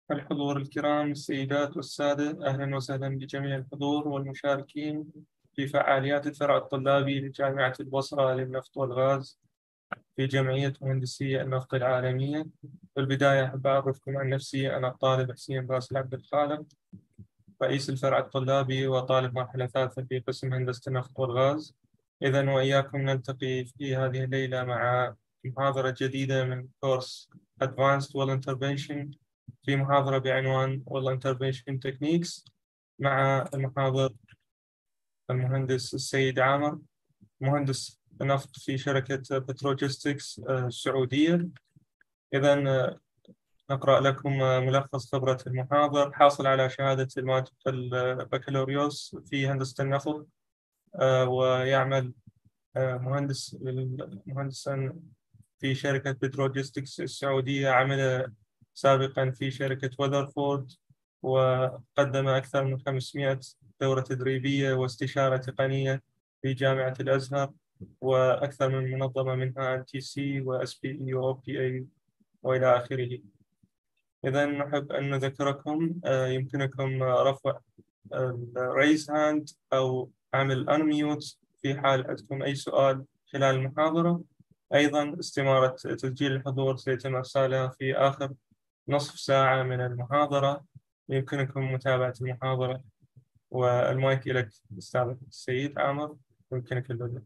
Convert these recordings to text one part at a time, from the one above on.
الحضور الكرام السيدات والسادة أهلا وسهلا بجميع الحضور والمشاركين في فعاليات الفرع الطلابي لجامعة البصرة للنفط والغاز في جمعية مهندسي النفط العالمية في البداية أحب أعرفكم عن نفسي أنا الطالب حسين باسل عبد الخالق رئيس الفرع الطلابي وطالب مرحلة ثالثة في قسم هندسة النفط والغاز إذا وإياكم نلتقي في هذه الليلة مع محاضرة جديدة من كورس Advanced Well Intervention في محاضرة بعنوان Well Intervention Techniques مع المحاضر المهندس السيد عامر مهندس نفط في شركة بتروجستكس السعودية إذا نقرأ لكم ملخص خبرة المحاضر حاصل على شهادة البكالوريوس في هندسة النفط ويعمل مهندس مهندسا في شركة بتروجستكس السعودية عمل سابقا في شركة وذرفورد وقدم أكثر من 500 دورة تدريبية واستشارة تقنية في جامعة الأزهر وأكثر من منظمة منها أن تي سي وأس بي إي وأو بي أي وإلى آخره إذا نحب أن نذكركم يمكنكم رفع الريز هاند أو عمل أنميوت في حال عندكم أي سؤال خلال المحاضرة أيضا استمارة تسجيل الحضور سيتم إرسالها في آخر نصف ساعة من المحاضرة يمكنكم متابعة المحاضرة والمايك لك أستاذ السيد عامر يمكنك البدء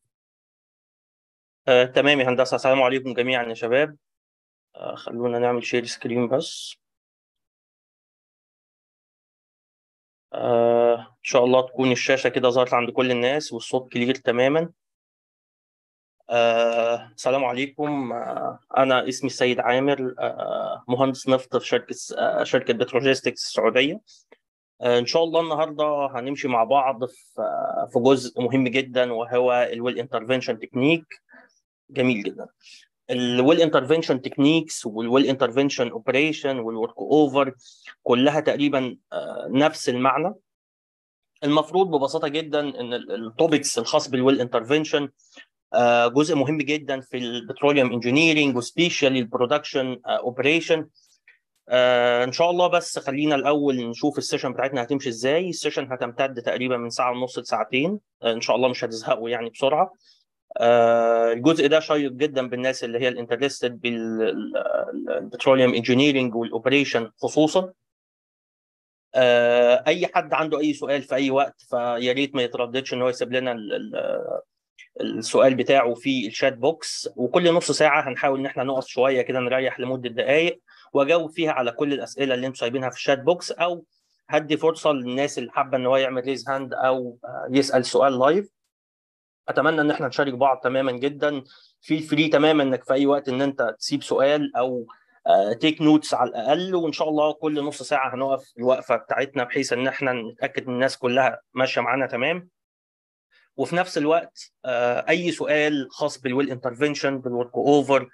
آه، تمام يا هندسة السلام عليكم جميعا يا شباب آه، خلونا نعمل شير سكرين بس آه، إن شاء الله تكون الشاشة كده ظهرت عند كل الناس والصوت كلير تماما آه، السلام عليكم آه، أنا اسمي السيد عامر آه، مهندس نفط في شركة آه، شركة بتروجيستكس السعودية آه، إن شاء الله النهاردة هنمشي مع بعض في آه، في جزء مهم جدا وهو الويل انترفنشن تكنيك جميل جدا الويل انترفنشن تكنيكس والويل انترفنشن اوبريشن والورك اوفر كلها تقريبا آه، نفس المعنى المفروض ببساطه جدا ان التوبكس الخاص بالويل انترفنشن جزء مهم جدا في البتروليوم انجينيرنج وسبيشالي البرودكشن اوبريشن ان شاء الله بس خلينا الاول نشوف السيشن بتاعتنا هتمشي ازاي السيشن هتمتد تقريبا من ساعه ونص لساعتين آه، ان شاء الله مش هتزهقوا يعني بسرعه آه، الجزء ده شيق جدا بالناس اللي هي الانترستد بالبتروليوم انجينيرنج والاوبريشن خصوصا آه، اي حد عنده اي سؤال في اي وقت فيا ريت ما يترددش ان هو يسيب لنا ال- ال- السؤال بتاعه في الشات بوكس وكل نص ساعه هنحاول ان احنا نقف شويه كده نريح لمده دقائق واجاوب فيها على كل الاسئله اللي انتم سايبينها في الشات بوكس او هدي فرصه للناس اللي حابه ان هو يعمل ريز هاند او آه، يسال سؤال لايف اتمنى ان احنا نشارك بعض تماما جدا في فري تماما انك في اي وقت ان انت تسيب سؤال او تيك نوتس على الاقل وان شاء الله كل نص ساعه هنقف الوقفه بتاعتنا بحيث ان احنا نتاكد ان الناس كلها ماشيه معانا تمام وفي نفس الوقت آه، اي سؤال خاص بالويل انترفنشن بالورك اوفر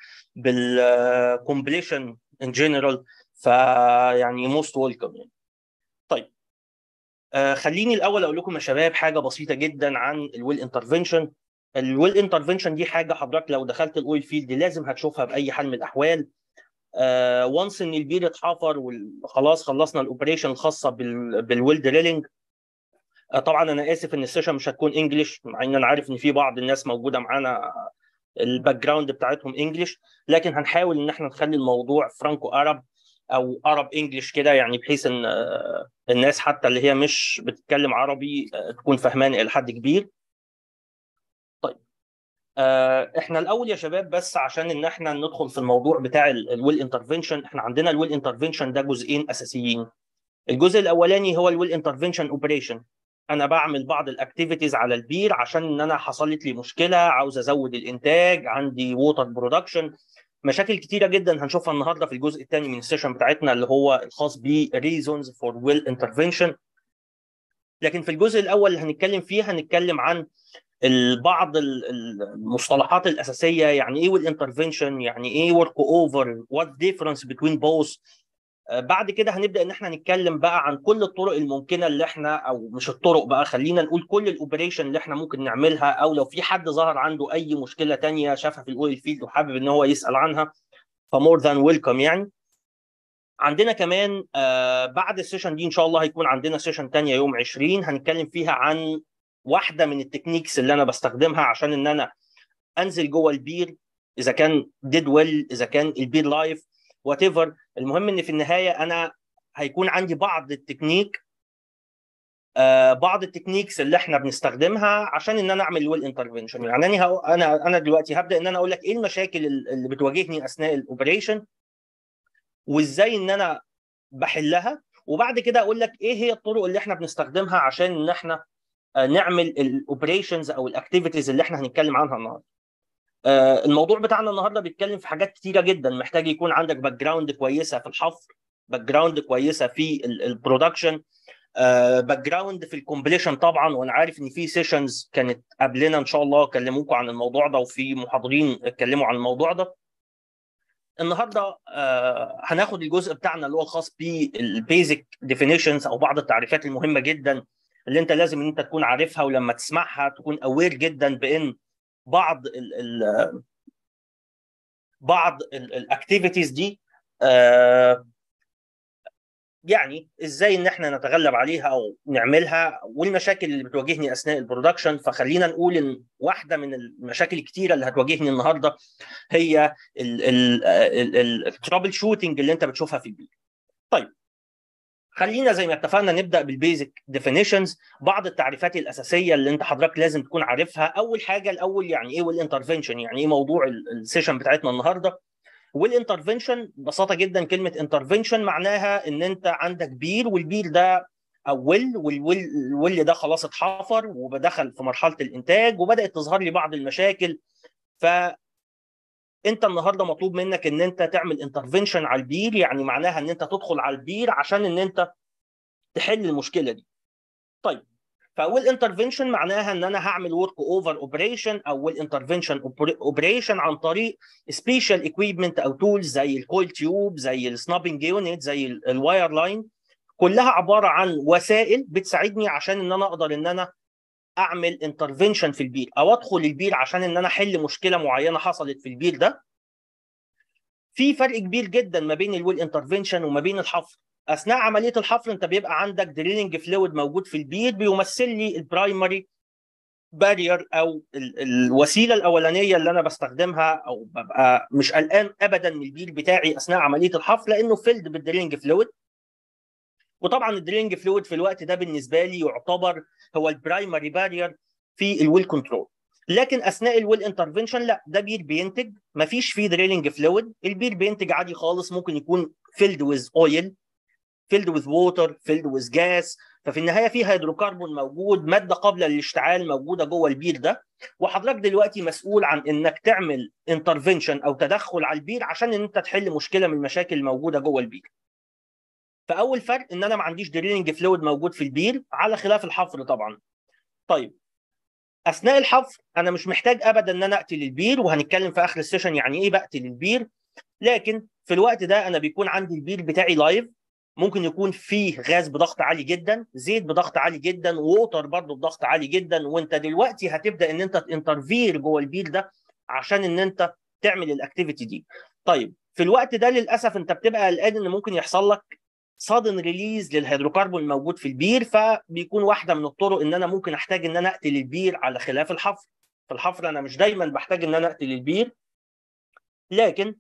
بالكومبليشن ان جنرال فيعني موست ويلكم يعني طيب آه، خليني الاول اقول لكم يا شباب حاجه بسيطه جدا عن الويل انترفنشن الويل انترفنشن دي حاجه حضرتك لو دخلت الاويل فيلد لازم هتشوفها باي حال من الاحوال وانس ان البير اتحفر وخلاص خلصنا الاوبريشن الخاصه بال- بالويل دريلينج آه، طبعا انا اسف ان السيشن مش هتكون انجلش مع ان انا عارف ان في بعض الناس موجوده معانا الباك جراوند بتاعتهم انجلش لكن هنحاول ان احنا نخلي الموضوع فرانكو ارب او ارب انجلش كده يعني بحيث ان آه، الناس حتى اللي هي مش بتتكلم عربي آه، تكون فهمان الى حد كبير طيب آه، احنا الاول يا شباب بس عشان ان احنا ندخل في الموضوع بتاع الويل انترفنشن احنا عندنا الويل انترفنشن ده جزئين اساسيين الجزء الاولاني هو الويل انترفنشن اوبريشن انا بعمل بعض الاكتيفيتيز على البير عشان ان انا حصلت لي مشكله عاوز ازود الانتاج عندي ووتر برودكشن مشاكل كتيره جدا هنشوفها النهارده في الجزء الثاني من السيشن بتاعتنا اللي هو الخاص ب reasons for well intervention لكن في الجزء الاول اللي هنتكلم فيه هنتكلم عن بعض المصطلحات الاساسيه يعني ايه ويل انترفنشن يعني ايه ورك اوفر وات ديفرنس بتوين بوث بعد كده هنبدا ان احنا نتكلم بقى عن كل الطرق الممكنه اللي احنا او مش الطرق بقى خلينا نقول كل الاوبريشن اللي احنا ممكن نعملها او لو في حد ظهر عنده اي مشكله تانية شافها في الاويل فيلد وحابب ان هو يسال عنها فمور ذان ويلكم يعني عندنا كمان آه بعد السيشن دي ان شاء الله هيكون عندنا سيشن تانية يوم 20 هنتكلم فيها عن واحده من التكنيكس اللي انا بستخدمها عشان ان انا انزل جوه البير اذا كان ديد ويل اذا كان البير لايف وات ايفر المهم ان في النهايه انا هيكون عندي بعض التكنيك آه بعض التكنيكس اللي احنا بنستخدمها عشان ان انا اعمل ويل انترفنشن يعني انا انا انا دلوقتي هبدا ان انا اقول لك ايه المشاكل اللي بتواجهني اثناء الاوبريشن وازاي ان انا بحلها وبعد كده اقول لك ايه هي الطرق اللي احنا بنستخدمها عشان ان احنا نعمل الاوبريشنز او الاكتيفيتيز اللي احنا هنتكلم عنها النهارده. الموضوع بتاعنا النهارده بيتكلم في حاجات كتيره جدا محتاج يكون عندك باك جراوند كويسه في الحفر باك جراوند كويسه في البرودكشن باك جراوند في الكومبليشن طبعا وانا عارف ان في سيشنز كانت قبلنا ان شاء الله كلموكم عن الموضوع ده وفي محاضرين اتكلموا عن الموضوع ده النهارده آه هناخد الجزء بتاعنا اللي هو الخاص بالبيزك ديفينيشنز او بعض التعريفات المهمه جدا اللي انت لازم ان انت تكون عارفها ولما تسمعها تكون اوير جدا بان بعض ال ال بعض الاكتيفيتيز دي آه يعني ازاي ان احنا نتغلب عليها او نعملها والمشاكل اللي بتواجهني اثناء البرودكشن فخلينا نقول ان واحده من المشاكل الكتيره اللي هتواجهني النهارده هي الترابل شوتنج اللي انت بتشوفها في البيت. طيب خلينا زي ما اتفقنا نبدا بالبيزك ديفينيشنز بعض التعريفات الاساسيه اللي انت حضرتك لازم تكون عارفها اول حاجه الاول يعني ايه والانترفنشن يعني ايه موضوع السيشن بتاعتنا النهارده والانترفنشن ببساطه جدا كلمه انترفنشن معناها ان انت عندك بير والبير ده او ويل والويل ده خلاص اتحفر ودخل في مرحله الانتاج وبدات تظهر لي بعض المشاكل ف انت النهارده مطلوب منك ان انت تعمل انترفنشن على البير يعني معناها ان انت تدخل على البير عشان ان انت تحل المشكله دي. طيب فاول انترفنشن معناها ان انا هعمل ورك اوفر اوبريشن او الانترفنشن اوبريشن عن طريق سبيشال اكويبمنت او تولز زي الكول تيوب زي السنابنج يونت زي الواير لاين كلها عباره عن وسائل بتساعدني عشان ان انا اقدر ان انا اعمل انترفنشن في البير او ادخل البير عشان ان انا احل مشكله معينه حصلت في البير ده في فرق كبير جدا ما بين الويل انترفنشن وما بين الحفر اثناء عمليه الحفر انت بيبقى عندك دريلنج فلويد موجود في البير بيمثل لي البرايمري بارير او ال الوسيله الاولانيه اللي انا بستخدمها او ببقى مش قلقان ابدا من البير بتاعي اثناء عمليه الحفر لانه فيلد بالدريلنج فلويد وطبعا الدريلنج فلويد في الوقت ده بالنسبه لي يعتبر هو البرايمري بارير في الويل كنترول لكن اثناء الويل انترفنشن لا ده بير بينتج مفيش فيه دريلنج فلويد البير بينتج عادي خالص ممكن يكون فيلد ويز اويل فيلد ويز ووتر فيلد ويز جاس ففي النهايه في هيدروكربون موجود ماده قابله للاشتعال موجوده جوه البير ده وحضرتك دلوقتي مسؤول عن انك تعمل انترفنشن او تدخل على البير عشان ان انت تحل مشكله من المشاكل الموجوده جوه البير فاول فرق ان انا ما عنديش دريلنج فلويد موجود في البير على خلاف الحفر طبعا طيب اثناء الحفر انا مش محتاج ابدا ان انا اقتل البير وهنتكلم في اخر السيشن يعني ايه بقتل البير لكن في الوقت ده انا بيكون عندي البير بتاعي لايف ممكن يكون فيه غاز بضغط عالي جدا زيت بضغط عالي جدا ووتر برضه بضغط عالي جدا وانت دلوقتي هتبدا ان انت تنترفير جوه البير ده عشان ان انت تعمل الاكتيفيتي دي طيب في الوقت ده للاسف انت بتبقى قلقان ان ممكن يحصل لك صادن ريليز للهيدروكربون الموجود في البير فبيكون واحده من الطرق ان انا ممكن احتاج ان انا اقتل البير على خلاف الحفر في الحفر انا مش دايما بحتاج ان انا اقتل البير لكن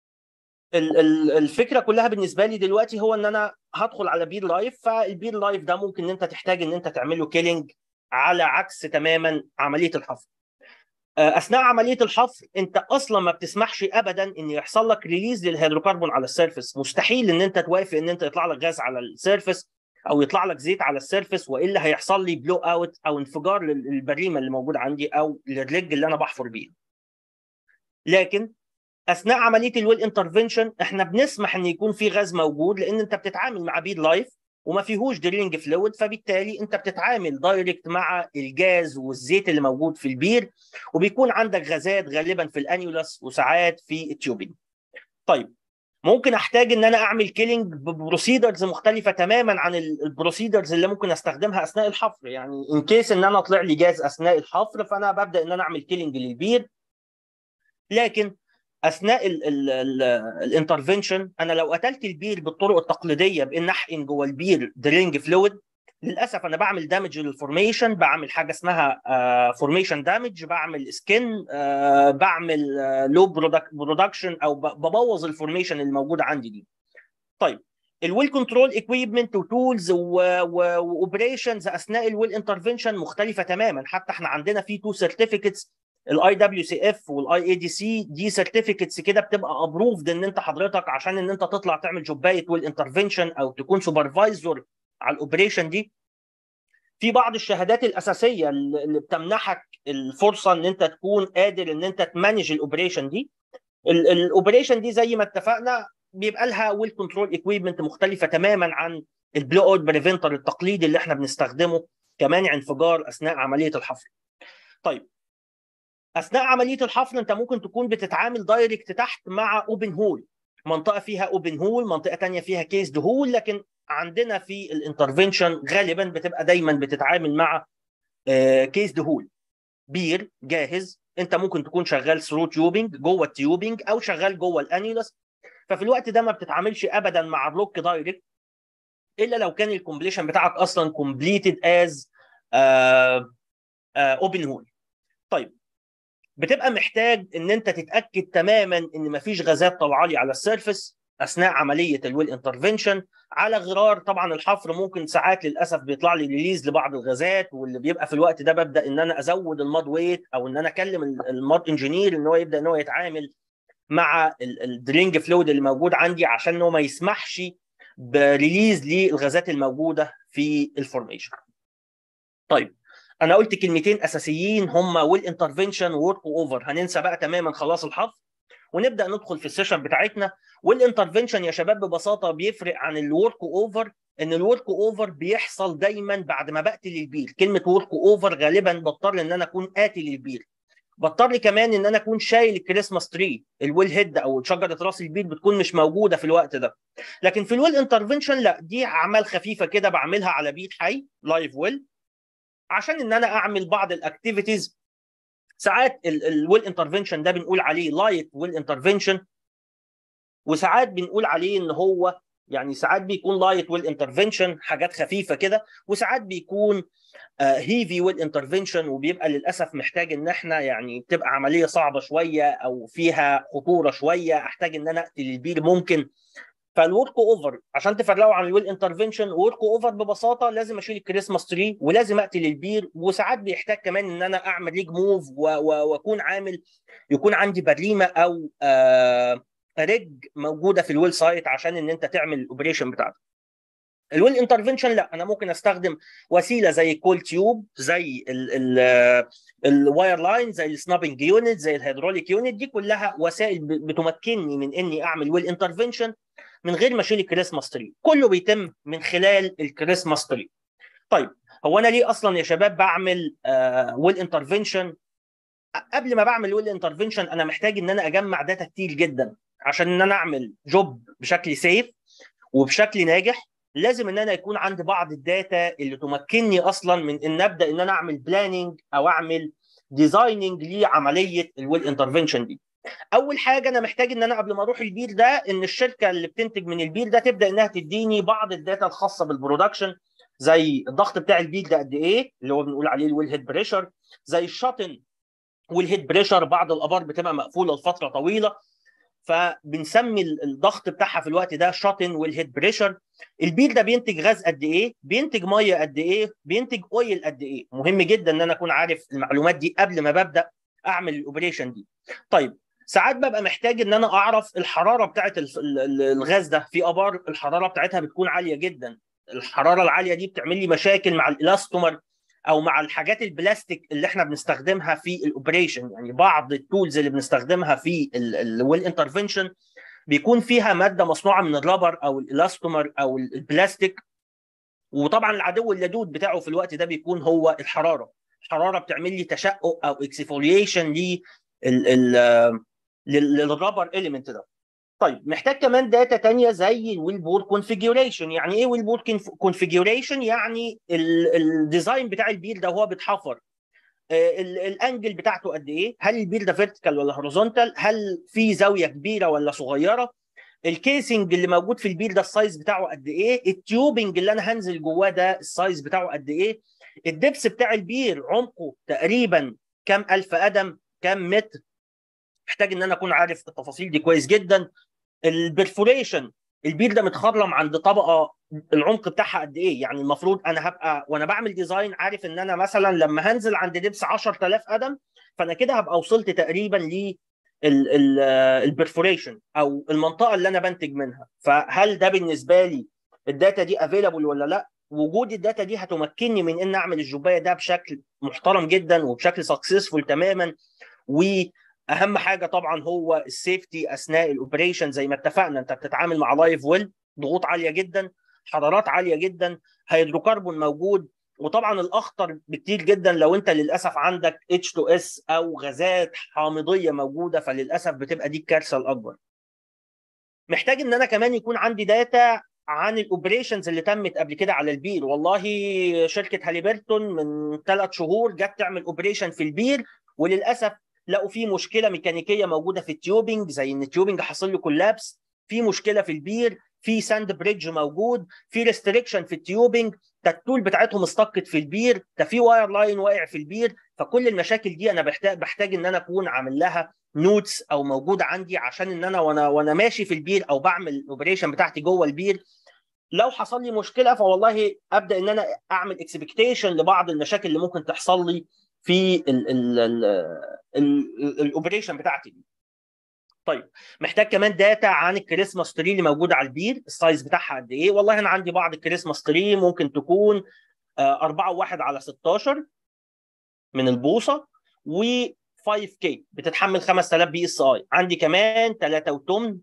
الفكره كلها بالنسبه لي دلوقتي هو ان انا هدخل على بير لايف فالبير لايف ده ممكن ان انت تحتاج ان انت تعمل له كيلينج على عكس تماما عمليه الحفر اثناء عمليه الحفر انت اصلا ما بتسمحش ابدا ان يحصل لك ريليز للهيدروكربون على السيرفس مستحيل ان انت توافق ان انت يطلع لك غاز على السيرفس او يطلع لك زيت على السيرفس والا هيحصل لي بلو اوت او انفجار للبريمه اللي موجود عندي او للرج اللي انا بحفر بيه لكن اثناء عمليه الويل انترفنشن احنا بنسمح ان يكون في غاز موجود لان انت بتتعامل مع بير لايف وما فيهوش دريلنج فلويد فبالتالي انت بتتعامل دايركت مع الجاز والزيت اللي موجود في البير وبيكون عندك غازات غالبا في الانيولاس وساعات في التيوبين. طيب ممكن احتاج ان انا اعمل كيلينج ببروسيدرز مختلفه تماما عن البروسيدرز اللي ممكن استخدمها اثناء الحفر يعني ان كيس ان انا طلع لي جاز اثناء الحفر فانا ببدا ان انا اعمل كيلينج للبير لكن اثناء الانترفنشن انا لو قتلت البير بالطرق التقليديه بان احقن جوه البير درينج فلويد للاسف انا بعمل دامج للفورميشن بعمل حاجه اسمها فورميشن دامج بعمل سكن بعمل لو برودكشن او ببوظ الفورميشن اللي موجوده عندي دي طيب الويل كنترول اكويبمنت وتولز واوبريشنز اثناء الويل انترفنشن مختلفه تماما حتى احنا عندنا في تو سيرتيفيكتس الاي دبليو سي اف والاي اي دي سي دي سيرتيفيكتس كده بتبقى ابروفد ان انت حضرتك عشان ان انت تطلع تعمل جوبايه ويل انترفنشن او تكون سوبرفايزر على الاوبريشن دي في بعض الشهادات الاساسيه اللي بتمنحك الفرصه ان انت تكون قادر ان انت تمانج الاوبريشن دي الاوبريشن دي زي ما اتفقنا بيبقى لها ويل كنترول اكويبمنت مختلفه تماما عن البلو اوت بريفنتر التقليدي اللي احنا بنستخدمه كمانع انفجار اثناء عمليه الحفر. طيب اثناء عمليه الحفر انت ممكن تكون بتتعامل دايركت تحت مع اوبن هول منطقه فيها اوبن هول منطقه ثانيه فيها كيسد هول لكن عندنا في الانترفنشن غالبا بتبقى دايما بتتعامل مع كيسد هول بير جاهز انت ممكن تكون شغال ثرو تيوبنج جوه التيوبنج او شغال جوه الانيولس ففي الوقت ده ما بتتعاملش ابدا مع الروك دايركت الا لو كان الكومبليشن بتاعك اصلا كومبليتد از اوبن هول طيب بتبقى محتاج ان انت تتاكد تماما ان مفيش غازات طالعه لي على السيرفس اثناء عمليه الويل انترفنشن على غرار طبعا الحفر ممكن ساعات للاسف بيطلع لي ريليز لبعض الغازات واللي بيبقى في الوقت ده ببدا ان انا ازود الماد ويت او ان انا اكلم الماد انجينير ان هو يبدا ان هو يتعامل مع الدرينج فلويد اللي موجود عندي عشان هو ما يسمحش بريليز للغازات الموجوده في الفورميشن. طيب انا قلت كلمتين اساسيين هم ويل انترفنشن وورك اوفر هننسى بقى تماما خلاص الحفر ونبدا ندخل في السيشن بتاعتنا والانترفنشن يا شباب ببساطه بيفرق عن الورك اوفر ان الورك اوفر بيحصل دايما بعد ما بقتل البير كلمه ورك اوفر غالبا بضطر ان انا اكون قاتل البير بضطر كمان ان انا اكون شايل الكريسماس تري الويل هيد او شجره راس البير بتكون مش موجوده في الوقت ده لكن في الويل انترفنشن لا دي اعمال خفيفه كده بعملها على بير حي لايف ويل عشان ان انا اعمل بعض الاكتيفيتيز ساعات الويل انترفنشن ده بنقول عليه لايت ويل انترفنشن وساعات بنقول عليه ان هو يعني ساعات بيكون لايت ويل انترفنشن حاجات خفيفه كده وساعات بيكون هيفي ويل انترفنشن وبيبقى للاسف محتاج ان احنا يعني بتبقى عمليه صعبه شويه او فيها خطوره شويه احتاج ان انا اقتل البير ممكن فالورك اوفر عشان تفرقوا عن الويل انترفنشن ورك اوفر ببساطه لازم اشيل الكريسماس تري ولازم اقتل البير وساعات بيحتاج كمان ان انا اعمل ريج موف واكون عامل يكون عندي بريمه او آه ريج موجوده في الويل سايت عشان ان انت تعمل الاوبريشن بتاعتك. الويل انترفنشن لا انا ممكن استخدم وسيله زي الكول تيوب زي الواير لاين زي السنابنج يونت زي الهيدروليك يونت دي كلها وسائل بتمكنني من اني اعمل ويل انترفنشن من غير ما اشيل الكريسماس تري كله بيتم من خلال الكريسماس تري طيب هو انا ليه اصلا يا شباب بعمل آه ويل انترفنشن قبل ما بعمل ويل انترفنشن انا محتاج ان انا اجمع داتا كتير جدا عشان ان انا اعمل جوب بشكل سيف وبشكل ناجح لازم ان انا يكون عندي بعض الداتا اللي تمكنني اصلا من ان ابدا ان انا اعمل بلاننج او اعمل ديزايننج لعمليه الويل انترفنشن دي اول حاجه انا محتاج ان انا قبل ما اروح البير ده ان الشركه اللي بتنتج من البير ده تبدا انها تديني بعض الداتا الخاصه بالبرودكشن زي الضغط بتاع البير ده قد ايه اللي هو بنقول عليه الويل هيد بريشر زي الشاطن والهيد بريشر بعض الابار بتبقى مقفوله لفتره طويله فبنسمي الضغط بتاعها في الوقت ده شاطن والهيد بريشر البير ده بينتج غاز قد ايه بينتج ميه قد ايه بينتج اويل قد ايه مهم جدا ان انا اكون عارف المعلومات دي قبل ما ببدا اعمل الاوبريشن دي طيب ساعات ببقى محتاج ان انا اعرف الحراره بتاعه الغاز ده في ابار الحراره بتاعتها بتكون عاليه جدا الحراره العاليه دي بتعمل لي مشاكل مع الالاستومر او مع الحاجات البلاستيك اللي احنا بنستخدمها في الاوبريشن يعني بعض التولز اللي بنستخدمها في الويل انترفنشن بيكون فيها ماده مصنوعه من الرابر او الالاستومر او البلاستيك وطبعا العدو اللدود بتاعه في الوقت ده بيكون هو الحراره الحراره بتعمل لي تشقق او اكسفوليشن للرابر اليمنت ده طيب محتاج كمان داتا تانية زي الويل بور كونفيجريشن يعني ايه ويل بور كونفيجريشن يعني الديزاين بتاع البير ده وهو بيتحفر الانجل بتاعته قد ايه هل البير ده فيرتيكال ولا هوريزونتال هل في زاويه كبيره ولا صغيره الكيسنج اللي موجود في البير ده السايز بتاعه قد ايه التيوبنج اللي انا هنزل جواه ده السايز بتاعه قد ايه الدبس بتاع البير عمقه تقريبا كام الف قدم كام متر محتاج ان انا اكون عارف التفاصيل دي كويس جدا البرفوريشن البير ده متخرم عند طبقه العمق بتاعها قد ايه يعني المفروض انا هبقى وانا بعمل ديزاين عارف ان انا مثلا لما هنزل عند دبس 10000 قدم فانا كده هبقى وصلت تقريبا ل البرفوريشن او المنطقه اللي انا بنتج منها فهل ده بالنسبه لي الداتا دي افيلابل ولا لا وجود الداتا دي هتمكنني من ان اعمل الجوبايه ده بشكل محترم جدا وبشكل سكسسفول تماما واهم حاجه طبعا هو السيفتي اثناء الاوبريشن زي ما اتفقنا انت بتتعامل مع لايف ويل ضغوط عاليه جدا حرارات عاليه جدا هيدروكربون موجود وطبعا الاخطر بكتير جدا لو انت للاسف عندك H2S او غازات حامضيه موجوده فللاسف بتبقى دي الكارثه الاكبر. محتاج ان انا كمان يكون عندي داتا عن الاوبريشنز اللي تمت قبل كده على البير والله شركه هاليبرتون من ثلاث شهور جت تعمل اوبريشن في البير وللاسف لقوا في مشكله ميكانيكيه موجوده في التيوبنج زي ان التيوبنج حصل له كولابس في مشكله في البير في ساند بريدج موجود في ريستريكشن في التيوبنج التول بتاعتهم استقت في البير ده في واير لاين واقع في البير فكل المشاكل دي انا بحتاج بحتاج ان انا اكون عامل لها نوتس او موجوده عندي عشان ان انا وانا وانا ماشي في البير او بعمل الاوبريشن بتاعتي جوه البير لو حصل لي مشكله فوالله ابدا ان انا اعمل اكسبكتيشن لبعض المشاكل اللي ممكن تحصل لي في الاوبريشن بتاعتي دي. طيب محتاج كمان داتا عن الكريسماس تري اللي موجوده على البير السايز بتاعها قد ايه والله انا عندي بعض الكريسماس تري ممكن تكون 4 1 على 16 من البوصه و 5K بتتحمل 5000 بي اس اي عندي كمان 3 وتمن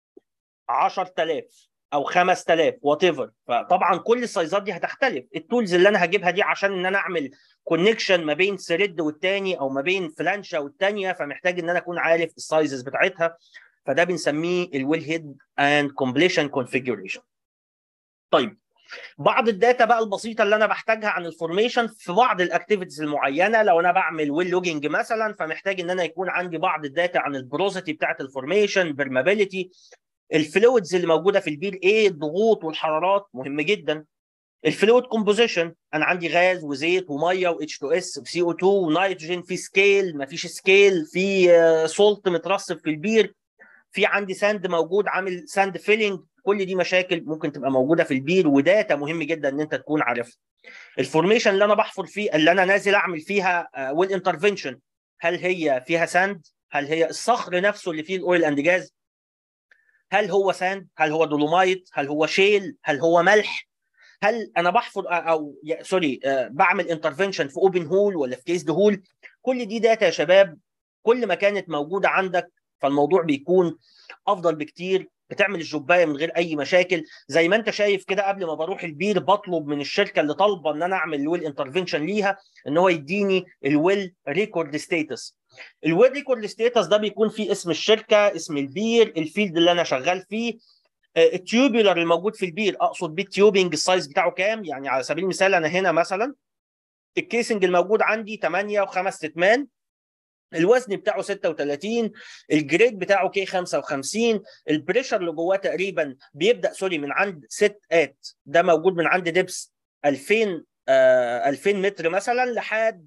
10000 او 5000 وات ايفر فطبعا كل السايزات دي هتختلف التولز اللي انا هجيبها دي عشان ان انا اعمل كونكشن ما بين ثريد والتاني او ما بين فلانشه والتانيه فمحتاج ان انا اكون عارف السايزز بتاعتها فده بنسميه الويل هيد اند كومبليشن كونفيجريشن طيب بعض الداتا بقى البسيطه اللي انا بحتاجها عن الفورميشن في بعض الاكتيفيتيز المعينه لو انا بعمل ويل لوجينج مثلا فمحتاج ان انا يكون عندي بعض الداتا عن البروزيتي بتاعت الفورميشن برمابيليتي الفلويدز اللي موجوده في البير ايه الضغوط والحرارات مهم جدا الفلويد كومبوزيشن انا عندي غاز وزيت وميه و H2S و CO2 ونيتروجين في سكيل ما فيش سكيل في سولت مترسب في البير في عندي ساند موجود عامل ساند فيلينج كل دي مشاكل ممكن تبقى موجوده في البير وداتا مهم جدا ان انت تكون عارفها الفورميشن اللي انا بحفر فيه اللي انا نازل اعمل فيها ويل انترفنشن هل هي فيها ساند هل هي الصخر نفسه اللي فيه الاويل اند جاز هل هو ساند هل هو دولومايت هل هو شيل هل هو ملح هل انا بحفر او سوري بعمل انترفنشن في اوبن هول ولا في كيسد هول كل دي داتا يا شباب كل ما كانت موجوده عندك فالموضوع بيكون افضل بكتير بتعمل الجوبايه من غير اي مشاكل زي ما انت شايف كده قبل ما بروح البير بطلب من الشركه اللي طالبه ان انا اعمل الويل انترفنشن ليها ان هو يديني الويل ريكورد ستيتس الويل ريكورد ستيتس ده بيكون فيه اسم الشركه اسم البير الفيلد اللي انا شغال فيه التيوبولار الموجود في البير اقصد بيه التيوبنج السايز بتاعه كام يعني على سبيل المثال انا هنا مثلا الكيسنج الموجود عندي 8 و5 ستمان الوزن بتاعه 36 الجريد بتاعه كي 55 البريشر اللي جواه تقريبا بيبدا سوري من عند 6 ات ده موجود من عند دبس 2000 آه 2000 متر مثلا لحد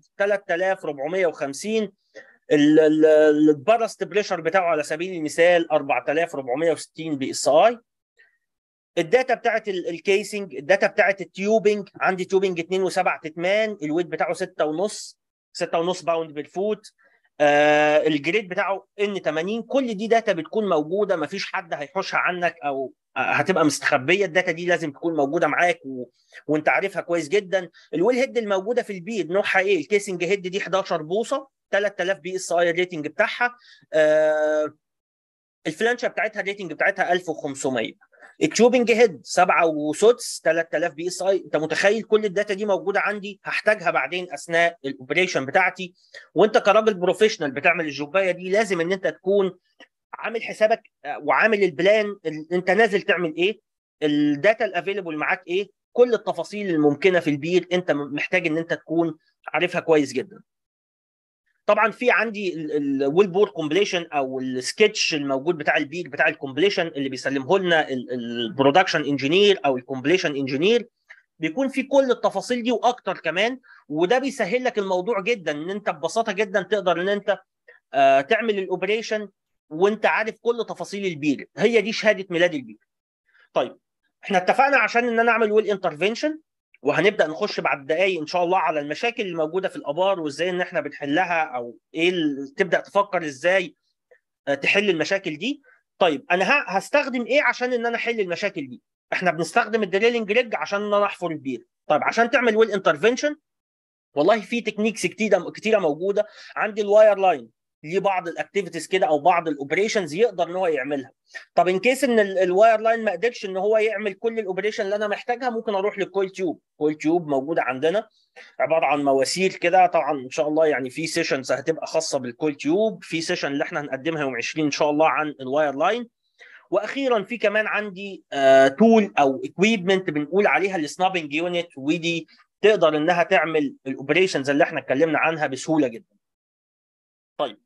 3450 البرست بريشر بتاعه على سبيل المثال 4460 بي اس اي الداتا بتاعت الكيسنج الداتا بتاعت التيوبنج عندي تيوبنج 2 و7 تتمان الويت بتاعه 6 ونص 6 ونص باوند بالفوت آه الجريد بتاعه ان 80 كل دي داتا بتكون موجوده ما فيش حد هيحوشها عنك او هتبقى مستخبيه الداتا دي لازم تكون موجوده معاك و... وانت عارفها كويس جدا الويل هيد الموجوده في البير نوعها ايه الكيسنج هيد دي 11 بوصه 3000 بي اس اي الريتنج بتاعها آه الفلانشا بتاعتها الريتنج بتاعتها 1500 التيوبنج هيد 7 وسدس 3000 بي اس اي انت متخيل كل الداتا دي موجوده عندي هحتاجها بعدين اثناء الاوبريشن بتاعتي وانت كراجل بروفيشنال بتعمل الجوبايه دي لازم ان انت تكون عامل حسابك وعامل البلان انت نازل تعمل ايه الداتا الافيلبل معاك ايه كل التفاصيل الممكنه في البير انت محتاج ان انت تكون عارفها كويس جدا طبعا في عندي الويل بور كومبليشن او السكتش الموجود بتاع البير بتاع الكومبليشن اللي بيسلمه لنا البرودكشن انجينير او الكومبليشن انجينير بيكون في كل التفاصيل دي واكتر كمان وده بيسهل لك الموضوع جدا ان انت ببساطه جدا تقدر ان انت آه تعمل الاوبريشن وانت عارف كل تفاصيل البير هي دي شهاده ميلاد البير طيب احنا اتفقنا عشان ان انا اعمل ويل انترفنشن وهنبدا نخش بعد دقايق ان شاء الله على المشاكل اللي موجوده في الابار وازاي ان احنا بنحلها او ايه تبدا تفكر ازاي تحل المشاكل دي طيب انا هستخدم ايه عشان ان انا احل المشاكل دي احنا بنستخدم الدريلنج ريج عشان ان انا احفر البير طيب عشان تعمل ويل انترفنشن والله في تكنيكس كتيره كتيره موجوده عندي الواير لاين ليه بعض الاكتيفيتيز كده او بعض الاوبريشنز يقدر ان هو يعملها طب ان كيس ان الواير لاين ما قدرش ان هو يعمل كل الاوبريشن اللي انا محتاجها ممكن اروح للكويل تيوب كويل تيوب موجوده عندنا عباره عن مواسير كده طبعا ان شاء الله يعني في سيشنز هتبقى خاصه بالكويل تيوب في سيشن اللي احنا هنقدمها يوم 20 ان شاء الله عن الواير لاين واخيرا في كمان عندي آه تول او اكويبمنت بنقول عليها السنابنج يونت ودي تقدر انها تعمل الاوبريشنز اللي احنا اتكلمنا عنها بسهوله جدا طيب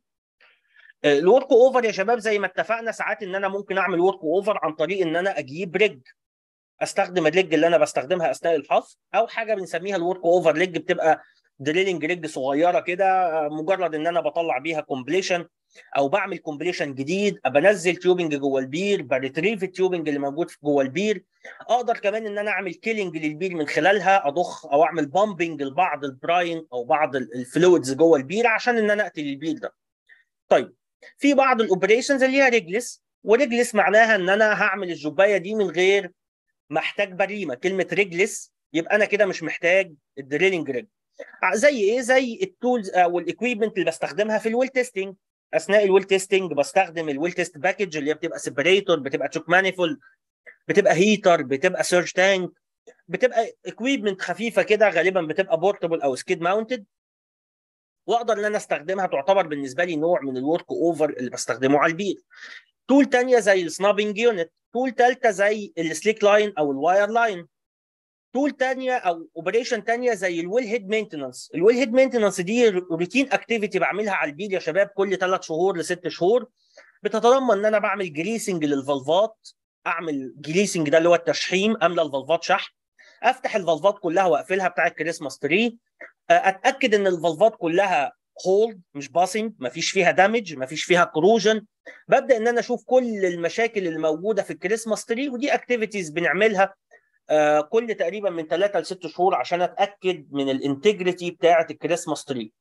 الورك اوفر يا شباب زي ما اتفقنا ساعات ان انا ممكن اعمل ورك اوفر عن طريق ان انا اجيب ريج استخدم الريج اللي انا بستخدمها اثناء الحفر او حاجه بنسميها الورك اوفر ريج بتبقى دريلنج ريج صغيره كده مجرد ان انا بطلع بيها كومبليشن او بعمل كومبليشن جديد بنزل تيوبنج جوه البير بريتريف التيوبنج اللي موجود جوه البير اقدر كمان ان انا اعمل كيلينج للبير من خلالها اضخ او اعمل بامبنج لبعض البراين او بعض الفلويدز جوه البير عشان ان انا اقتل البير ده طيب في بعض الاوبريشنز اللي هي ريجلس وريجلس معناها ان انا هعمل الجبايه دي من غير ما احتاج بريمه كلمه ريجلس يبقى انا كده مش محتاج الدريلنج ريج زي ايه زي التولز او الاكويبمنت اللي بستخدمها في الويل تيستنج اثناء الويل تيستنج بستخدم الويل تيست باكج اللي هي بتبقى سيبريتور بتبقى تشوك مانيفول بتبقى هيتر بتبقى سيرج تانك بتبقى اكويبمنت خفيفه كده غالبا بتبقى بورتبل او سكيد ماونتد واقدر ان انا استخدمها تعتبر بالنسبه لي نوع من الورك اوفر اللي بستخدمه على البير تول تانية زي السنابنج يونت تول تالتة زي السليك لاين او الواير لاين تول تانية او اوبريشن تانية زي الويل هيد مينتننس الويل هيد مينتننس دي روتين اكتيفيتي بعملها على البير يا شباب كل ثلاث شهور لست شهور بتتضمن ان انا بعمل جريسنج للفالفات اعمل جريسنج ده اللي هو التشحيم املى الفالفات شحم افتح الفالفات كلها واقفلها بتاع الكريسماس تري اتاكد ان الفالفات كلها هولد مش باسنج مفيش فيها دامج مفيش فيها كروجن ببدا ان انا اشوف كل المشاكل اللي موجوده في الكريسماس تري ودي اكتيفيتيز بنعملها آه كل تقريبا من ثلاثة لست شهور عشان اتاكد من الانتجريتي بتاعه الكريسماس تري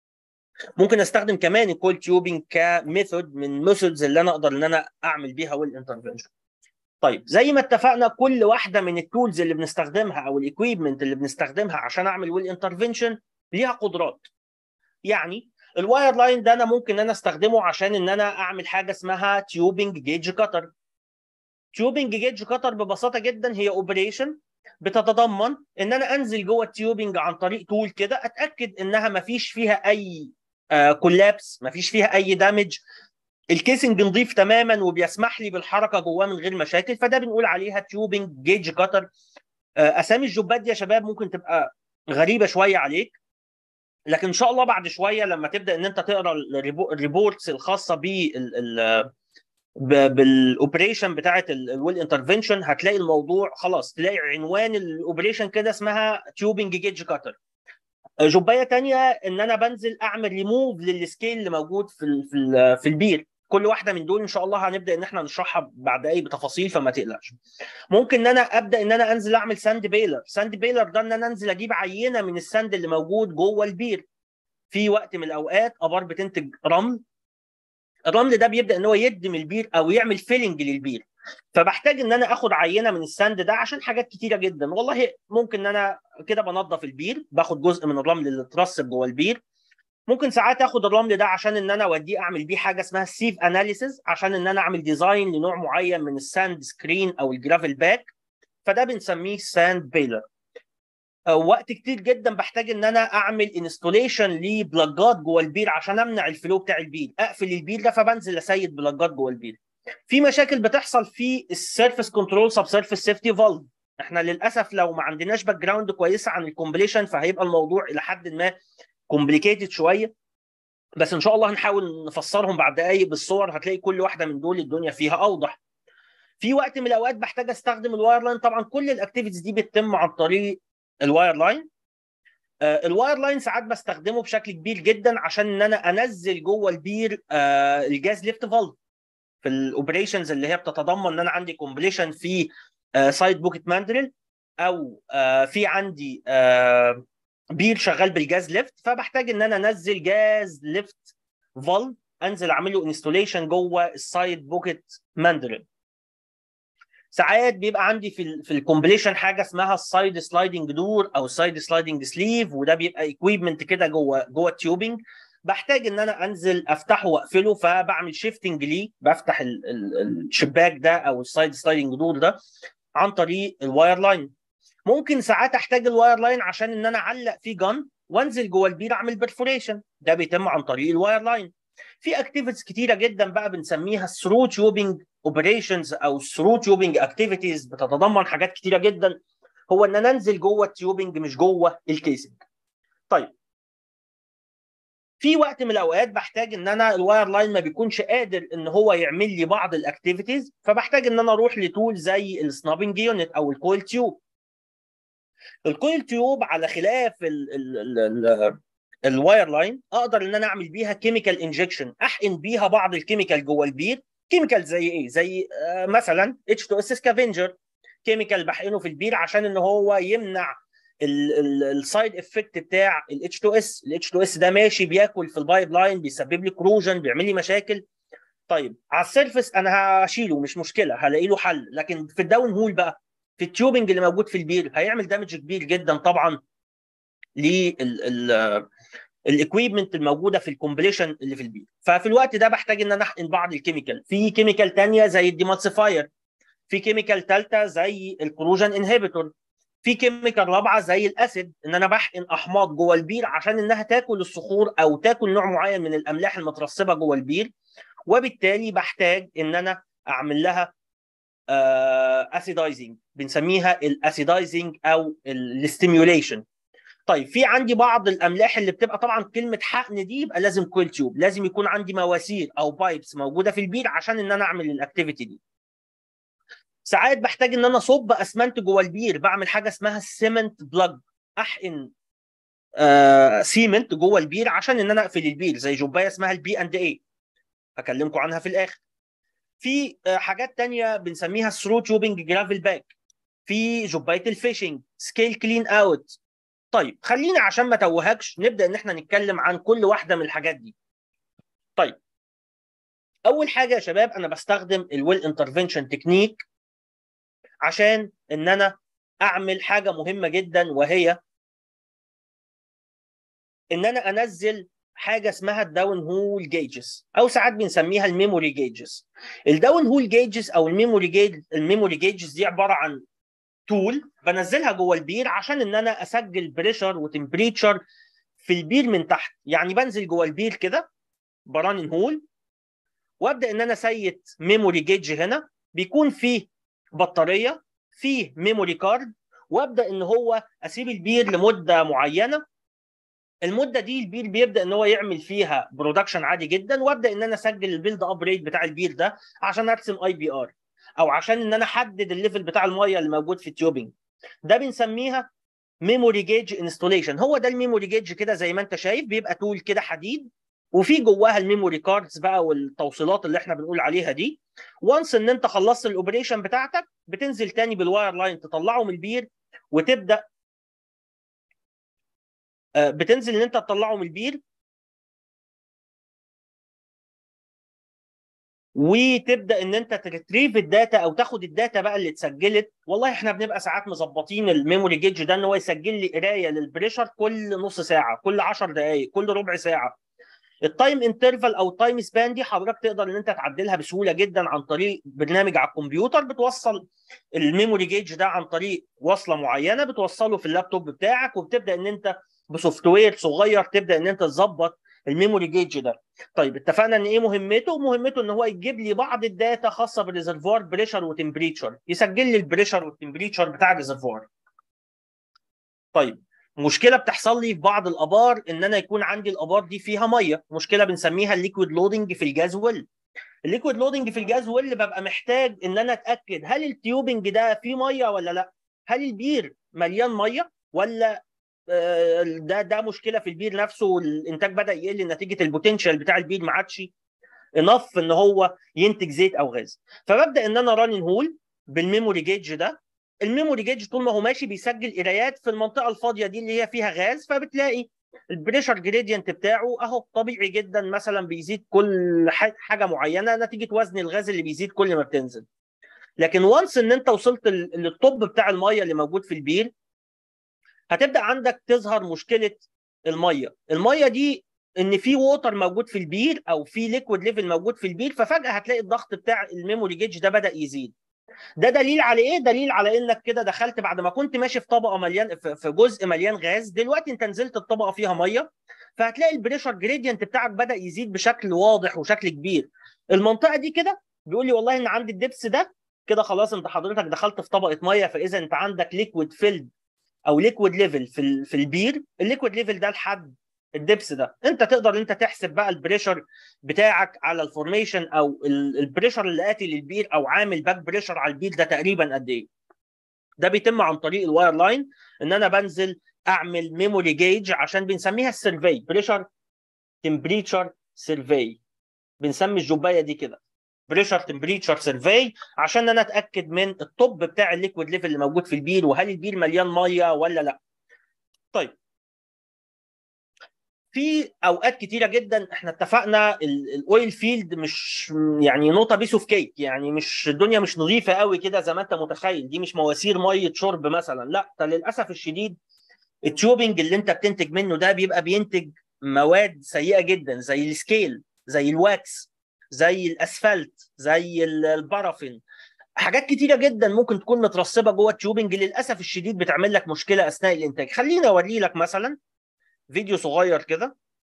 ممكن استخدم كمان الكول تيوبنج كميثود من ميثودز اللي انا اقدر ان انا اعمل بيها ويل انترفنشن طيب زي ما اتفقنا كل واحده من التولز اللي بنستخدمها او الاكويبمنت اللي بنستخدمها عشان اعمل ويل انترفنشن ليها قدرات يعني الواير لاين ده انا ممكن ان انا استخدمه عشان ان انا اعمل حاجه اسمها تيوبنج جيج كتر تيوبنج جيج كتر ببساطه جدا هي اوبريشن بتتضمن ان انا انزل جوه التيوبنج عن طريق تول كده اتاكد انها ما فيش فيها اي كولابس ما فيش فيها اي دامج الكيسنج نظيف تماما وبيسمح لي بالحركه جواه من غير مشاكل فده بنقول عليها تيوبنج جيج كتر اسامي الجوبات دي يا شباب ممكن تبقى غريبه شويه عليك لكن ان شاء الله بعد شويه لما تبدا ان انت تقرا الريبورتس الخاصه بال بالاوبريشن بتاعه الويل انترفنشن هتلاقي الموضوع خلاص تلاقي عنوان الاوبريشن كده اسمها تيوبنج جيج كاتر جوبايه تانية ان انا بنزل اعمل ريموف للسكيل اللي موجود في ال في ال في البير كل واحده من دول ان شاء الله هنبدا ان احنا نشرحها بعد اي بتفاصيل فما تقلقش ممكن ان انا ابدا ان انا انزل اعمل ساند بيلر ساند بيلر ده ان انا انزل اجيب عينه من الساند اللي موجود جوه البير في وقت من الاوقات ابار بتنتج رمل الرمل ده بيبدا ان هو يدم البير او يعمل فيلنج للبير فبحتاج ان انا اخد عينه من الساند ده عشان حاجات كتيره جدا والله ممكن ان انا كده بنظف البير باخد جزء من الرمل اللي اترسب جوه البير ممكن ساعات اخد الرمل ده عشان ان انا اوديه اعمل بيه حاجه اسمها سيف اناليسيز عشان ان انا اعمل ديزاين لنوع معين من الساند سكرين او الجرافل باك فده بنسميه ساند بيلر وقت كتير جدا بحتاج ان انا اعمل انستوليشن لبلاجات جوه البير عشان امنع الفلو بتاع البير اقفل البير ده فبنزل اسيد بلاجات جوه البير في مشاكل بتحصل في السيرفيس كنترول سب سيرفيس سيفتي فالف احنا للاسف لو ما عندناش باك جراوند كويسه عن الكومبليشن فهيبقى الموضوع الى حد ما كومبليكيتد شويه بس ان شاء الله هنحاول نفسرهم بعد دقايق بالصور هتلاقي كل واحده من دول الدنيا فيها اوضح في وقت من الاوقات بحتاج استخدم الواير لاين طبعا كل الاكتيفيتيز دي بتتم عن طريق الواير لاين آه الواير لاين ساعات بستخدمه بشكل كبير جدا عشان ان انا انزل جوه البير آه الجاز ليفت فالف في الاوبريشنز اللي هي بتتضمن ان انا عندي كومبليشن في سايد بوكيت ماندريل او آه في عندي آه بير شغال بالجاز ليفت فبحتاج ان انا انزل جاز ليفت فالف انزل اعمل له انستوليشن جوه السايد بوكيت ماندريل ساعات بيبقى عندي في ال في الكومبليشن حاجه اسمها السايد سلايدنج دور او السايد سلايدنج سليف وده بيبقى ايكويبمنت كده جوه جوه التيوبنج بحتاج ان انا انزل افتحه واقفله فبعمل شيفتنج ليه بفتح ال ال الشباك ده او السايد سلايدنج دور ده عن طريق الواير لاين ممكن ساعات احتاج الواير لاين عشان ان انا اعلق فيه جن وانزل جوه البير اعمل برفوريشن ده بيتم عن طريق الواير لاين في اكتيفيتيز كتيره جدا بقى بنسميها ثرو تيوبنج اوبريشنز او ثرو تيوبنج اكتيفيتيز بتتضمن حاجات كتيره جدا هو ان انا انزل جوه التيوبنج مش جوه الكيسنج طيب في وقت من الاوقات بحتاج ان انا الواير لاين ما بيكونش قادر ان هو يعمل لي بعض الاكتيفيتيز فبحتاج ان انا اروح لتول زي السنابنج يونت او الكويل تيوب الكويل تيوب على خلاف ال ال ال الواير لاين اقدر ان انا اعمل بيها كيميكال انجكشن احقن بيها بعض الكيميكال جوه البير كيميكال زي ايه زي آه مثلا اتش 2 اس سكافنجر كيميكال بحقنه في البير عشان ان هو يمنع السايد افكت بتاع الاتش 2 اس الاتش 2 اس ده ماشي بياكل في البايب لاين بيسبب لي كروجن بيعمل لي مشاكل طيب على السيرفس انا هشيله مش مشكله هلاقي له حل لكن في الداون هول بقى في التيوبنج اللي موجود في البير هيعمل دامج كبير جدا طبعا لل الاكويبمنت الموجوده في الكومبليشن اللي في البير ففي الوقت ده بحتاج ان انا احقن بعض الكيميكال في كيميكال ثانيه زي الديمالسيفاير في كيميكال ثالثه زي الكروجن انهبيتور في كيميكال رابعه زي الاسيد ان انا بحقن احماض جوه البير عشان انها تاكل الصخور او تاكل نوع معين من الاملاح المترسبه جوه البير وبالتالي بحتاج ان انا اعمل لها اسيدايزنج بنسميها الاسيدايزنج او الاستيميوليشن طيب في عندي بعض الاملاح اللي بتبقى طبعا كلمه حقن دي يبقى لازم كويل تيوب لازم يكون عندي مواسير او بايبس موجوده في البير عشان ان انا اعمل الاكتيفيتي دي ساعات بحتاج ان انا اصب اسمنت جوه البير بعمل حاجه اسمها السيمنت بلاج احقن آه سيمنت جوه البير عشان ان انا اقفل البير زي جوبايه اسمها البي اند اي هكلمكم عنها في الاخر في آه حاجات تانية بنسميها ثرو تيوبنج جرافل باك في جوبايه الفيشنج سكيل كلين اوت طيب خلينا عشان ما توهكش نبدا ان احنا نتكلم عن كل واحده من الحاجات دي طيب اول حاجه يا شباب انا بستخدم الويل انترفنشن تكنيك عشان ان انا اعمل حاجه مهمه جدا وهي ان انا انزل حاجه اسمها الداون هول جيجز او ساعات بنسميها الميموري جيجز الداون هول جيجز او الميموري جيج الميموري جيجز دي عباره عن تول بنزلها جوه البير عشان ان انا اسجل بريشر وتمبريتشر في البير من تحت يعني بنزل جوه البير كده برانن هول وابدا ان انا سيت ميموري جيج هنا بيكون فيه بطاريه فيه ميموري كارد وابدا ان هو اسيب البير لمده معينه المده دي البير بيبدا ان هو يعمل فيها برودكشن عادي جدا وابدا ان انا اسجل البيلد اب ريت بتاع البير ده عشان ارسم اي بي ار او عشان ان انا احدد الليفل بتاع الميه اللي موجود في التيوبنج ده بنسميها ميموري جيج انستوليشن هو ده الميموري جيج كده زي ما انت شايف بيبقى تول كده حديد وفي جواها الميموري كاردز بقى والتوصيلات اللي احنا بنقول عليها دي وانس ان انت خلصت الاوبريشن بتاعتك بتنزل تاني بالواير لاين تطلعه من البير وتبدا بتنزل ان انت تطلعه من البير وتبدا ان انت تريتريف الداتا او تاخد الداتا بقى اللي اتسجلت والله احنا بنبقى ساعات مظبطين الميموري جيج ده ان هو يسجل لي قرايه للبريشر كل نص ساعه كل 10 دقائق كل ربع ساعه التايم انترفال او التايم سبان دي حضرتك تقدر ان انت تعدلها بسهوله جدا عن طريق برنامج على الكمبيوتر بتوصل الميموري جيج ده عن طريق وصله معينه بتوصله في اللابتوب بتاعك وبتبدا ان انت بسوفت وير صغير تبدا ان انت تظبط الميموري جيج ده طيب اتفقنا ان ايه مهمته مهمته ان هو يجيب لي بعض الداتا خاصه بالريزرفوار بريشر وتمبريتشر يسجل لي البريشر والتمبريتشر بتاع الريزرفوار طيب مشكله بتحصل لي في بعض الابار ان انا يكون عندي الابار دي فيها ميه مشكله بنسميها الليكويد لودنج في الجاز ويل الليكويد لودنج في الجاز ويل ببقى محتاج ان انا اتاكد هل التيوبنج ده فيه ميه ولا لا هل البير مليان ميه ولا ده ده مشكله في البير نفسه والانتاج بدا يقل نتيجه البوتنشال بتاع البير ما عادش انف ان هو ينتج زيت او غاز فببدا ان انا رانين هول بالميموري جيج ده الميموري جيج طول ما هو ماشي بيسجل قرايات في المنطقه الفاضيه دي اللي هي فيها غاز فبتلاقي البريشر جريدينت بتاعه اهو طبيعي جدا مثلا بيزيد كل حاجه معينه نتيجه وزن الغاز اللي بيزيد كل ما بتنزل لكن وانس ان انت وصلت للطب بتاع الميه اللي موجود في البير هتبدا عندك تظهر مشكله الميه الميه دي ان في ووتر موجود في البير او في ليكويد ليفل موجود في البير ففجاه هتلاقي الضغط بتاع الميموري جيج ده بدا يزيد ده دليل على ايه دليل على انك كده دخلت بعد ما كنت ماشي في طبقه مليان في جزء مليان غاز دلوقتي انت نزلت الطبقه فيها ميه فهتلاقي البريشر جريدينت بتاعك بدا يزيد بشكل واضح وشكل كبير المنطقه دي كده بيقول لي والله ان عندي الدبس ده كده خلاص انت حضرتك دخلت في طبقه ميه فاذا انت عندك ليكويد فيلد او ليكويد ليفل في في البير الليكويد ليفل ده لحد الدبس ده انت تقدر انت تحسب بقى البريشر بتاعك على الفورميشن او البريشر اللي اتي للبير او عامل باك بريشر على البير ده تقريبا قد ايه ده بيتم عن طريق الواير لاين ان انا بنزل اعمل ميموري جيج عشان بنسميها السيرفي بريشر تمبريتشر سيرفي بنسمي الجوبايه دي كده بريشر تمبريتشر سيرفي عشان انا اتاكد من الطب بتاع الليكويد ليفل اللي موجود في البير وهل البير مليان ميه ولا لا طيب في اوقات كتيره جدا احنا اتفقنا الاويل فيلد مش يعني نقطه بيس اوف كيك يعني مش الدنيا مش نظيفه قوي كده زي ما انت متخيل دي مش مواسير ميه شرب مثلا لا ده للاسف الشديد التيوبنج اللي انت بتنتج منه ده بيبقى بينتج مواد سيئه جدا زي السكيل زي الواكس زي الاسفلت زي البارافين حاجات كتيره جدا ممكن تكون مترسبه جوه التيوبنج للاسف الشديد بتعمل لك مشكله اثناء الانتاج خليني اوري لك مثلا فيديو صغير كده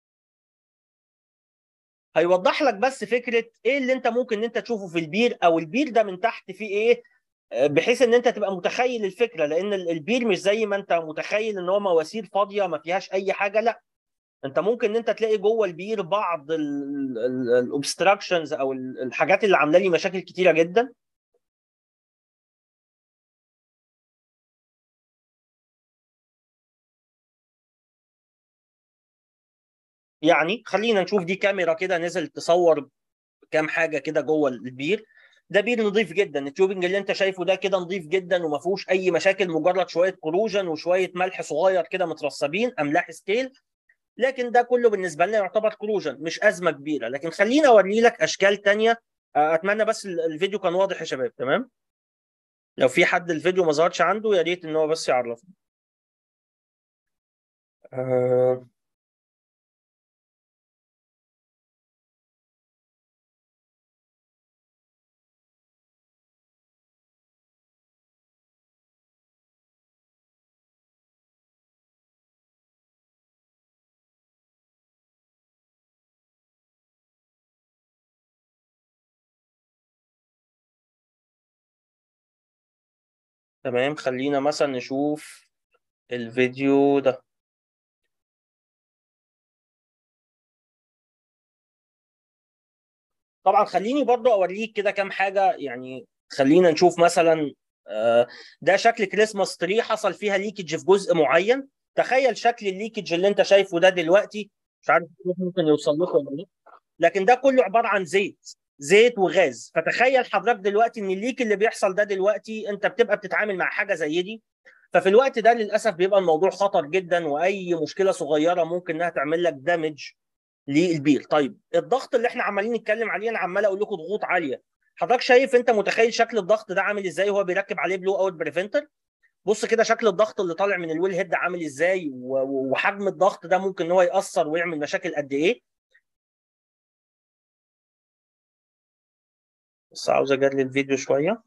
هيوضح لك بس فكره ايه اللي انت ممكن انت تشوفه في البير او البير ده من تحت فيه ايه بحيث ان انت تبقى متخيل الفكره لان البير مش زي ما انت متخيل ان هو مواسير فاضيه ما فيهاش اي حاجه لا انت ممكن ان انت تلاقي جوه البير بعض الاوبستراكشنز او الحاجات اللي عامله لي مشاكل كتيره جدا يعني خلينا نشوف دي كاميرا كده نزل تصور كام حاجه كده جوه البير ده بير نظيف جدا التيوبنج اللي انت شايفه ده كده نظيف جدا وما فيهوش اي مشاكل مجرد شويه كروجن وشويه ملح صغير كده مترسبين املاح ستيل لكن ده كله بالنسبه لنا يعتبر كروجن مش ازمه كبيره لكن خليني اوري لك اشكال تانية اتمنى بس الفيديو كان واضح يا شباب تمام لو في حد الفيديو ما ظهرش عنده يا ريت ان هو بس يعرفني أه تمام خلينا مثلا نشوف الفيديو ده طبعا خليني برضو اوريك كده كام حاجه يعني خلينا نشوف مثلا ده شكل كريسماس تري حصل فيها ليكج في جزء معين تخيل شكل الليكج اللي انت شايفه ده دلوقتي مش عارف ممكن يوصل لكم ولا لا لكن ده كله عباره عن زيت زيت وغاز فتخيل حضرتك دلوقتي ان الليك اللي بيحصل ده دلوقتي انت بتبقى بتتعامل مع حاجه زي دي ففي الوقت ده للاسف بيبقى الموضوع خطر جدا واي مشكله صغيره ممكن انها تعمل لك دامج للبير طيب الضغط اللي احنا عمالين نتكلم عليه انا عمال اقول لكم ضغوط عاليه حضرتك شايف انت متخيل شكل الضغط ده عامل ازاي وهو بيركب عليه بلو اوت بريفنتر بص كده شكل الضغط اللي طالع من الويل هيد عامل ازاي وحجم الضغط ده ممكن ان هو ياثر ويعمل مشاكل قد ايه بس عاوز اجري الفيديو شويه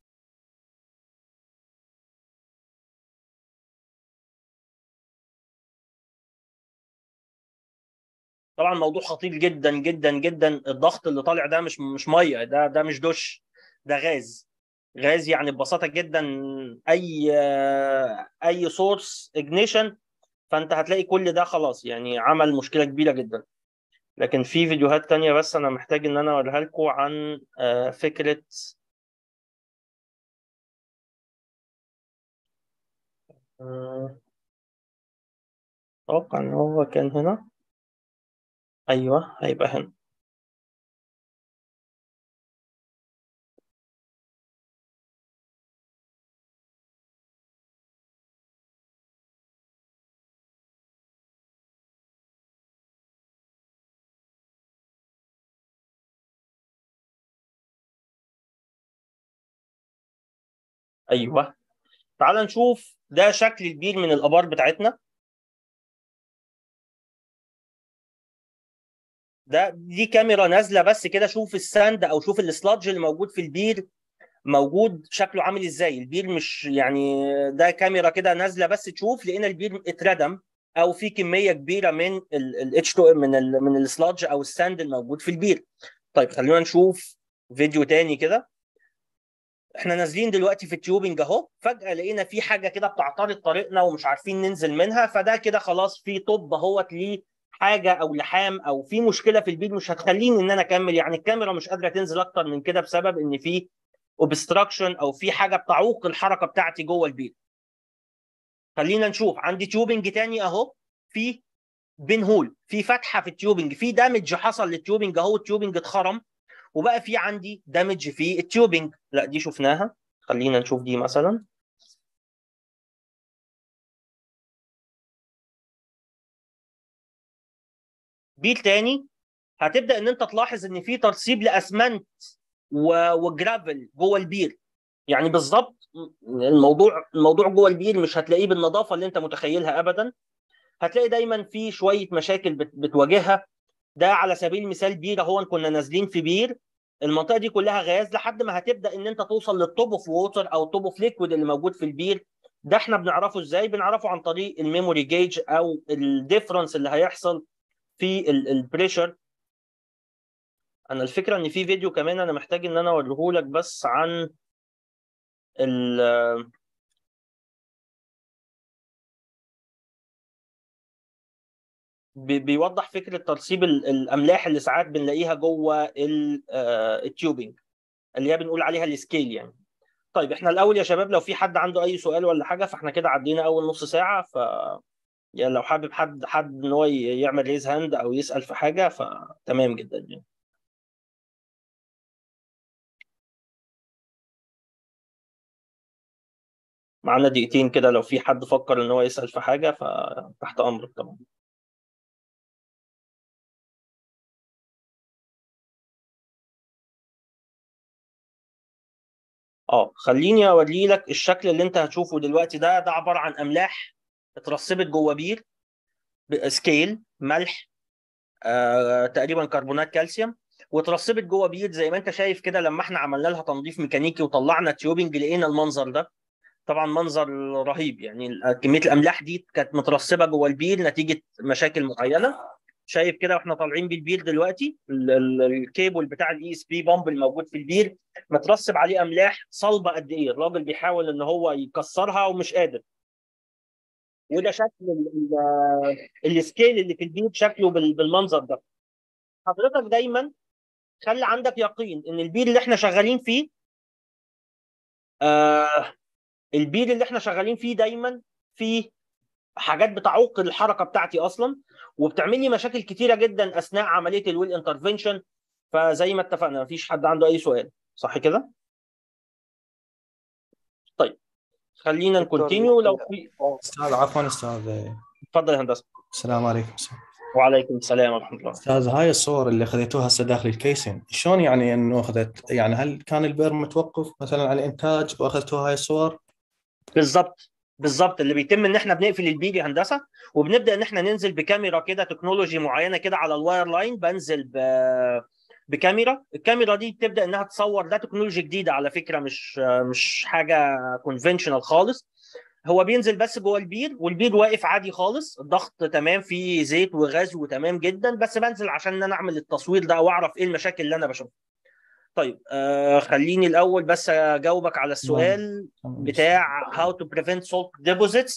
طبعا موضوع خطير جدا جدا جدا الضغط اللي طالع ده مش مش ميه ده ده مش دش ده غاز غاز يعني ببساطه جدا اي اي سورس اجنيشن فانت هتلاقي كل ده خلاص يعني عمل مشكله كبيره جدا لكن في فيديوهات تانية بس انا محتاج ان انا اوريها لكم عن آه، فكره آه، اتوقع ان هو كان هنا ايوه هيبقى هنا ايوه تعال نشوف ده شكل البير من الابار بتاعتنا ده دي كاميرا نازله بس كده شوف الساند او شوف السلادج اللي موجود في البير موجود شكله عامل ازاي البير مش يعني ده كاميرا كده نازله بس تشوف لقينا البير اتردم او في كميه كبيره من الاتش 2 من ال من السلادج او الساند الموجود في البير طيب خلينا نشوف فيديو تاني كده احنا نازلين دلوقتي في التيوبنج اهو فجاه لقينا في حاجه كده بتعترض طريقنا ومش عارفين ننزل منها فده كده خلاص في طب اهوت ليه حاجه او لحام او في مشكله في البير مش هتخليني ان انا اكمل يعني الكاميرا مش قادره تنزل اكتر من كده بسبب ان في اوبستراكشن او في حاجه بتعوق الحركه بتاعتي جوه البير خلينا نشوف عندي تيوبنج تاني اهو في بين هول في فتحه في التيوبنج في دامج حصل للتيوبنج اهو التيوبنج اتخرم وبقى في عندي دامج في التيوبنج لا دي شفناها خلينا نشوف دي مثلا بير تاني هتبدا ان انت تلاحظ ان في ترسيب لاسمنت و- وجرافل جوه البير يعني بالظبط الموضوع الموضوع جوه البير مش هتلاقيه بالنظافه اللي انت متخيلها ابدا هتلاقي دايما في شويه مشاكل بت- بتواجهها ده على سبيل المثال بير اهو كنا نازلين في بير المنطقه دي كلها غاز لحد ما هتبدا ان انت توصل للتوب اوف ووتر او التوب اوف ليكويد اللي موجود في البير ده احنا بنعرفه ازاي بنعرفه عن طريق الميموري جيج او الديفرنس اللي هيحصل في البريشر انا الفكره ان في فيديو كمان انا محتاج ان انا اوريه لك بس عن ال بي- بيوضح فكره ترسيب ال- الاملاح اللي ساعات بنلاقيها جوه ال- آه، التيوبينج اللي هي بنقول عليها السكيل يعني طيب احنا الاول يا شباب لو في حد عنده اي سؤال ولا حاجه فاحنا كده عدينا اول نص ساعه ف يعني لو حابب حد حد ان هو ي- يعمل ريز هاند او يسال في حاجه فتمام جدا يعني معانا دقيقتين كده لو في حد فكر ان هو يسال في حاجه فتحت امرك طبعا اه خليني اوري لك الشكل اللي انت هتشوفه دلوقتي ده ده عباره عن املاح اترسبت جوه بير سكيل ملح آه، تقريبا كربونات كالسيوم واترسبت جوه بير زي ما انت شايف كده لما احنا عملنا لها تنظيف ميكانيكي وطلعنا تيوبنج لقينا المنظر ده طبعا منظر رهيب يعني كميه الاملاح دي كانت مترسبه جوه البير نتيجه مشاكل معينه شايف كده واحنا طالعين بالبير دلوقتي ال- ال- الكيبل بتاع الاي اس بي بامب الموجود في البير مترسب عليه املاح صلبه قد ايه الراجل بيحاول ان هو يكسرها ومش قادر وده شكل ال- ال- السكيل اللي في البير شكله بال- بالمنظر ده حضرتك دايما خلي عندك يقين ان البير اللي احنا شغالين فيه آه البير اللي احنا شغالين فيه دايما فيه حاجات بتعوق الحركه بتاعتي اصلا وبتعمل لي مشاكل كتيره جدا اثناء عمليه الويل انترفنشن فزي ما اتفقنا مفيش حد عنده اي سؤال صح كده؟ طيب خلينا دكتور، نكونتينيو لو في استاذ عفوا استاذ اتفضل يا هندسه السلام عليكم وعليكم السلام ورحمه الله استاذ هاي الصور اللي خذيتوها هسه داخل الكيسين شلون يعني انه اخذت يعني هل كان البير متوقف مثلا على الانتاج واخذتوا هاي الصور؟ بالظبط بالظبط اللي بيتم ان احنا بنقفل البير يا هندسه وبنبدا ان احنا ننزل بكاميرا كده تكنولوجي معينه كده على الواير لاين بنزل ب... بكاميرا الكاميرا دي بتبدا انها تصور ده تكنولوجي جديده على فكره مش مش حاجه كونفنشنال خالص هو بينزل بس جوه البير والبير واقف عادي خالص الضغط تمام فيه زيت وغاز وتمام جدا بس بنزل عشان ان انا اعمل التصوير ده واعرف ايه المشاكل اللي انا بشوفها طيب آه خليني الاول بس اجاوبك على السؤال بتاع how to prevent salt deposits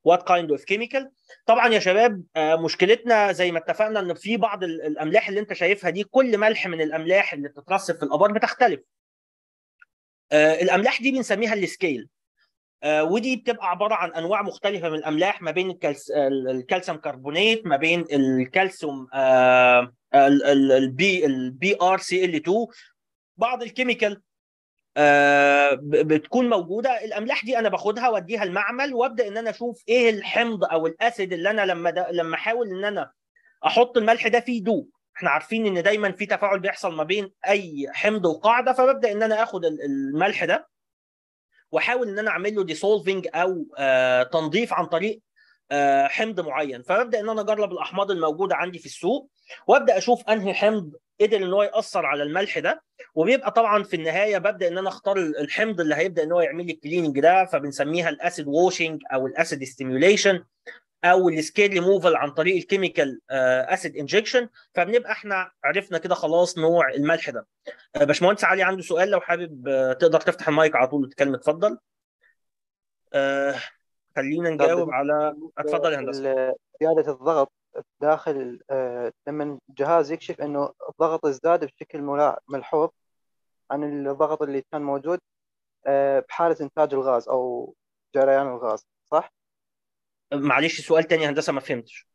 وات كايند اوف كيميكال طبعا يا شباب آه، مشكلتنا زي ما اتفقنا ان في بعض ال- الاملاح اللي انت شايفها دي كل ملح من الاملاح اللي بتترسب في الابار بتختلف آه، الاملاح دي بنسميها السكيل آه، ودي بتبقى عباره عن انواع مختلفه من الاملاح ما بين الكالس... ال- الكالسيوم كربونات ما بين الكالسيوم آه، ال- ال- البي البي ار سي ال 2 بعض الكيميكال آه، ب- بتكون موجوده الاملاح دي انا باخدها واديها المعمل وابدا ان انا اشوف ايه الحمض او الاسيد اللي انا لما ده لما احاول ان انا احط الملح ده فيه يدوب احنا عارفين ان دايما في تفاعل بيحصل ما بين اي حمض وقاعده فببدا ان انا اخد ال- الملح ده واحاول ان انا اعمل له ديسولفنج او آه تنظيف عن طريق آه حمض معين فببدا ان انا اجرب الاحماض الموجوده عندي في السوق وابدا اشوف انهي حمض قدر ان هو ياثر على الملح ده وبيبقى طبعا في النهايه ببدا ان انا اختار الحمض اللي هيبدا ان هو يعمل لي الكليننج ده فبنسميها الاسيد ووشنج او الاسيد ستيميوليشن او السكيل ريموفال عن طريق الكيميكال اسيد انجكشن فبنبقى احنا عرفنا كده خلاص نوع الملح ده آه، باشمهندس علي عنده سؤال لو حابب آه، تقدر تفتح المايك على طول وتتكلم اتفضل آه، خلينا نجاوب على اتفضل يا هندسه ال- زيادة الضغط داخل آه، لما الجهاز يكشف انه الضغط ازداد بشكل ملا- ملحوظ عن الضغط اللي كان موجود آه، بحالة انتاج الغاز او جريان الغاز صح؟ معلش سؤال تاني يا هندسه ما فهمتش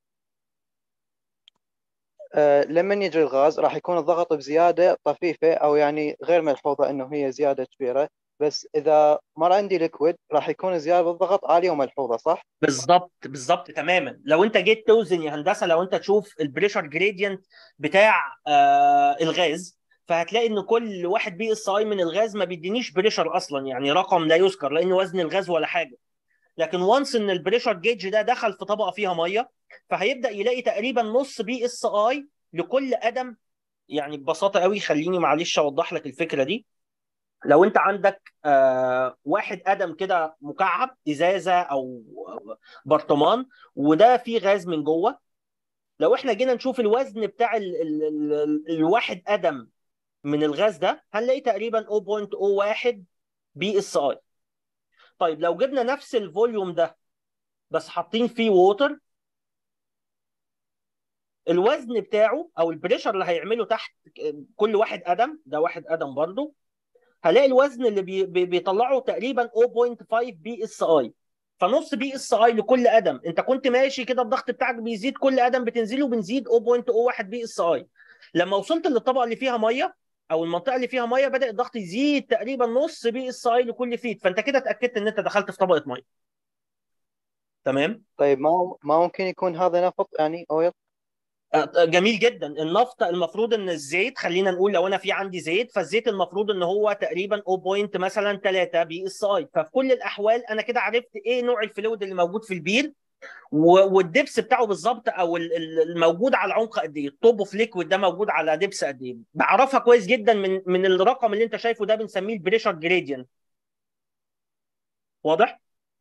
آه، لما يجري الغاز راح يكون الضغط بزيادة طفيفة او يعني غير ملحوظة انه هي زيادة كبيرة بس اذا مر عندي ليكويد راح يكون زيادة بالضغط عالية وملحوظة صح؟ بالظبط بالظبط تماما لو انت جيت توزن يا هندسه لو انت تشوف البريشر جريدينت بتاع آه الغاز فهتلاقي ان كل واحد بي اس اي من الغاز ما بيدينيش بريشر اصلا يعني رقم لا يذكر لان وزن الغاز ولا حاجه لكن وانس ان البريشر جيج ده دخل في طبقه فيها ميه فهيبدا يلاقي تقريبا نص بي اس اي لكل قدم يعني ببساطه قوي خليني معلش اوضح لك الفكره دي لو انت عندك آه واحد قدم كده مكعب ازازه او برطمان وده فيه غاز من جوه لو احنا جينا نشوف الوزن بتاع ال ال ال ال الواحد قدم من الغاز ده هنلاقي تقريبا 0.01 بي اس اي طيب لو جبنا نفس الفوليوم ده بس حاطين فيه ووتر الوزن بتاعه او البريشر اللي هيعمله تحت كل واحد قدم ده واحد قدم برضه هلاقي الوزن اللي بي بي بيطلعه تقريبا 0.5 بي اس اي فنص بي اس اي لكل قدم انت كنت ماشي كده الضغط بتاعك بيزيد كل قدم بتنزله بنزيد 0.01 بي اس اي لما وصلت للطبقه اللي فيها ميه او المنطقه اللي فيها ميه بدا الضغط يزيد تقريبا نص بي اس اي لكل فيت فانت كده اتاكدت ان انت دخلت في طبقه ميه تمام طيب ما ما ممكن يكون هذا نفط يعني اويل آه، جميل جدا النفط المفروض ان الزيت خلينا نقول لو انا في عندي زيت فالزيت المفروض ان هو تقريبا 0. مثلا 3 بي اس اي ففي كل الاحوال انا كده عرفت ايه نوع الفلويد اللي موجود في البير و- والدبس بتاعه بالظبط او ال- ال- الموجود على عمق قد ايه الطوب اوف ليكويد ده موجود على دبس قد ايه بعرفها كويس جدا من من الرقم اللي انت شايفه ده بنسميه البريشر جريدينت واضح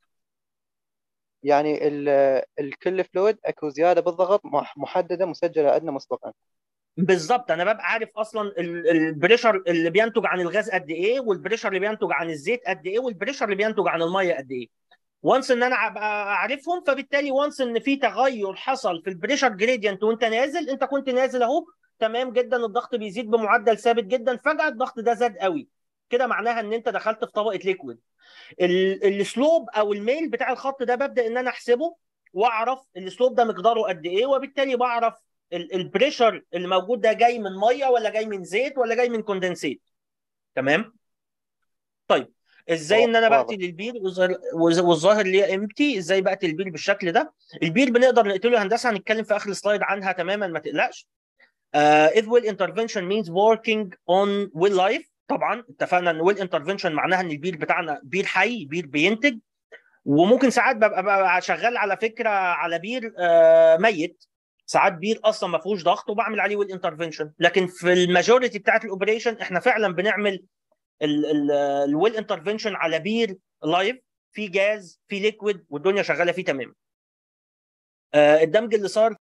يعني ال- الكل فلويد اكو زيادة بالضغط مح- محددة مسجلة عندنا مسبقا بالظبط انا ببقى عارف اصلا ال- البريشر اللي بينتج عن الغاز قد ايه والبريشر اللي بينتج عن الزيت قد ايه والبريشر اللي بينتج عن الميه قد ايه وانس ان انا ابقى عارفهم فبالتالي وانس ان في تغير حصل في البريشر جريدينت وانت نازل انت كنت نازل اهو تمام جدا الضغط بيزيد بمعدل ثابت جدا فجاه الضغط ده زاد قوي كده معناها ان انت دخلت في طبقه ليكويد ال- السلوب او الميل بتاع الخط ده ببدا ان انا احسبه واعرف السلوب ده مقداره قد ايه وبالتالي بعرف ال- البريشر اللي موجود ده جاي من ميه ولا جاي من زيت ولا جاي من كوندنسيت تمام طيب ازاي ان انا واضح. بقتل البير والظاهر- والظاهر ليه امتي ازاي بقتل البير بالشكل ده البير بنقدر نقتله هندسه هنتكلم في اخر السلايد عنها تماما ما تقلقش uh, if will intervention means working on will life طبعا اتفقنا ان will intervention معناها ان البير بتاعنا بير حي بير بينتج وممكن ساعات ببقى, ببقى شغال على فكره على بير آه ميت ساعات بير اصلا ما فيهوش ضغط وبعمل عليه ويل انترفنشن لكن في الماجوريتي بتاعت الاوبريشن احنا فعلا بنعمل الويل انترفنشن على بير لايف في جاز في ليكويد والدنيا شغاله فيه تمام آه الدمج اللي صار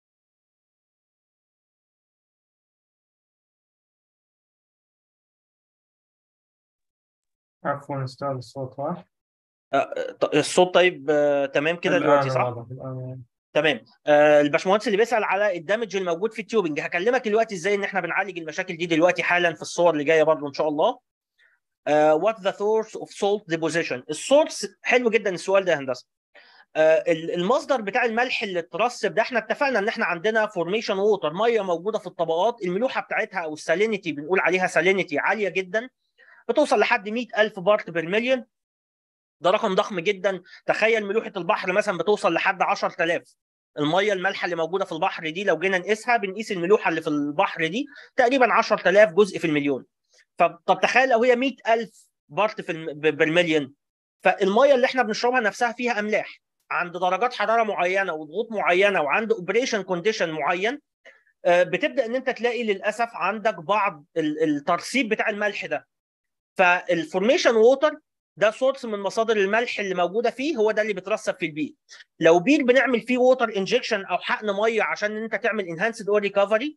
عفوا استاذ الصوت راح آه، ط- الصوت طيب آه، تمام كده دلوقتي الآن صح؟ واضح الآن تمام آه، الباشمهندس اللي بيسأل على الدمج الموجود في التيوبنج هكلمك دلوقتي ازاي ان احنا بنعالج المشاكل دي دلوقتي حالا في الصور اللي جايه برضه ان شاء الله وات ذا source اوف سولت ديبوزيشن السورس حلو جدا السؤال ده يا هندسه آه، ال- المصدر بتاع الملح اللي اترسب ده احنا اتفقنا ان احنا عندنا فورميشن ووتر ميه موجوده في الطبقات الملوحه بتاعتها او السالينيتي بنقول عليها سالينيتي عاليه جدا بتوصل لحد 100000 بارت بير مليون ده رقم ضخم جدا تخيل ملوحه البحر مثلا بتوصل لحد 10000 الميه المالحه اللي موجوده في البحر دي لو جينا نقيسها بنقيس الملوحه اللي في البحر دي تقريبا 10000 جزء في المليون فطب تخيل لو هي 100000 بارت في الم- ب- بالمليون فالميه اللي احنا بنشربها نفسها فيها املاح عند درجات حراره معينه وضغوط معينه وعند اوبريشن كونديشن معين آه، بتبدا ان انت تلاقي للاسف عندك بعض ال- الترسيب بتاع الملح ده فالفورميشن ووتر ده سورس من مصادر الملح اللي موجوده فيه هو ده اللي بيترسب في البير لو بير بنعمل فيه ووتر انجكشن او حقن ميه عشان ان انت تعمل انهانسد اور ريكفري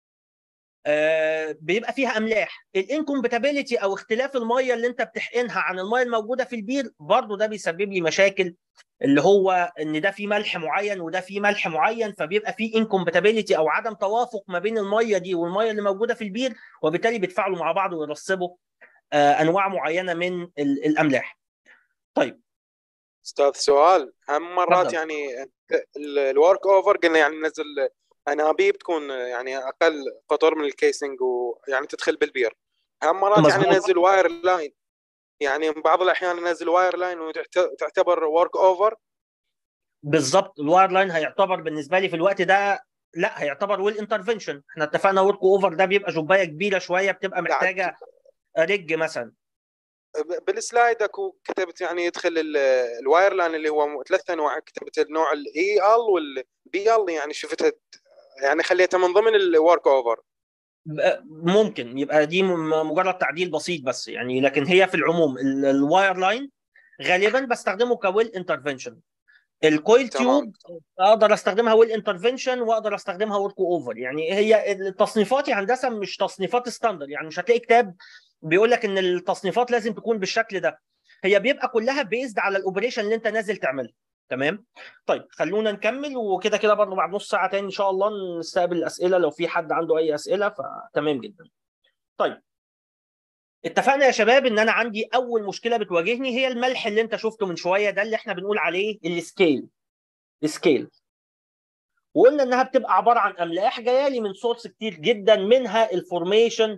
بيبقى فيها املاح الانكومباتيبيليتي او اختلاف الميه اللي انت بتحقنها عن الميه الموجوده في البير برضه ده بيسبب لي مشاكل اللي هو ان ده فيه ملح معين وده فيه ملح معين فبيبقى فيه انكومباتيبيليتي او عدم توافق ما بين الميه دي والميه اللي موجوده في البير وبالتالي بيتفاعلوا مع بعض ويرسبوا آه، انواع معينه من ال- الاملاح. طيب استاذ سؤال هم مرات تفضل. يعني الورك اوفر قلنا يعني ننزل انابيب تكون يعني اقل قطر من الكيسنج ويعني تدخل بالبير هم مرات يعني مظبوط. ننزل واير لاين يعني بعض الاحيان ننزل واير لاين وتعتبر ورك اوفر بالظبط الواير لاين هيعتبر بالنسبه لي في الوقت ده لا هيعتبر ويل انترفنشن احنا اتفقنا ورك اوفر ده بيبقى جوبايه كبيره شويه بتبقى محتاجه رج مثلا بالسلايد اكو كتبت يعني يدخل ال- الواير لاين اللي هو ثلاث انواع كتبت النوع الاي ال والبي ال يعني شفتها يعني خليتها من ضمن الورك اوفر ممكن يبقى دي م- مجرد تعديل بسيط بس يعني لكن هي في العموم ال- الواير لاين غالبا بستخدمه كويل انترفنشن الكويل تمام. تيوب اقدر استخدمها ويل انترفنشن واقدر استخدمها ورك اوفر يعني هي التصنيفات يا هندسه مش تصنيفات ستاندرد يعني مش هتلاقي كتاب بيقول لك ان التصنيفات لازم تكون بالشكل ده هي بيبقى كلها بيزد على الاوبريشن اللي انت نازل تعمله تمام طيب خلونا نكمل وكده كده برضه بعد نص ساعه تاني ان شاء الله نستقبل الاسئله لو في حد عنده اي اسئله فتمام جدا طيب اتفقنا يا شباب ان انا عندي اول مشكله بتواجهني هي الملح اللي انت شفته من شويه ده اللي احنا بنقول عليه السكيل السكيل وقلنا انها بتبقى عباره عن املاح جايه لي من سورس كتير جدا منها الفورميشن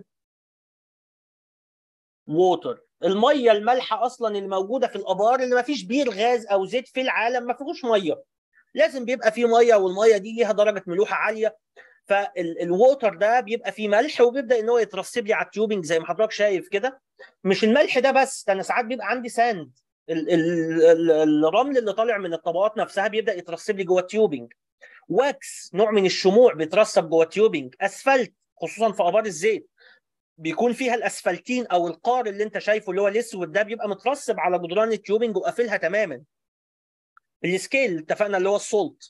ووتر الميه المالحه اصلا اللي موجوده في الابار اللي ما فيش بير غاز او زيت في العالم ما فيهوش ميه لازم بيبقى فيه ميه والميه دي ليها درجه ملوحه عاليه فالووتر ده بيبقى فيه ملح وبيبدا ان هو يترسب لي على التيوبنج زي ما حضرتك شايف كده مش الملح ده بس ده انا ساعات بيبقى عندي ساند ال- ال- ال- الرمل اللي طالع من الطبقات نفسها بيبدا يترسب لي جوه التيوبنج واكس نوع من الشموع بيترسب جوه التيوبنج اسفلت خصوصا في ابار الزيت بيكون فيها الاسفلتين او القار اللي انت شايفه اللي هو الاسود ده بيبقى مترسب على جدران التيوبنج وقافلها تماما السكيل اتفقنا اللي هو السولت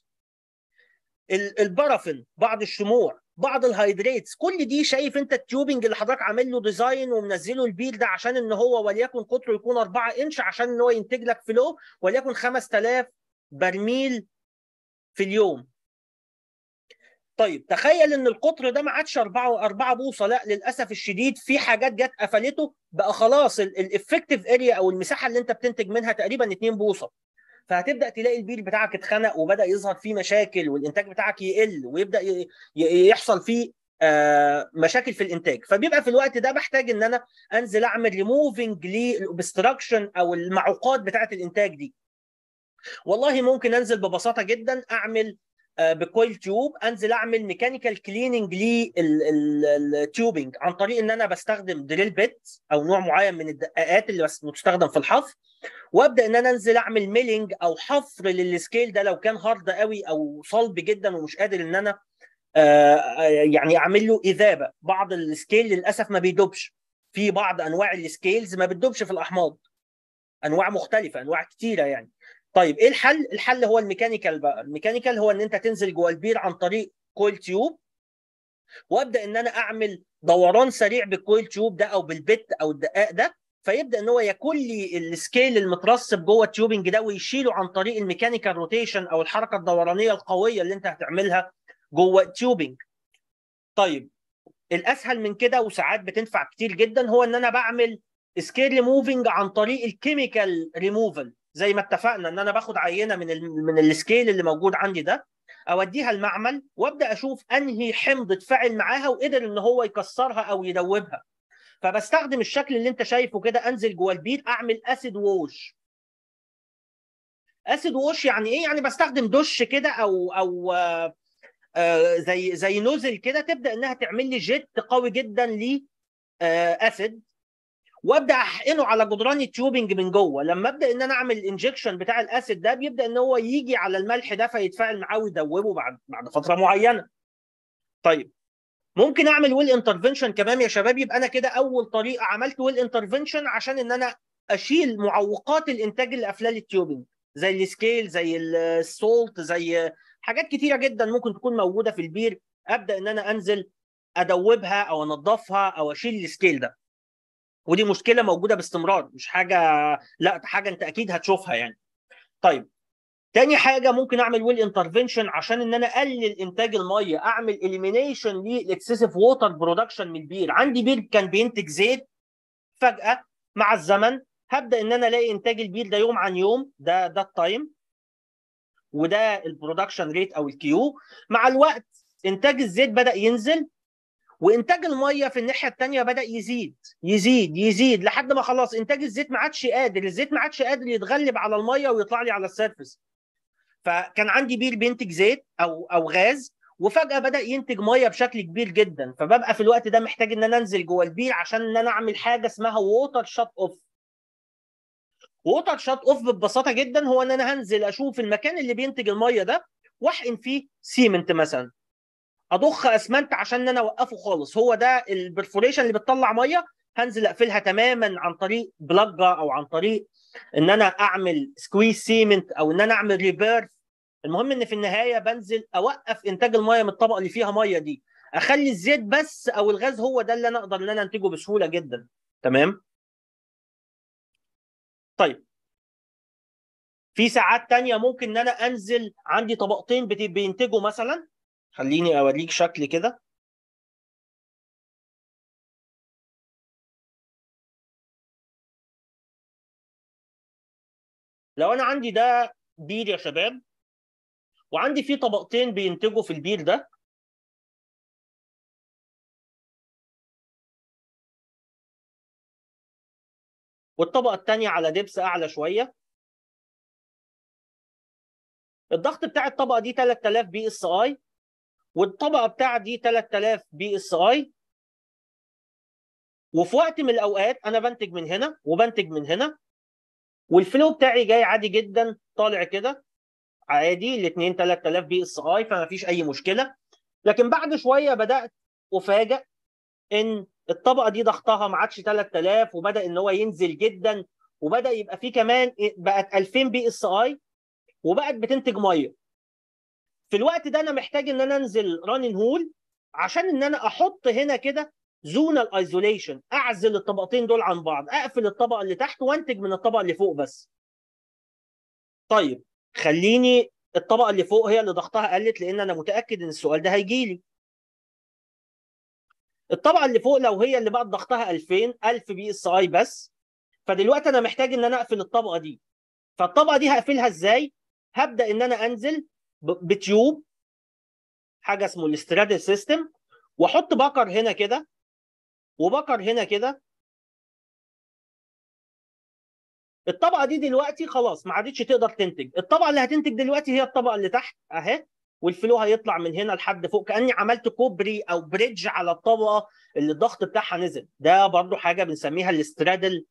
ال- البرافين بعض الشموع بعض الهيدريتس كل دي شايف انت التيوبنج اللي حضرتك عامل له ديزاين ومنزله البير ده عشان ان هو وليكن قطره يكون 4 انش عشان ان هو ينتج لك فلو وليكن 5000 برميل في اليوم طيب تخيل ان القطر ده ما عادش 4 4 بوصه لا للاسف الشديد في حاجات جت قفلته بقى خلاص الافكتيف اريا او المساحه اللي انت بتنتج منها تقريبا 2 بوصه فهتبدا تلاقي البير بتاعك اتخنق وبدا يظهر فيه مشاكل والانتاج بتاعك يقل ويبدا ي- ي- يحصل فيه آه، مشاكل في الانتاج فبيبقى في الوقت ده بحتاج ان انا انزل اعمل ريموفنج للاوبستراكشن او المعوقات بتاعه الانتاج دي والله ممكن انزل ببساطه جدا اعمل آه، بكويل تيوب انزل اعمل ميكانيكال كليننج للتيوبنج عن طريق ان انا بستخدم دريل بيت او نوع معين من الدقاقات اللي بس بتستخدم في الحفر وابدا ان انا انزل اعمل ميلينج او حفر للسكيل ده لو كان هارد قوي او صلب جدا ومش قادر ان انا آه، آه، يعني اعمل له اذابه بعض السكيل للاسف ما بيدوبش في بعض انواع السكيلز ما بتدوبش في الاحماض انواع مختلفه انواع كتيره يعني طيب ايه الحل الحل هو الميكانيكال بقى الميكانيكال هو ان انت تنزل جوه البير عن طريق كويل تيوب وابدا ان انا اعمل دوران سريع بالكويل تيوب ده او بالبت او الدقاق ده فيبدا ان هو ياكل لي السكيل المترسب جوه التيوبنج ده ويشيله عن طريق الميكانيكال روتيشن او الحركه الدورانيه القويه اللي انت هتعملها جوه التيوبنج طيب الاسهل من كده وساعات بتنفع كتير جدا هو ان انا بعمل سكيل ريموفنج عن طريق الكيميكال ريموفل زي ما اتفقنا ان انا باخد عينه من ال من السكيل اللي موجود عندي ده اوديها المعمل وابدا اشوف انهي حمض اتفاعل معاها وقدر ان هو يكسرها او يدوبها فبستخدم الشكل اللي انت شايفه كده انزل جوه البير اعمل اسيد ووش اسيد ووش يعني ايه يعني بستخدم دش كده او او آه آه زي زي نوزل كده تبدا انها تعمل لي جيت قوي جدا ل اسيد وابدا احقنه على جدران التيوبنج من جوه لما ابدا ان انا اعمل الانجكشن بتاع الاسيد ده بيبدا ان هو يجي على الملح ده فيتفاعل معاه ويدوبه بعد بعد فتره معينه طيب ممكن اعمل ويل انترفنشن كمان يا شباب يبقى انا كده اول طريقه عملت ويل انترفنشن عشان ان انا اشيل معوقات الانتاج الافلال التيوبنج زي السكيل زي السولت زي حاجات كتيره جدا ممكن تكون موجوده في البير ابدا ان انا انزل ادوبها او انظفها او اشيل السكيل ده ودي مشكله موجوده باستمرار مش حاجه لا حاجه انت اكيد هتشوفها يعني طيب تاني حاجه ممكن اعمل ويل انترفنشن عشان ان انا اقلل انتاج الميه اعمل اليمينيشن للاكسسيف ووتر برودكشن من البير عندي بير كان بينتج زيت فجاه مع الزمن هبدا ان انا الاقي انتاج البير ده يوم عن يوم ده ده التايم وده البرودكشن ريت او الكيو مع الوقت انتاج الزيت بدا ينزل وانتاج الميه في الناحيه الثانيه بدا يزيد يزيد يزيد لحد ما خلاص انتاج الزيت ما عادش قادر الزيت ما عادش قادر يتغلب على الميه ويطلع لي على السيرفس فكان عندي بير بينتج زيت او او غاز وفجاه بدا ينتج ميه بشكل كبير جدا فببقى في الوقت ده محتاج ان انا انزل جوه البير عشان ان انا اعمل حاجه اسمها ووتر شات اوف ووتر شات اوف ببساطه جدا هو ان انا هنزل اشوف المكان اللي بينتج الميه ده واحقن فيه سيمنت مثلا اضخ اسمنت عشان ان انا اوقفه خالص هو ده البرفوريشن اللي بتطلع ميه هنزل اقفلها تماما عن طريق بلجه او عن طريق ان انا اعمل سكويز سيمنت او ان انا اعمل ريفيرس المهم ان في النهايه بنزل اوقف انتاج الميه من الطبقه اللي فيها ميه دي اخلي الزيت بس او الغاز هو ده اللي انا اقدر ان انا انتجه بسهوله جدا تمام طيب في ساعات تانية ممكن ان انا انزل عندي طبقتين بينتجوا مثلا خليني اوريك شكل كده لو انا عندي ده بير يا شباب وعندي فيه طبقتين بينتجوا في البير ده والطبقه الثانيه على دبس اعلى شويه الضغط بتاع الطبقه دي 3000 بي اس اي والطبقه بتاع دي 3000 بي اس اي وفي وقت من الاوقات انا بنتج من هنا وبنتج من هنا والفلو بتاعي جاي عادي جدا طالع كده عادي الاثنين 3000 بي اس اي فما فيش اي مشكله لكن بعد شويه بدات افاجئ ان الطبقه دي ضغطها ما عادش 3000 وبدا ان هو ينزل جدا وبدا يبقى في كمان بقت 2000 بي اس اي وبقت بتنتج ميه في الوقت ده انا محتاج ان انا انزل رانين هول عشان ان انا احط هنا كده زونال ايزوليشن اعزل الطبقتين دول عن بعض اقفل الطبقه اللي تحت وانتج من الطبقه اللي فوق بس طيب خليني الطبقه اللي فوق هي اللي ضغطها قلت لان انا متاكد ان السؤال ده هيجي لي الطبقه اللي فوق لو هي اللي بقت ضغطها 2000 1000 بي اس اي بس فدلوقتي انا محتاج ان انا اقفل الطبقه دي فالطبقه دي هقفلها ازاي هبدا ان انا انزل بتيوب حاجه اسمه الاسترادل سيستم واحط بكر هنا كده وبكر هنا كده الطبقه دي دلوقتي خلاص ما عادتش تقدر تنتج الطبقه اللي هتنتج دلوقتي هي الطبقه اللي تحت اهي والفلو هيطلع من هنا لحد فوق كاني عملت كوبري او بريدج على الطبقه اللي الضغط بتاعها نزل ده برضو حاجه بنسميها الاسترادل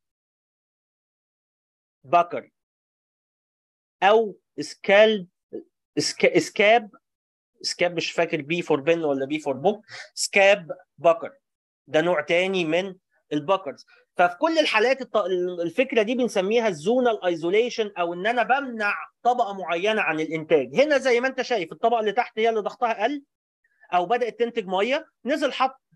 باكر او سكال سكا سكاب سكاب مش فاكر بي فور بن ولا بي فور بوك سكاب باكر ده نوع تاني من الباكرز ففي كل الحالات الفكره دي بنسميها الزونال ايزوليشن او ان انا بمنع طبقه معينه عن الانتاج هنا زي ما انت شايف الطبقه اللي تحت هي اللي ضغطها قل او بدات تنتج ميه نزل حط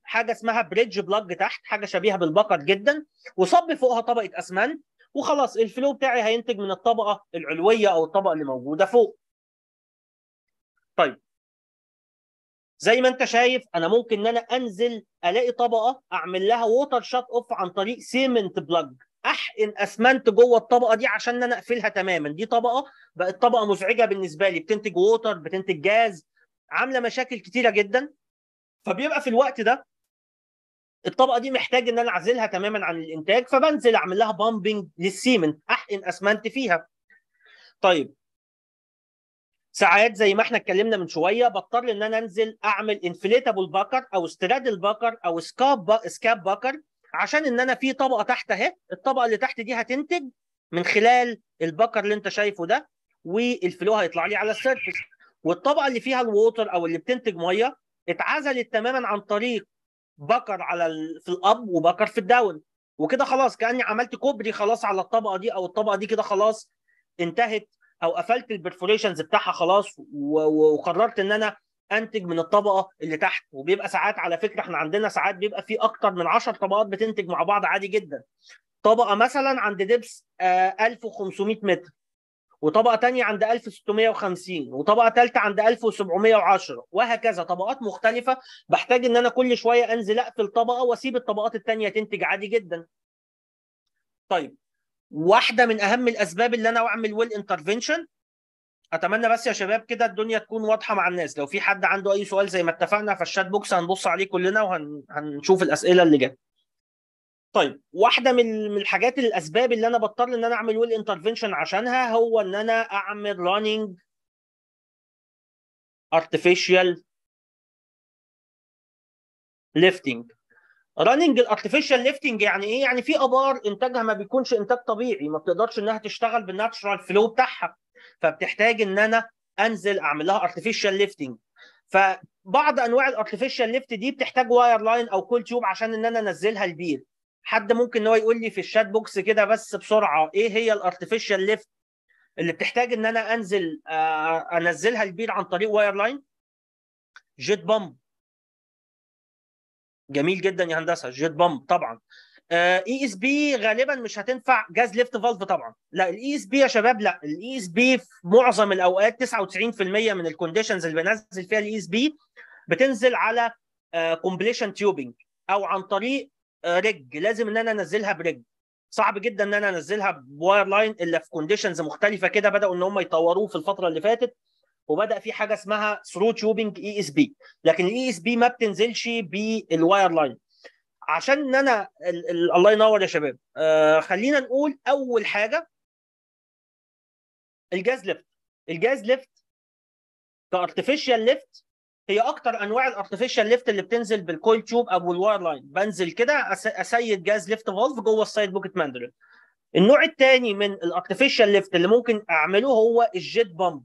حاجه اسمها بريدج بلاج تحت حاجه شبيهه بالبقر جدا وصب فوقها طبقه اسمنت وخلاص الفلو بتاعي هينتج من الطبقه العلويه او الطبقه اللي موجوده فوق طيب زي ما انت شايف انا ممكن ان انا انزل الاقي طبقه اعمل لها ووتر شات اوف عن طريق سيمنت بلاج احقن اسمنت جوه الطبقه دي عشان ان انا اقفلها تماما دي طبقه بقت طبقه مزعجه بالنسبه لي بتنتج ووتر بتنتج جاز عامله مشاكل كتيره جدا فبيبقى في الوقت ده الطبقه دي محتاج ان انا اعزلها تماما عن الانتاج فبنزل اعمل لها بامبنج للسيمنت احقن اسمنت فيها طيب ساعات زي ما احنا اتكلمنا من شويه بضطر ان انا انزل اعمل انفليتابل باكر او سترادل باكر او سكاب با سكاب باكر عشان ان انا في طبقه تحت اهي الطبقه اللي تحت دي هتنتج من خلال البكر اللي انت شايفه ده والفلو هيطلع لي على السيرفس والطبقه اللي فيها الووتر او اللي بتنتج ميه اتعزلت تماما عن طريق بكر على ال... في الاب وبكر في الداون وكده خلاص كاني عملت كوبري خلاص على الطبقه دي او الطبقه دي كده خلاص انتهت او قفلت البرفوريشنز بتاعها خلاص و... وقررت ان انا انتج من الطبقه اللي تحت وبيبقى ساعات على فكره احنا عندنا ساعات بيبقى في اكتر من 10 طبقات بتنتج مع بعض عادي جدا طبقه مثلا عند دبس آه 1500 متر وطبقه ثانيه عند 1650 وطبقه ثالثه عند 1710 وهكذا طبقات مختلفه بحتاج ان انا كل شويه انزل اقفل طبقه واسيب الطبقات الثانيه تنتج عادي جدا طيب واحده من اهم الاسباب اللي انا اعمل ويل انترفنشن اتمنى بس يا شباب كده الدنيا تكون واضحه مع الناس لو في حد عنده اي سؤال زي ما اتفقنا في الشات بوكس هنبص عليه كلنا وهنشوف الاسئله اللي جت طيب واحده من من الحاجات الاسباب اللي انا بضطر ان انا اعمل ويل انترفنشن عشانها هو ان انا اعمل راننج artificial lifting راننج الارتفيشال ليفتنج يعني ايه؟ يعني في ابار انتاجها ما بيكونش انتاج طبيعي ما بتقدرش انها تشتغل بالناتشرال فلو بتاعها فبتحتاج ان انا انزل اعمل لها ارتفيشال ليفتنج فبعض انواع الارتفيشال ليفت دي بتحتاج واير لاين او كول تيوب عشان ان انا انزلها البير حد ممكن ان هو يقول لي في الشات بوكس كده بس بسرعه ايه هي الارتفيشال ليفت اللي بتحتاج ان انا انزل انزلها البير عن طريق واير لاين جيت بامب جميل جدا يا هندسه جيت بامب طبعا اي اس بي غالبا مش هتنفع جاز ليفت فالف طبعا لا الاي اس بي يا شباب لا الاي اس بي في معظم الاوقات 99% من الكونديشنز اللي بنزل فيها الاي اس بي بتنزل على كومبليشن تيوبنج او عن طريق ريج لازم ان انا انزلها بريج صعب جدا ان انا انزلها بواير لاين الا في كونديشنز مختلفه كده بداوا ان هم يطوروه في الفتره اللي فاتت وبدا في حاجه اسمها ثرو تيوبنج اي اس بي لكن الاي اس بي ما بتنزلش بالواير لاين عشان ان انا ال ال الله ينور يا شباب آه خلينا نقول اول حاجه الجاز ليفت الجاز ليفت كارتفيشال ليفت هي اكتر انواع الارتفيشال ليفت اللي بتنزل بالكويل تيوب او الواير لاين بنزل كده اسيد جاز ليفت فالف جوه السايد بوكيت ماندرل النوع الثاني من الارتفيشال ليفت اللي ممكن اعمله هو الجيت بامب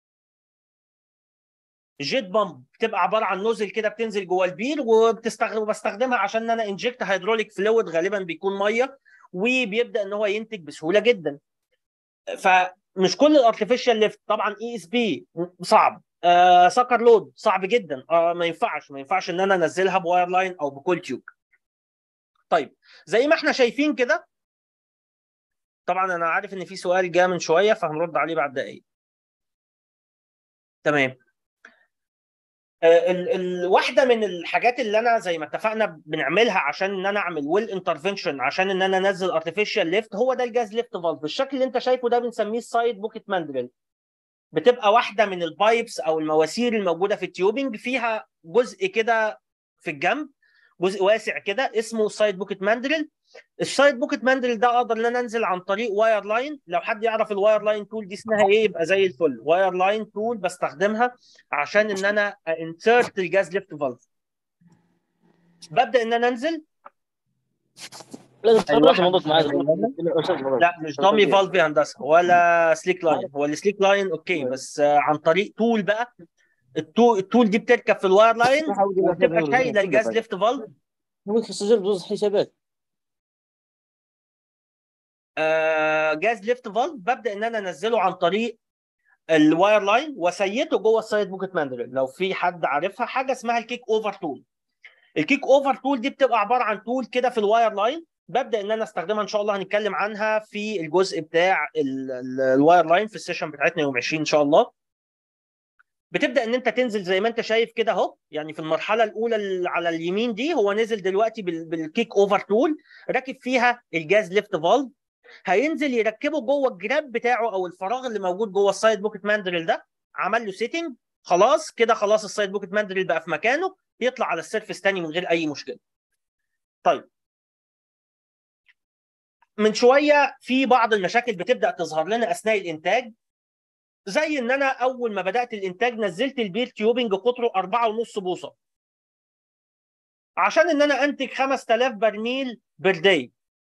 الجيت بامب بتبقى عباره عن نوزل كده بتنزل جوه البير وبتستخدم وبستخدمها عشان ان انا انجكت هيدروليك فلويد غالبا بيكون ميه وبيبدا ان هو ينتج بسهوله جدا فمش كل الارتفيشال ليفت طبعا اي اس بي صعب آه سكر لود صعب جدا آه ما ينفعش ما ينفعش ان انا انزلها بواير لاين او بكول تيوب طيب زي ما احنا شايفين كده طبعا انا عارف ان في سؤال جاء من شويه فهنرد عليه بعد دقايق تمام ال ال واحده من الحاجات اللي انا زي ما اتفقنا بنعملها عشان ان انا اعمل ويل انترفنشن عشان ان انا انزل ارتفيشال ليفت هو ده الجاز ليفت فالف الشكل اللي انت شايفه ده بنسميه السايد بوكيت ماندريل بتبقى واحده من البايبس او المواسير الموجوده في التيوبنج فيها جزء كده في الجنب جزء واسع كده اسمه السايد بوكيت ماندريل السايد بوكيت ماندريل ده اقدر ان انا انزل عن طريق واير لاين لو حد يعرف الواير لاين تول دي اسمها ايه يبقى زي الفل واير لاين تول بستخدمها عشان ان انا انسرت الجاز ليفت فالف ببدا ان انا انزل لازم أيوة. تخلص الموضوع معاك لا مش دامي فالف يا هندسه ولا سليك لاين هو السليك لاين اوكي بس آه، عن طريق تول بقى التول التول دي بتركب في الواير لاين وبتبقى شايله الجاز ليفت فالف ممكن تسجل بجوز حسابات آه، جاز ليفت فالف ببدا ان انا انزله عن طريق الواير لاين وسيته جوه السايد بوكيت ماندريل لو في حد عارفها حاجه اسمها الكيك اوفر تول الكيك اوفر تول دي بتبقى عباره عن تول كده في الواير لاين ببدا ان انا استخدمها ان شاء الله هنتكلم عنها في الجزء بتاع ال- ال- الواير لاين في السيشن بتاعتنا يوم 20 ان شاء الله بتبدا ان انت تنزل زي ما انت شايف كده اهو يعني في المرحله الاولى اللي على اليمين دي هو نزل دلوقتي بال- بالكيك اوفر تول راكب فيها الجاز ليفت فالف هينزل يركبه جوه الجراب بتاعه او الفراغ اللي موجود جوه السايد بوكيت ماندريل ده عمل له سيتنج خلاص كده خلاص السايد بوكيت ماندريل بقى في مكانه يطلع على السيرفس تاني من غير اي مشكله طيب من شويه في بعض المشاكل بتبدا تظهر لنا اثناء الانتاج زي ان انا اول ما بدات الانتاج نزلت البير تيوبنج قطره 4.5 بوصه عشان ان انا انتج 5000 برميل بير داي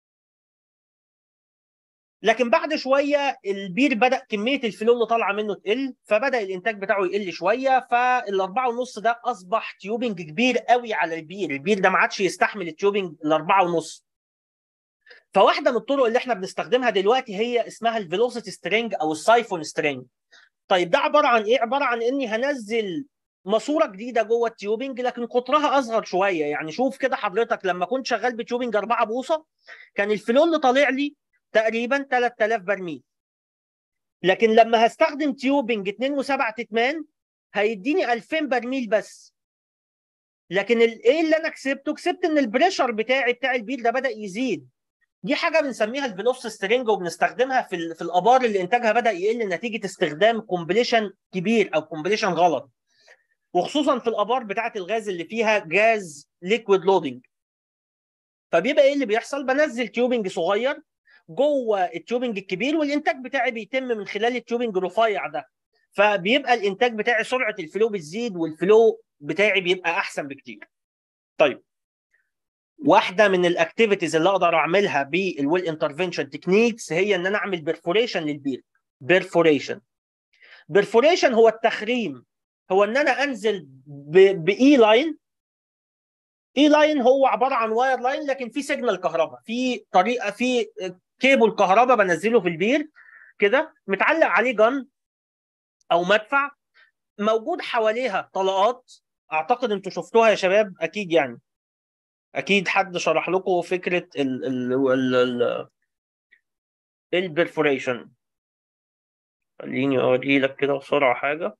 لكن بعد شويه البير بدا كميه الفلو اللي طالعه منه تقل فبدا الانتاج بتاعه يقل شويه فالاربعه ونص ده اصبح تيوبنج كبير قوي على البير البير ده ما عادش يستحمل التيوبنج الاربعه ونص فواحده من الطرق اللي احنا بنستخدمها دلوقتي هي اسمها الفيلوسيتي سترينج او السايفون سترينج طيب ده عباره عن ايه عباره عن اني هنزل ماسوره جديده جوه التيوبنج لكن قطرها اصغر شويه يعني شوف كده حضرتك لما كنت شغال بتيوبنج 4 بوصه كان الفلو اللي طالع لي تقريبا 3000 برميل لكن لما هستخدم تيوبنج 2 و7 تتمان هيديني 2000 برميل بس لكن ال- ايه اللي انا كسبته كسبت ان البريشر بتاعي بتاع البير ده بدا يزيد دي حاجه بنسميها الفيلوس سترينج وبنستخدمها في ال- في الابار اللي انتاجها بدا يقل نتيجه استخدام كومبليشن كبير او كومبليشن غلط وخصوصا في الابار بتاعه الغاز اللي فيها جاز ليكويد لودنج فبيبقى ايه اللي بيحصل بنزل تيوبنج صغير جوه التيوبنج الكبير والانتاج بتاعي بيتم من خلال التيوبنج الرفيع ده فبيبقى الانتاج بتاعي سرعه الفلو بتزيد والفلو بتاعي بيبقى احسن بكتير طيب واحده من الاكتيفيتيز اللي اقدر اعملها بالويل انترفنشن تكنيكس هي ان انا اعمل بيرفوريشن للبير بيرفوريشن بيرفوريشن هو التخريم هو ان انا انزل باي لاين اي لاين هو عباره عن واير لاين لكن في سيجنال كهرباء في طريقه في كيبل كهرباء بنزله في البير كده متعلق عليه جن او مدفع موجود حواليها طلقات اعتقد انتوا شفتوها يا شباب اكيد يعني اكيد حد شرح لكم فكره ال ال ال ال البرفوريشن خليني اوري لك كده بسرعه حاجه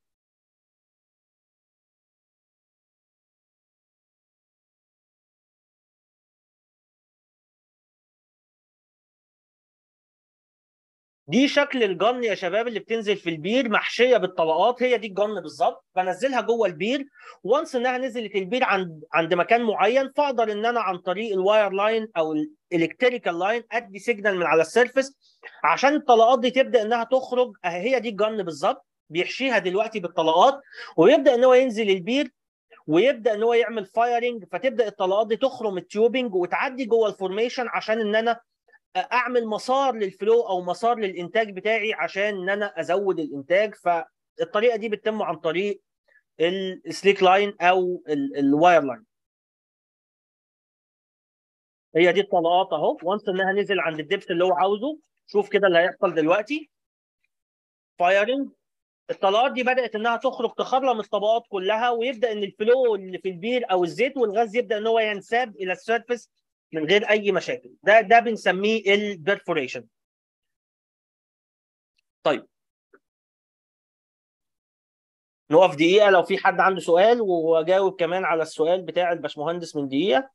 دي شكل الجن يا شباب اللي بتنزل في البير محشيه بالطبقات هي دي الجن بالظبط بنزلها جوه البير وانس انها نزلت البير عند عند مكان معين فاقدر ان انا عن طريق الواير لاين او الالكتريكال لاين ادي سيجنال من على السيرفس عشان الطلقات دي تبدا انها تخرج اهي هي دي الجن بالظبط بيحشيها دلوقتي بالطلقات ويبدا ان هو ينزل البير ويبدا ان هو يعمل فايرنج فتبدا الطلقات دي تخرم التيوبنج وتعدي جوه الفورميشن عشان ان انا اعمل مسار للفلو او مسار للانتاج بتاعي عشان ان انا ازود الانتاج فالطريقه دي بتتم عن طريق السليك لاين او الواير لاين هي دي الطلقات اهو وانس انها نزل عند الدبس اللي هو عاوزه شوف كده اللي هيحصل دلوقتي فايرنج الطلقات دي بدات انها تخرج تخرم الطبقات كلها ويبدا ان الفلو اللي في البير او الزيت والغاز يبدا ان هو ينساب الى السيرفس من غير اي مشاكل ده ده بنسميه البرفوريشن طيب نقف دقيقة لو في حد عنده سؤال واجاوب كمان على السؤال بتاع الباشمهندس من دقيقة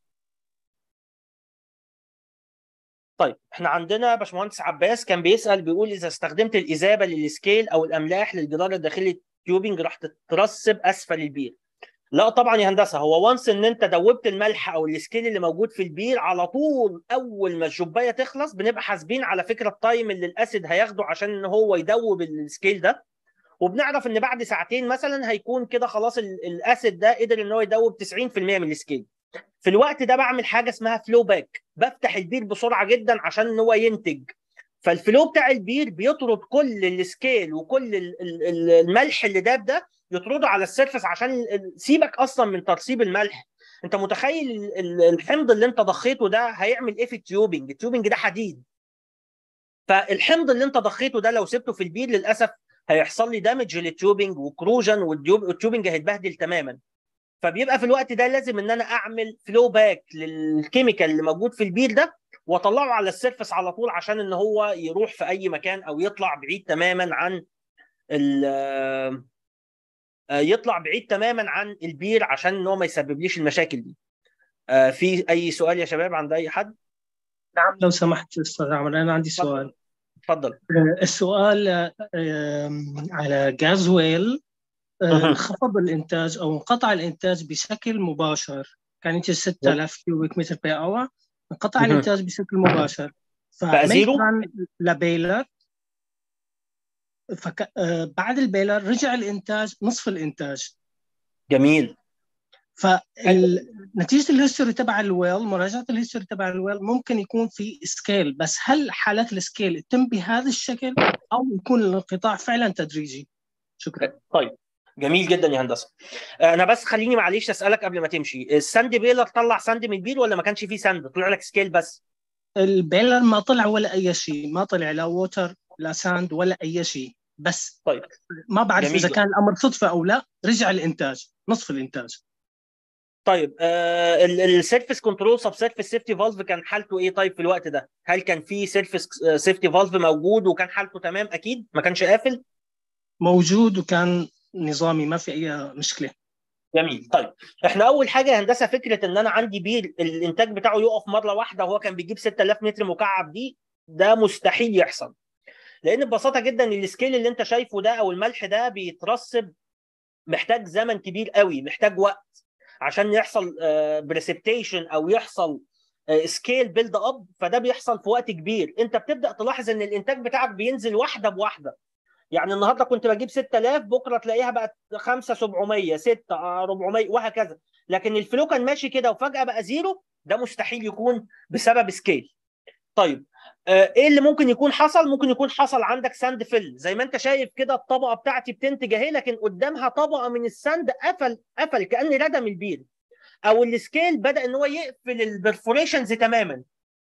طيب احنا عندنا باشمهندس عباس كان بيسأل بيقول اذا استخدمت الإذابة للسكيل او الاملاح للجدار الداخلي التيوبنج راح تترسب اسفل البير لا طبعا يا هندسه هو وانس ان انت دوبت الملح او السكيل اللي موجود في البير على طول اول ما الجبايه تخلص بنبقى حاسبين على فكره التايم اللي الاسيد هياخده عشان ان هو يدوب السكيل ده وبنعرف ان بعد ساعتين مثلا هيكون كده خلاص الاسيد ده قدر ان هو يدوب 90% من السكيل في الوقت ده بعمل حاجه اسمها فلو باك بفتح البير بسرعه جدا عشان ان هو ينتج فالفلو بتاع البير بيطرد كل السكيل وكل الملح اللي داب ده يطرده على السيرفس عشان سيبك اصلا من ترسيب الملح انت متخيل الحمض اللي انت ضخيته ده هيعمل ايه في التيوبنج التيوبنج ده حديد فالحمض اللي انت ضخيته ده لو سبته في البير للاسف هيحصل لي دامج للتيوبنج وكروجن والتيوبنج هيتبهدل تماما فبيبقى في الوقت ده لازم ان انا اعمل فلو باك للكيميكال اللي موجود في البير ده واطلعه على السيرفس على طول عشان ان هو يروح في اي مكان او يطلع بعيد تماما عن ال آه، يطلع بعيد تماما عن البير عشان ان هو ما يسببليش المشاكل دي آه، في اي سؤال يا شباب عند اي حد نعم لو سمحت استاذ عمر انا عندي سؤال اتفضل آه، السؤال آه، آم، على جازويل آه، أها. انخفض الانتاج او انقطع الانتاج بشكل مباشر كان ينتج 6000 كيوبيك متر بي اور انقطع أها. الانتاج بشكل مباشر بقى زيرو؟ فميتران لبيلر فك... آه، بعد البيلر رجع الانتاج نصف الانتاج جميل فنتيجه الهيستوري تبع الويل مراجعه الهيستوري تبع الويل ممكن يكون في سكيل بس هل حالات السكيل يتم بهذا الشكل او يكون الانقطاع فعلا تدريجي شكرا طيب جميل جدا يا هندسه آه، انا بس خليني معلش اسالك قبل ما تمشي الساند بيلر طلع ساند من البير ولا ما كانش فيه ساند طلع لك سكيل بس البيلر ما طلع ولا اي شيء ما طلع لا ووتر لا ساند ولا اي شيء بس طيب ما بعرف جميل. اذا كان الامر صدفه او لا رجع الانتاج نصف الانتاج طيب آه السيرفيس كنترول سب سيرفيس سيفتي فالف كان حالته ايه طيب في الوقت ده؟ هل كان في سيرفيس سيفتي فالف موجود وكان حالته تمام اكيد؟ ما كانش قافل؟ موجود وكان نظامي ما في اي مشكله جميل طيب احنا اول حاجه يا هندسه فكره ان انا عندي بير الانتاج بتاعه يقف مره واحده وهو كان بيجيب 6000 متر مكعب دي ده مستحيل يحصل لان ببساطه جدا السكيل اللي انت شايفه ده او الملح ده بيترسب محتاج زمن كبير قوي محتاج وقت عشان يحصل بريسبتيشن او يحصل سكيل بيلد اب فده بيحصل في وقت كبير انت بتبدا تلاحظ ان الانتاج بتاعك بينزل واحده بواحده يعني النهارده كنت بجيب 6000 بكره تلاقيها بقت 5 700 6 400 وهكذا لكن الفلو كان ماشي كده وفجاه بقى زيرو ده مستحيل يكون بسبب سكيل طيب آه، ايه اللي ممكن يكون حصل ممكن يكون حصل عندك ساند فيل زي ما انت شايف كده الطبقه بتاعتي بتنتج اهي لكن قدامها طبقه من الساند قفل قفل كان ردم البير او السكيل بدا ان هو يقفل البرفوريشنز تماما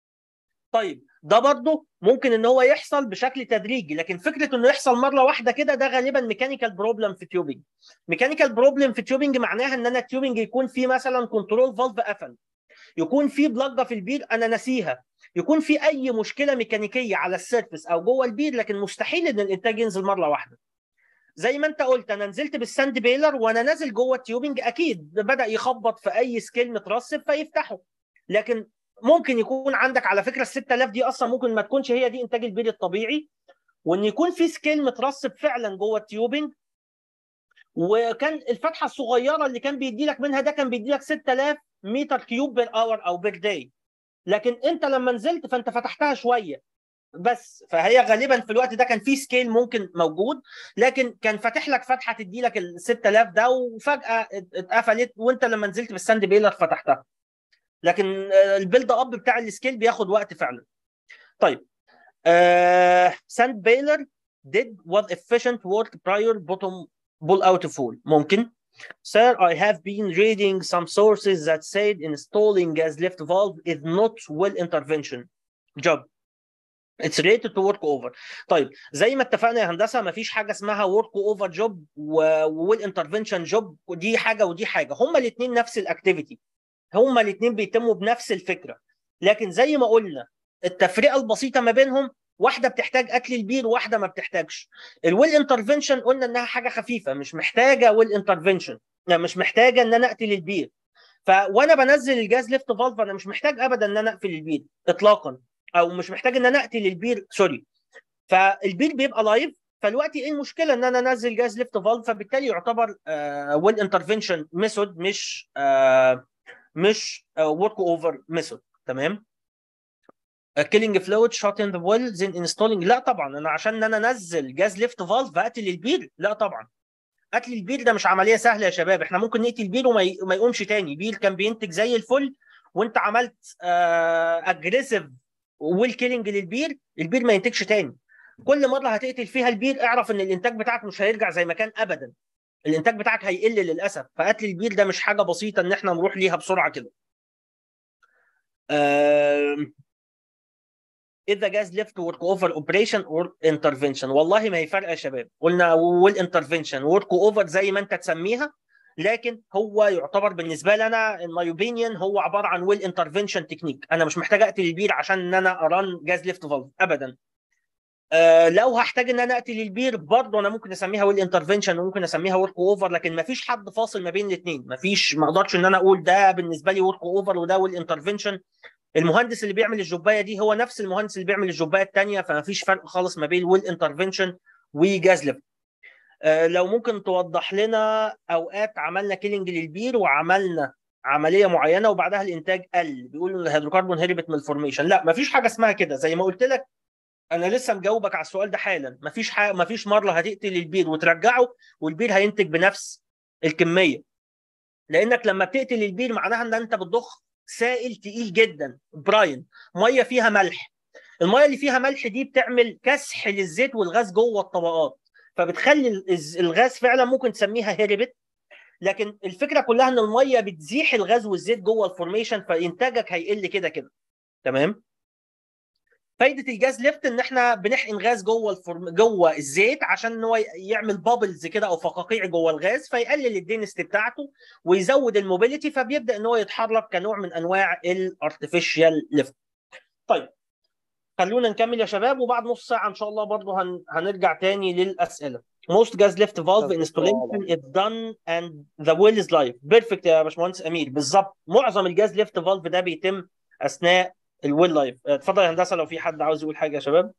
طيب ده برضه ممكن ان هو يحصل بشكل تدريجي لكن فكره انه يحصل مره واحده كده ده غالبا ميكانيكال بروبلم في تيوبنج ميكانيكال بروبلم في تيوبنج معناها ان انا التيوبنج يكون فيه مثلا كنترول فالف قفل يكون في بلجه في البير انا ناسيها يكون في اي مشكله ميكانيكيه على السيرفس او جوه البير لكن مستحيل ان الانتاج ينزل مره واحده زي ما انت قلت انا نزلت بالساند بيلر وانا نازل جوه التيوبنج اكيد بدا يخبط في اي سكيل مترسب فيفتحه لكن ممكن يكون عندك على فكره ال 6000 دي اصلا ممكن ما تكونش هي دي انتاج البير الطبيعي وان يكون في سكيل مترسب فعلا جوه التيوبنج وكان الفتحه الصغيره اللي كان بيدي لك منها ده كان بيدي لك 6000 متر كيوب بير اور او بير داي لكن انت لما نزلت فانت فتحتها شويه بس فهي غالبا في الوقت ده كان في سكيل ممكن موجود لكن كان فاتح لك فتحه تدي لك ال 6000 ده وفجاه اتقفلت وانت لما نزلت بالساند بيلر فتحتها لكن البيلد اب بتاع السكيل بياخد وقت فعلا طيب آه ساند بيلر did was efficient work prior bottom pull out fall ممكن Sir, I have been reading some sources that said installing gas lift valve is not well intervention job. It's related to work over. طيب زي ما اتفقنا يا هندسه مفيش حاجه اسمها work over job وويل انترفنشن جوب ودي حاجه ودي حاجه هما الاثنين نفس الاكتيفيتي هما الاثنين بيتموا بنفس الفكره لكن زي ما قلنا التفرقه البسيطه ما بينهم واحده بتحتاج اكل البير واحده ما بتحتاجش الويل انترفنشن قلنا انها حاجه خفيفه مش محتاجه ويل انترفنشن يعني مش محتاجه ان انا اقتل البير ف وانا بنزل الجاز ليفت فالف انا مش محتاج ابدا ان انا اقفل البير اطلاقا او مش محتاج ان انا اقتل البير سوري فالبير بيبقى لايف فالوقت ايه المشكله ان انا انزل جاز ليفت فالف فبالتالي يعتبر ويل انترفنشن ميثود مش آه مش ورك اوفر ميثود تمام كيلينج فلويد شوت ان ذا ويل زين انستولينج لا طبعا انا عشان ان انا انزل جاز ليفت فالف اقتل البير لا طبعا قتل البير ده مش عمليه سهله يا شباب احنا ممكن نقتل بير وما ي... ما يقومش تاني بير كان بينتج زي الفل وانت عملت اجريسيف ويل كيلينج للبير البير ما ينتجش تاني كل مره هتقتل فيها البير اعرف ان الانتاج بتاعك مش هيرجع زي ما كان ابدا الانتاج بتاعك هيقل للاسف فقتل البير ده مش حاجه بسيطه ان احنا نروح ليها بسرعه كده أه... اذا جاز ليفت ورك اوفر اوبريشن اور انترفنشن والله ما هي فارقه يا شباب قلنا ويل انترفنشن ورك اوفر زي ما انت تسميها لكن هو يعتبر بالنسبه لي انا ان ماي اوبينيون هو عباره عن ويل انترفنشن تكنيك انا مش محتاج اقتل البير عشان ان انا اران جاز ليفت فالف ابدا آه لو هحتاج ان انا اقتل البير برضه انا ممكن اسميها ويل انترفنشن وممكن اسميها ورك اوفر لكن ما فيش حد فاصل ما بين الاثنين ما فيش ما اقدرش ان انا اقول ده بالنسبه لي ورك اوفر وده ويل انترفنشن المهندس اللي بيعمل الجوبايه دي هو نفس المهندس اللي بيعمل الجوبايه الثانيه فما فيش فرق خالص ما بين ويل انترفنشن وجاز ليفت آه لو ممكن توضح لنا اوقات عملنا كيلينج للبير وعملنا عمليه معينه وبعدها الانتاج قل بيقولوا الهيدروكربون هربت من الفورميشن لا مفيش حاجه اسمها كده زي ما قلت لك انا لسه مجاوبك على السؤال ده حالا مفيش حاجة مفيش مره هتقتل البير وترجعه والبير هينتج بنفس الكميه لانك لما بتقتل البير معناها ان انت بتضخ سائل تقيل جدا براين ميه فيها ملح الميه اللي فيها ملح دي بتعمل كسح للزيت والغاز جوه الطبقات فبتخلي الغاز فعلا ممكن تسميها هربت لكن الفكره كلها ان الميه بتزيح الغاز والزيت جوه الفورميشن فانتاجك هيقل كده كده تمام فايده الجاز ليفت ان احنا بنحقن غاز جوه الفورم... جوه الزيت عشان ان هو يعمل بابلز كده او فقاقيع جوه الغاز فيقلل الدينست بتاعته ويزود الموبيليتي فبيبدا ان هو يتحرك كنوع من انواع الارتفيشال ليفت طيب خلونا نكمل يا شباب وبعد نص ساعه ان شاء الله برضه هن... هنرجع تاني للاسئله most gas lift valve installation is done and the well is live بيرفكت يا باشمهندس امير بالظبط معظم الجاز ليفت فالف ده بيتم اثناء الويل لايف اتفضل يا هندسه لو في حد عاوز يقول حاجه يا شباب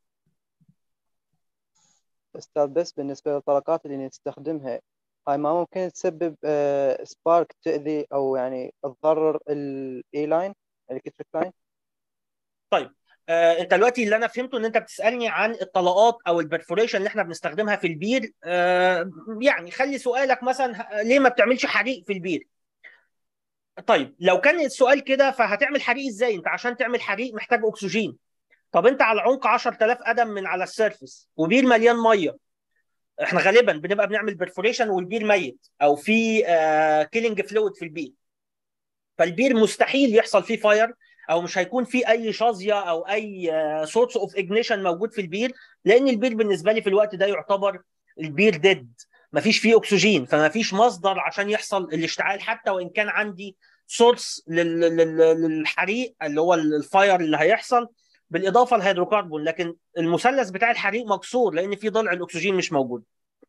استاذ بس بالنسبه للطلقات اللي نستخدمها هاي ما ممكن تسبب سبارك تاذي او يعني تضرر الاي لاين الكتريك لاين طيب آه، انت دلوقتي اللي انا فهمته ان انت بتسالني عن الطلقات او البرفوريشن اللي احنا بنستخدمها في البير آه، يعني خلي سؤالك مثلا ليه ما بتعملش حريق في البير طيب لو كان السؤال كده فهتعمل حريق ازاي انت عشان تعمل حريق محتاج اكسجين طب انت على عمق 10000 قدم من على السيرفس وبير مليان ميه احنا غالبا بنبقى بنعمل برفوريشن والبير ميت او في آه كيلينج فلويد في البير فالبير مستحيل يحصل فيه فاير او مش هيكون في اي شظيه او اي سورس اوف اجنيشن موجود في البير لان البير بالنسبه لي في الوقت ده يعتبر البير ديد مفيش فيه اكسجين فما فيش مصدر عشان يحصل الاشتعال حتى وان كان عندي سورس للحريق اللي هو الفاير اللي هيحصل بالاضافه للهيدروكربون لكن المثلث بتاع الحريق مكسور لان في ضلع الاكسجين مش موجود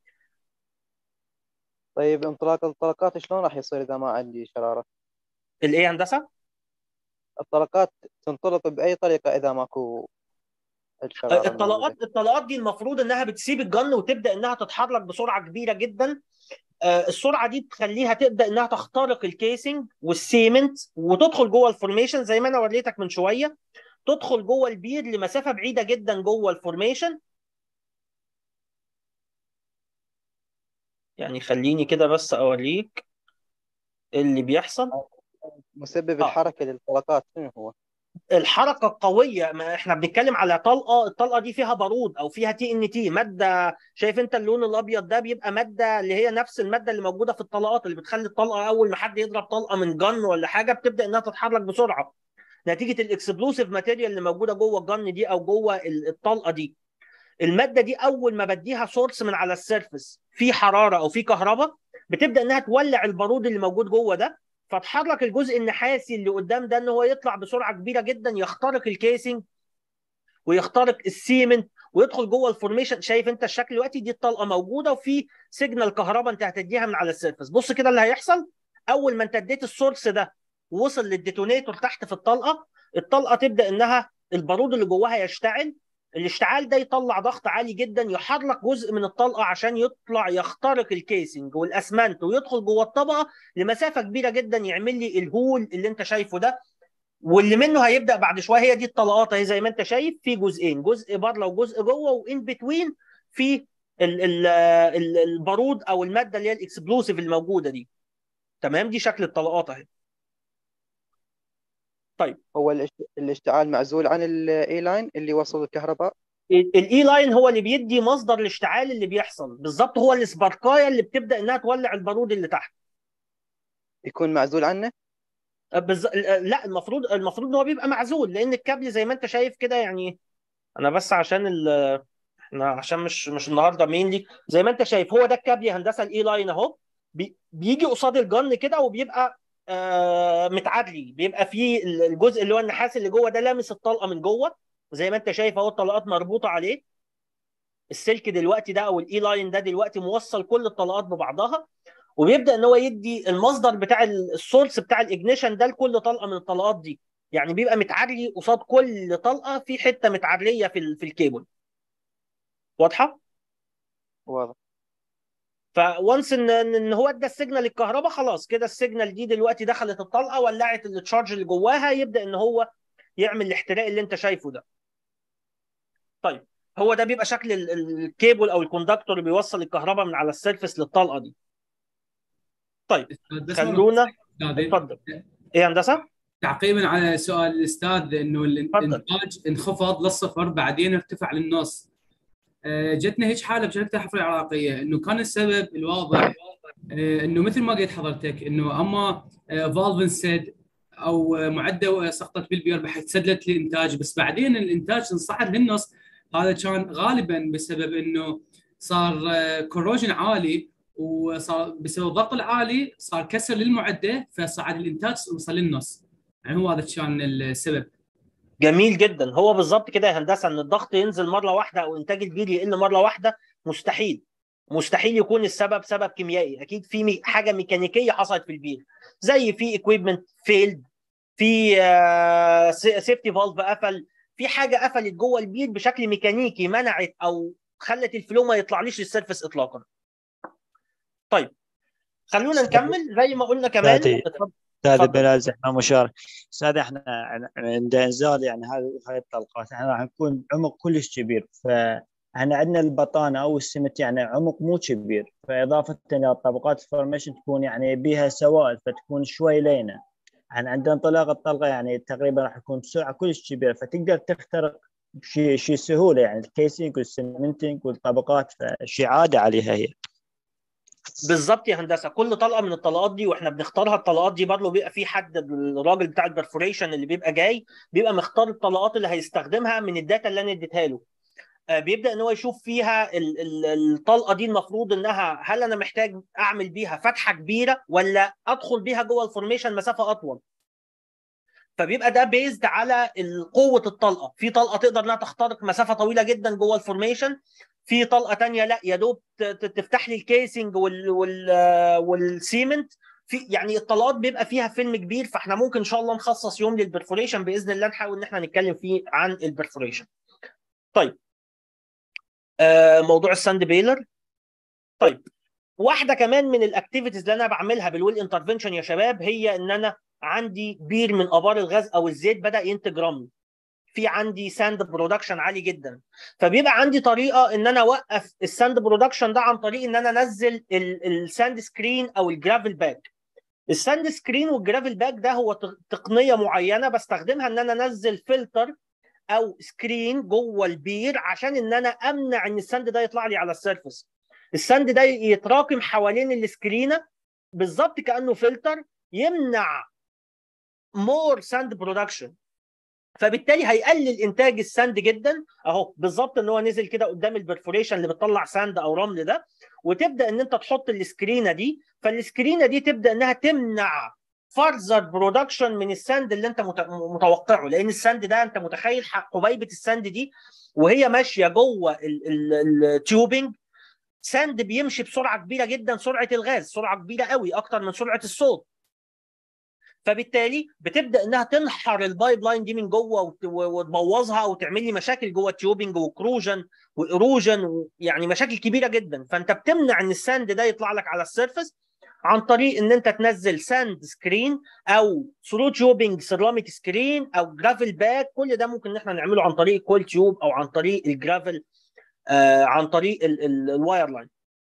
طيب انطلاق الطلقات شلون راح يصير اذا ما عندي شراره؟ الايه هندسه؟ الطلقات تنطلق باي طريقه اذا ماكو الشراره الطلقات الطلقات دي المفروض انها بتسيب الجن وتبدا انها تتحرك بسرعه كبيره جدا السرعه دي تخليها تبدا انها تخترق الكيسنج والسيمنت وتدخل جوه الفورميشن زي ما انا وريتك من شويه تدخل جوه البير لمسافه بعيده جدا جوه الفورميشن يعني خليني كده بس اوريك اللي بيحصل مسبب آه. الحركه للطلقات شنو هو؟ الحركه القويه ما احنا بنتكلم على طلقه الطلقه دي فيها بارود او فيها تي ان تي ماده شايف انت اللون الابيض ده بيبقى ماده اللي هي نفس الماده اللي موجوده في الطلقات اللي بتخلي الطلقه اول ما حد يضرب طلقه من جن ولا حاجه بتبدا انها تتحرك بسرعه نتيجه الاكسبلوسيف ماتيريال اللي موجوده جوه الجن دي او جوه الطلقه دي الماده دي اول ما بديها سورس من على السيرفس في حراره او في كهرباء بتبدا انها تولع البارود اللي موجود جوه ده فتحرك الجزء النحاسي اللي قدام ده ان هو يطلع بسرعه كبيره جدا يخترق الكيسنج ويخترق السيمنت ويدخل جوه الفورميشن شايف انت الشكل دلوقتي دي الطلقه موجوده وفي سيجنال كهرباء انت هتديها من على السيرفس بص كده اللي هيحصل اول ما انت اديت السورس ده ووصل للديتونيتور تحت في الطلقه الطلقه تبدا انها البارود اللي جواها يشتعل الاشتعال ده يطلع ضغط عالي جدا يحرك جزء من الطلقه عشان يطلع يخترق الكيسنج والاسمنت ويدخل جوه الطبقه لمسافه كبيره جدا يعمل لي الهول اللي انت شايفه ده واللي منه هيبدا بعد شويه هي دي الطلقات اهي زي ما انت شايف في جزئين جزء بره وجزء جوه وان بتوين في ال ال ال البارود او الماده اللي هي الاكسبلوسيف الموجوده دي تمام دي شكل الطلقات اهي طيب هو الاشت- الاشتعال معزول عن الاي لاين اللي وصل الكهرباء الاي لاين هو اللي بيدي مصدر الاشتعال اللي بيحصل بالظبط هو السباركايه اللي بتبدا انها تولع البارود اللي تحت يكون معزول عنه بز... لا المفروض المفروض ان هو بيبقى معزول لان الكابل زي ما انت شايف كده يعني انا بس عشان ال... احنا عشان مش مش النهارده مينلي زي ما انت شايف هو ده الكابل يا هندسه الاي لاين اهو بي- بيجي قصاد الجن كده وبيبقى آه متعادلي بيبقى فيه الجزء اللي هو النحاس اللي جوه ده لامس الطلقه من جوه زي ما انت شايف اهو الطلقات مربوطه عليه السلك دلوقتي ده او الاي لاين ده دلوقتي موصل كل الطلقات ببعضها وبيبدا ان هو يدي المصدر بتاع ال- السورس بتاع الاجنيشن ده لكل طلقه من الطلقات دي يعني بيبقى متعري قصاد كل طلقه في حته متعريه في ال- في الكيبل واضحه واضح فونس ان ان إن هو ادى السيجنال الكهرباء خلاص كده السيجنال دي دلوقتي دخلت الطلقه ولعت التشارج اللي جواها يبدا ان هو يعمل الاحتراق اللي انت شايفه ده طيب هو ده بيبقى شكل ال- ال- الكيبل او الكوندكتور اللي بيوصل الكهرباء من على السيرفس للطلقه دي طيب بس خلونا أستاذ، اتفضل ايه يا هندسه تعقيبا على سؤال الاستاذ انه اتفضل. الانتاج انخفض للصفر بعدين ارتفع للنص آه، جتنا هيك حاله بشركه الحفر العراقيه انه كان السبب الواضح آه، انه مثل ما قلت حضرتك انه اما فالف انسد او آه، معده سقطت بالبير بحيث سدلت الانتاج بس بعدين الانتاج انصعد للنص هذا كان غالبا بسبب انه صار كوروجن عالي وصار بسبب الضغط العالي صار كسر للمعده فصعد الانتاج وصل للنص يعني هو هذا كان السبب جميل جدا هو بالظبط كده يا هندسه ان الضغط ينزل مره واحده او انتاج البير يقل مره واحده مستحيل مستحيل يكون السبب سبب كيميائي اكيد في مي- حاجه ميكانيكيه حصلت في البير زي في اكويبمنت فيلد في سيفتي فالف قفل في حاجه قفلت جوه البير بشكل ميكانيكي منعت او خلت الفلو ما يطلعليش للسيرفس اطلاقا طيب خلونا نكمل زي ما قلنا كمان فادي. اتفضل. استاذ اتفضل. بلال زحمه مشارك استاذ احنا عند انزال يعني هذه هاي الطلقات احنا راح نكون عمق كلش كبير فاحنا عندنا البطانه او السمت يعني عمق مو كبير فاضافه الى طبقات الفورميشن تكون يعني بها سوائل فتكون شوي لينه احنا عندنا انطلاق الطلقه يعني تقريبا راح يكون بسرعه كلش كبيره فتقدر تخترق بشيء شيء سهوله يعني الكيسنج والسمنتنج والطبقات فشيء عادي عليها هي بالظبط يا هندسه كل طلقه من الطلقات دي واحنا بنختارها الطلقات دي برضه بيبقى في حد الراجل بتاع البرفوريشن اللي بيبقى جاي بيبقى مختار الطلقات اللي هيستخدمها من الداتا اللي انا اديتها له آه، بيبدا ان هو يشوف فيها ال- ال- الطلقه دي المفروض انها هل انا محتاج اعمل بيها فتحه كبيره ولا ادخل بيها جوه الفورميشن مسافه اطول فبيبقى ده بيزد على ال- قوه الطلقه في طلقه تقدر انها تخترق مسافه طويله جدا جوه الفورميشن في طلقه تانية لا يا دوب ت- ت- تفتح لي الكيسنج وال وال آه، والسيمنت في يعني الطلقات بيبقى فيها فيلم كبير فاحنا ممكن ان شاء الله نخصص يوم للبرفوريشن باذن الله نحاول ان احنا نتكلم فيه عن البرفوريشن. طيب آه موضوع الساند بيلر طيب واحده كمان من الاكتيفيتيز اللي انا بعملها بالويل انترفنشن يا شباب هي ان انا عندي بير من ابار الغاز او الزيت بدا ينتج رمل في عندي ساند برودكشن عالي جدا فبيبقى عندي طريقه ان انا اوقف الساند برودكشن ده عن طريق ان انا انزل ال- الساند سكرين او الجرافل باك الساند سكرين والجرافل باك ده هو تق- تقنيه معينه بستخدمها ان انا انزل فلتر او سكرين جوه البير عشان ان انا امنع ان الساند ده يطلع لي على السيرفس الساند ده يتراكم حوالين السكرينه بالظبط كانه فلتر يمنع مور ساند برودكشن فبالتالي هيقلل انتاج الساند جدا اهو بالظبط ان هو نزل كده قدام البرفوريشن اللي بتطلع ساند او رمل ده وتبدا ان انت تحط السكرينه دي فالسكرينه دي تبدا انها تمنع فرزر برودكشن من الساند اللي انت مت- متوقعه لان الساند ده انت متخيل ح- حبيبه الساند دي وهي ماشيه جوه التيوبنج ساند بيمشي بسرعه كبيره جدا سرعه الغاز سرعه كبيره قوي اكتر من سرعه الصوت فبالتالي بتبدا انها تنحر البايب لاين دي من جوه وت- وتبوظها او تعمل لي مشاكل جوه التيوبنج وكروجن وايروجن يعني مشاكل كبيره جدا فانت بتمنع ان الساند ده يطلع لك على السيرفس عن طريق ان انت تنزل ساند سكرين او ثرو تيوبنج سيراميك سكرين او جرافل باك كل ده ممكن ان احنا نعمله عن طريق كول تيوب او عن طريق الجرافل آه عن طريق ال- ال- الواير لاين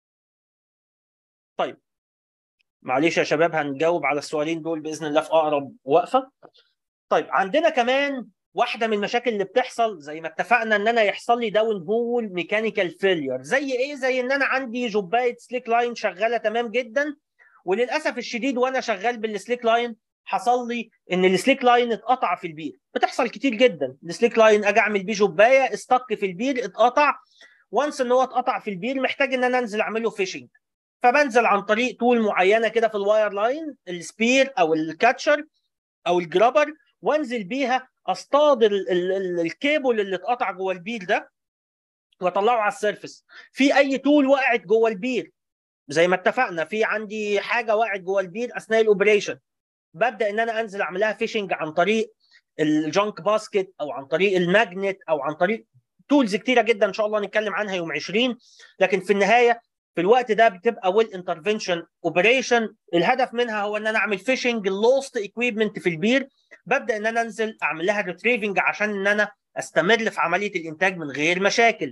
طيب معلش يا شباب هنجاوب على السؤالين دول باذن الله في اقرب وقفه طيب عندنا كمان واحده من المشاكل اللي بتحصل زي ما اتفقنا ان انا يحصل لي داون هول ميكانيكال فيلير زي ايه زي ان انا عندي جوبايه سليك لاين شغاله تمام جدا وللاسف الشديد وانا شغال بالسليك لاين حصل لي ان السليك لاين اتقطع في البير بتحصل كتير جدا السليك لاين اجي اعمل بيه جوبايه استك في البير اتقطع وانس ان هو اتقطع في البير محتاج ان انا انزل اعمل له فيشنج فبنزل عن طريق تول معينه كده في الواير لاين السبير او الكاتشر او الجرابر وانزل بيها اصطاد ال- ال- ال- الكيبل اللي اتقطع جوه البير ده واطلعه على السيرفس في اي تول وقعت جوه البير زي ما اتفقنا في عندي حاجه وقعت جوه البير اثناء الاوبريشن ببدا ان انا انزل اعمل لها فيشنج عن طريق الجانك باسكت او عن طريق الماجنت او عن طريق تولز كتيره جدا ان شاء الله نتكلم عنها يوم 20 لكن في النهايه في الوقت ده بتبقى ويل انترفنشن اوبريشن الهدف منها هو ان انا اعمل فيشنج اللوست اكويبمنت في البير ببدا ان انا انزل اعمل لها ريتريفنج عشان ان انا استمر في عمليه الانتاج من غير مشاكل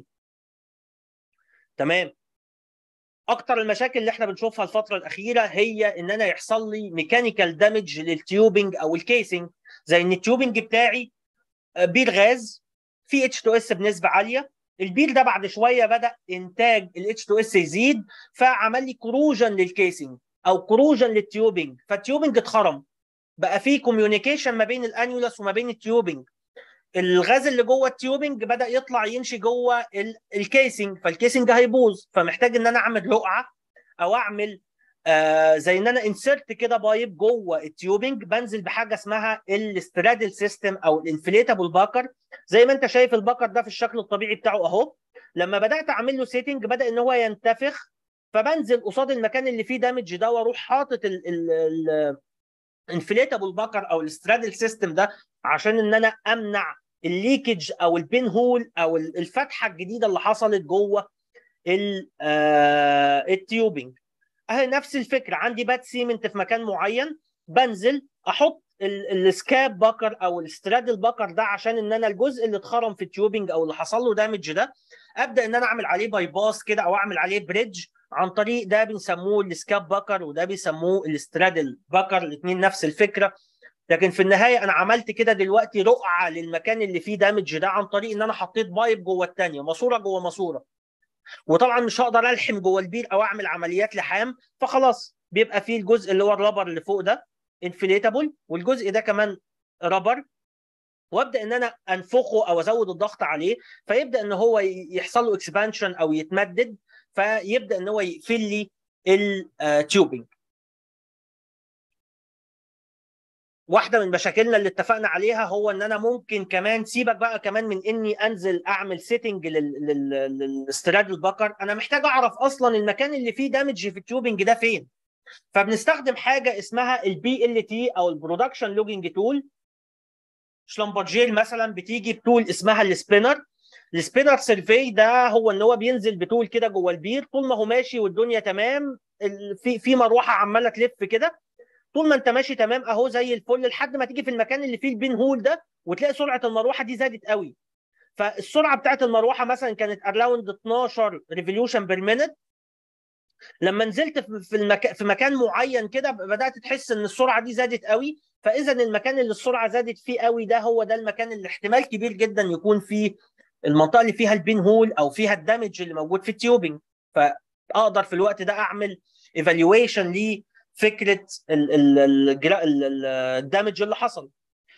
تمام اكتر المشاكل اللي احنا بنشوفها الفتره الاخيره هي ان انا يحصل لي ميكانيكال دامج للتيوبنج او الكيسنج زي ان التيوبنج بتاعي آه، بير غاز في اتش 2 اس بنسبه عاليه البير ده بعد شويه بدا انتاج الاتش 2 اس يزيد فعمل لي كروجن للكيسنج او كروجن للتيوبنج فالتيوبنج اتخرم بقى في كوميونيكيشن ما بين الانيولس وما بين التيوبنج الغاز اللي جوه التيوبنج بدا يطلع يمشي جوه ال- الكيسنج فالكيسنج هيبوظ فمحتاج ان انا اعمل رقعه او اعمل آه زي ان انا انسرت كده بايب جوه التيوبنج بنزل بحاجه اسمها الاسترادل سيستم او الانفليتابل باكر زي ما انت شايف الباكر ده في الشكل الطبيعي بتاعه اهو لما بدات اعمل له سيتنج بدا ان هو ينتفخ فبنزل قصاد المكان اللي فيه دامج ده واروح حاطط الانفليتابل باكر او الاسترادل سيستم ده عشان ان انا امنع الليكج او البين هول او الفتحه الجديده اللي حصلت جوه ال- آه، التيوبنج اهي نفس الفكره عندي بات سيمنت في مكان معين بنزل احط ال- السكاب باكر او السترادل باكر ده عشان ان انا الجزء اللي اتخرم في التيوبنج او اللي حصل له دامج ده ابدا ان انا اعمل عليه باي باس كده او اعمل عليه بريدج عن طريق ده بنسموه السكاب باكر وده بيسموه الاسترادل باكر الاثنين نفس الفكره لكن في النهايه انا عملت كده دلوقتي رقعه للمكان اللي فيه دامج ده عن طريق ان انا حطيت بايب جوه الثانيه ماسوره جوه ماسوره وطبعا مش هقدر الحم جوه البير او اعمل عمليات لحام فخلاص بيبقى فيه الجزء اللي هو الرابر اللي فوق ده انفليتابل والجزء ده كمان رابر وابدا ان انا انفخه او ازود الضغط عليه فيبدا ان هو ي- يحصل له اكسبانشن او يتمدد فيبدا ان هو يقفل لي التيوبنج واحده من مشاكلنا اللي اتفقنا عليها هو ان انا ممكن كمان سيبك بقى كمان من اني انزل اعمل سيتنج للاستراد البكر انا محتاج اعرف اصلا المكان اللي فيه دامج في التيوبنج ده فين فبنستخدم حاجه اسمها البي ال تي او البرودكشن لوجينج تول شلمبرجيل مثلا بتيجي بتول اسمها السبينر السبينر سيرفي ده هو ان هو بينزل بتول كده جوه البير طول ما هو ماشي والدنيا تمام ال- في في مروحه عماله تلف كده طول ما انت ماشي تمام اهو زي الفل لحد ما تيجي في المكان اللي فيه البين هول ده وتلاقي سرعه المروحه دي زادت قوي فالسرعه بتاعت المروحه مثلا كانت اراوند 12 ريفوليوشن بير مينت لما نزلت في في المكان في مكان معين كده بدات تحس ان السرعه دي زادت قوي فاذا المكان اللي السرعه زادت فيه قوي ده هو ده المكان اللي احتمال كبير جدا يكون فيه المنطقه اللي فيها البين هول او فيها الدمج اللي موجود في التيوبنج فاقدر في الوقت ده اعمل ايفالويشن لفكره ال- ال- الجرا- ال- ال- الدمج اللي حصل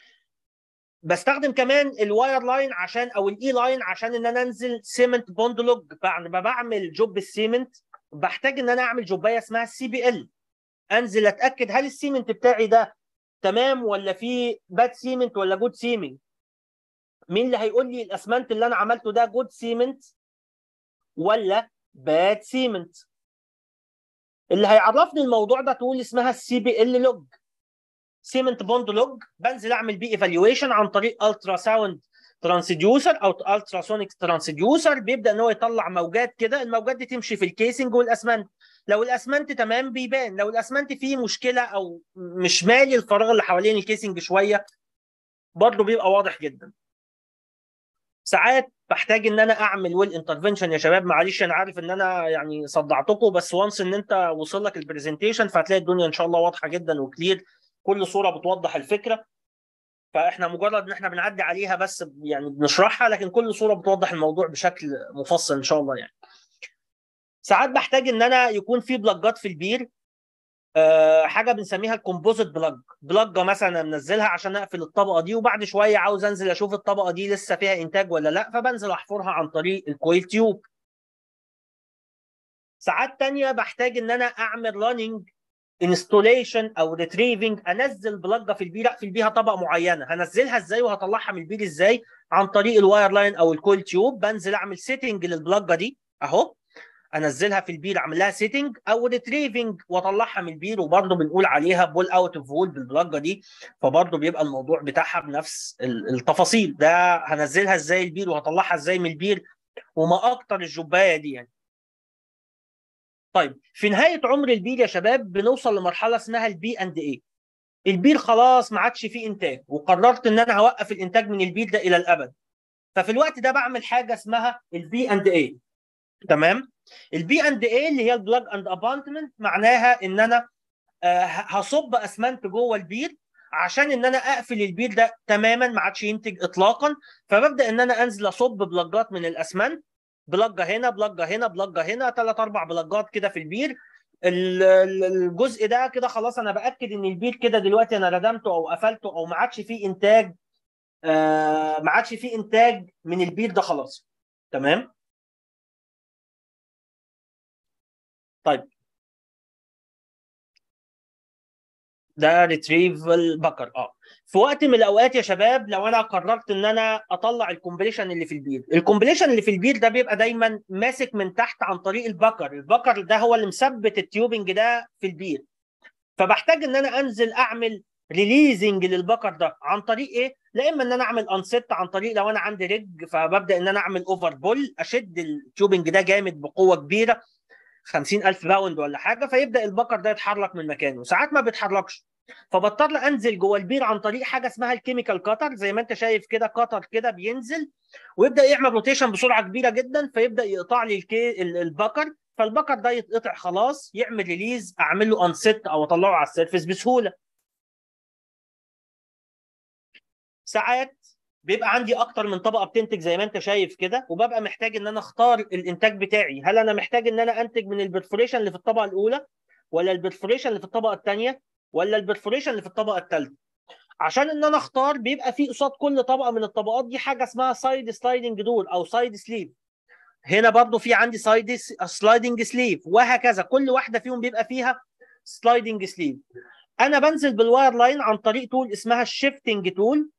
بستخدم كمان الواير لاين عشان او الاي لاين عشان ان انا انزل سيمنت بوند لوج بعد ما بعمل جوب السيمنت بحتاج ان انا اعمل جوبايه اسمها السي بي ال انزل اتاكد هل السيمنت بتاعي ده تمام ولا في باد سيمنت ولا جود سيمنت مين اللي هيقول لي الاسمنت اللي انا عملته ده جود سيمنت ولا باد سيمنت اللي هيعرفني الموضوع ده تقول اسمها السي بي ال لوج سيمنت بوند لوج بنزل اعمل بيه ايفالويشن عن طريق الترا ساوند ترانسديوسر او التراسونيك ترانسديوسر بيبدا ان هو يطلع موجات كده الموجات دي تمشي في الكيسنج والاسمنت لو الاسمنت تمام بيبان لو الاسمنت فيه مشكله او مش مالي الفراغ اللي حوالين الكيسنج شويه برضه بيبقى واضح جدا ساعات بحتاج ان انا اعمل ويل انترفنشن يا شباب معلش انا عارف ان انا يعني صدعتكم بس وانس ان انت وصل لك البرزنتيشن فهتلاقي الدنيا ان شاء الله واضحه جدا وكلير كل صوره بتوضح الفكره فاحنا مجرد ان احنا بنعدي عليها بس يعني بنشرحها لكن كل صوره بتوضح الموضوع بشكل مفصل ان شاء الله يعني ساعات بحتاج ان انا يكون في بلاجات في البير أه حاجه بنسميها الكومبوزيت بلاج بلاجه مثلا منزلها عشان اقفل الطبقه دي وبعد شويه عاوز انزل اشوف الطبقه دي لسه فيها انتاج ولا لا فبنزل احفرها عن طريق الكويل تيوب ساعات تانية بحتاج ان انا اعمل راننج انستوليشن او ريتريفنج انزل بلجه في البير اقفل بيها طبقه معينه هنزلها ازاي وهطلعها من البير ازاي عن طريق الواير لاين او الكول تيوب بنزل اعمل سيتنج للبلجه دي اهو انزلها في البير اعمل لها سيتنج او ريتريفنج واطلعها من البير وبرضه بنقول عليها بول اوت اوف وول بالبلجه دي فبرضه بيبقى الموضوع بتاعها بنفس ال- التفاصيل ده هنزلها ازاي البير وهطلعها ازاي من البير وما اكتر الجبايه دي يعني طيب في نهايه عمر البير يا شباب بنوصل لمرحله اسمها البي اند اي البير خلاص ما عادش فيه انتاج وقررت ان انا هوقف الانتاج من البير ده الى الابد ففي الوقت ده بعمل حاجه اسمها البي اند اي تمام البي اند اي اللي هي البلاج اند ابانتمنت معناها ان انا آه، هصب اسمنت جوه البير عشان ان انا اقفل البير ده تماما ما عادش ينتج اطلاقا فببدا ان انا انزل اصب بلجات من الاسمنت بلجه هنا بلجه هنا بلجه هنا ثلاث اربع بلجات كده في البير ال- ال- الجزء ده كده خلاص انا باكد ان البير كده دلوقتي انا ردمته او قفلته او ما عادش فيه انتاج آه ما عادش فيه انتاج من البير ده خلاص تمام طيب ده ريتريفل بكر اه في وقت من الاوقات يا شباب لو انا قررت ان انا اطلع الكومبليشن اللي في البير الكومبليشن اللي في البير ده بيبقى دايما ماسك من تحت عن طريق البكر البكر ده هو اللي مثبت التيوبنج ده في البير فبحتاج ان انا انزل اعمل ريليزنج للبكر ده عن طريق ايه؟ لا اما ان انا اعمل انست عن طريق لو انا عندي ريج فببدا ان انا اعمل اوفر بول اشد التيوبنج ده جامد بقوه كبيره 50000 باوند ولا حاجه فيبدا البكر ده يتحرك من مكانه ساعات ما بيتحركش فبضطر انزل جوه البير عن طريق حاجه اسمها الكيميكال كاتر زي ما انت شايف كده كاتر كده بينزل ويبدا يعمل روتيشن بسرعه كبيره جدا فيبدا يقطع لي الكي ال- البكر فالبكر ده يتقطع خلاص يعمل ريليز اعمل له انست او اطلعه على السيرفيس بسهوله ساعات بيبقى عندي اكتر من طبقه بتنتج زي ما انت شايف كده وببقى محتاج ان انا اختار الانتاج بتاعي هل انا محتاج ان انا انتج من البرفوريشن اللي في الطبقه الاولى ولا البرفوريشن اللي في الطبقه الثانيه ولا البرفوريشن اللي في الطبقه الثالثه عشان ان انا اختار بيبقى في قصاد كل طبقه من الطبقات دي حاجه اسمها سايد سلايدنج دور او سايد سليف هنا برضو في عندي سايد سلايدنج سليف وهكذا كل واحده فيهم بيبقى فيها سلايدنج سليف انا بنزل بالواير لاين عن طريق تول اسمها الشيفتنج تول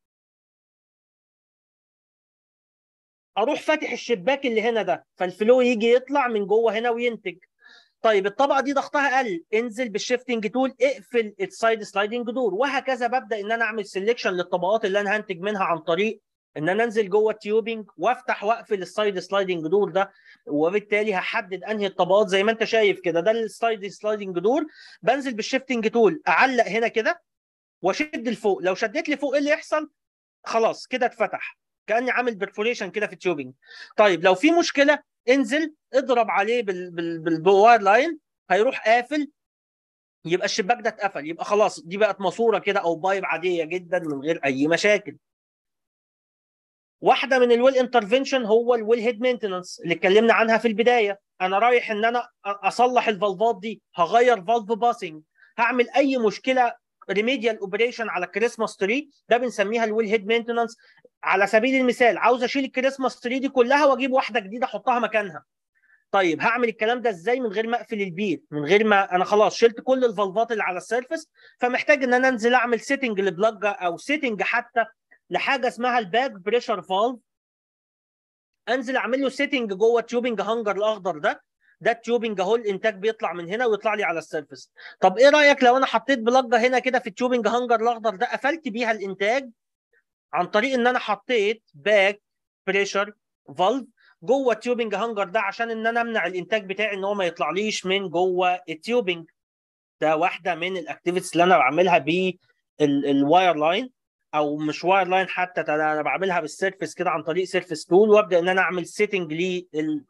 اروح فاتح الشباك اللي هنا ده فالفلو يجي يطلع من جوه هنا وينتج طيب الطبقه دي ضغطها قل انزل بالشيفتنج تول اقفل السايد سلايدنج دور وهكذا ببدا ان انا اعمل سيلكشن للطبقات اللي انا هنتج منها عن طريق ان انا انزل جوه التيوبنج وافتح واقفل السايد سلايدنج دور ده وبالتالي هحدد انهي الطبقات زي ما انت شايف كده ده السايد سلايدنج دور بنزل بالشيفتنج تول اعلق هنا كده واشد لفوق لو شديت لفوق ايه اللي يحصل خلاص كده اتفتح كاني عامل برفوريشن كده في التيوبنج طيب لو في مشكله انزل اضرب عليه بال بال بالواير لاين هيروح قافل يبقى الشباك ده اتقفل يبقى خلاص دي بقت ماسوره كده او بايب عاديه جدا من غير اي مشاكل واحده من الويل انترفنشن هو الويل هيد مينتننس اللي اتكلمنا عنها في البدايه انا رايح ان انا اصلح الفالفات دي هغير فالف باسنج هعمل اي مشكله ريميديال اوبريشن على الكريسماس تري ده بنسميها الويل هيد مينتننس على سبيل المثال عاوز اشيل الكريسماس تري دي كلها واجيب واحده جديده احطها مكانها طيب هعمل الكلام ده ازاي من غير ما اقفل البير من غير ما انا خلاص شلت كل الفالفات اللي على السيرفس فمحتاج ان انا انزل اعمل سيتنج لبلاجه او سيتنج حتى لحاجه اسمها الباك بريشر فالف انزل اعمل له سيتنج جوه التيوبنج هانجر الاخضر ده ده التيوبنج اهو الانتاج بيطلع من هنا ويطلع لي على السيرفس طب ايه رايك لو انا حطيت بلاجه هنا كده في التيوبنج هانجر الاخضر ده قفلت بيها الانتاج عن طريق ان انا حطيت باك بريشر فالف جوه التيوبنج هانجر ده عشان ان انا امنع الانتاج بتاعي ان هو ما يطلعليش من جوه التيوبنج ده واحده من الاكتيفيتيز اللي انا بعملها بالواير لاين او مش واير لاين حتى ده انا بعملها بالسيرفس كده عن طريق سيرفس تول وابدا ان انا اعمل سيتنج لل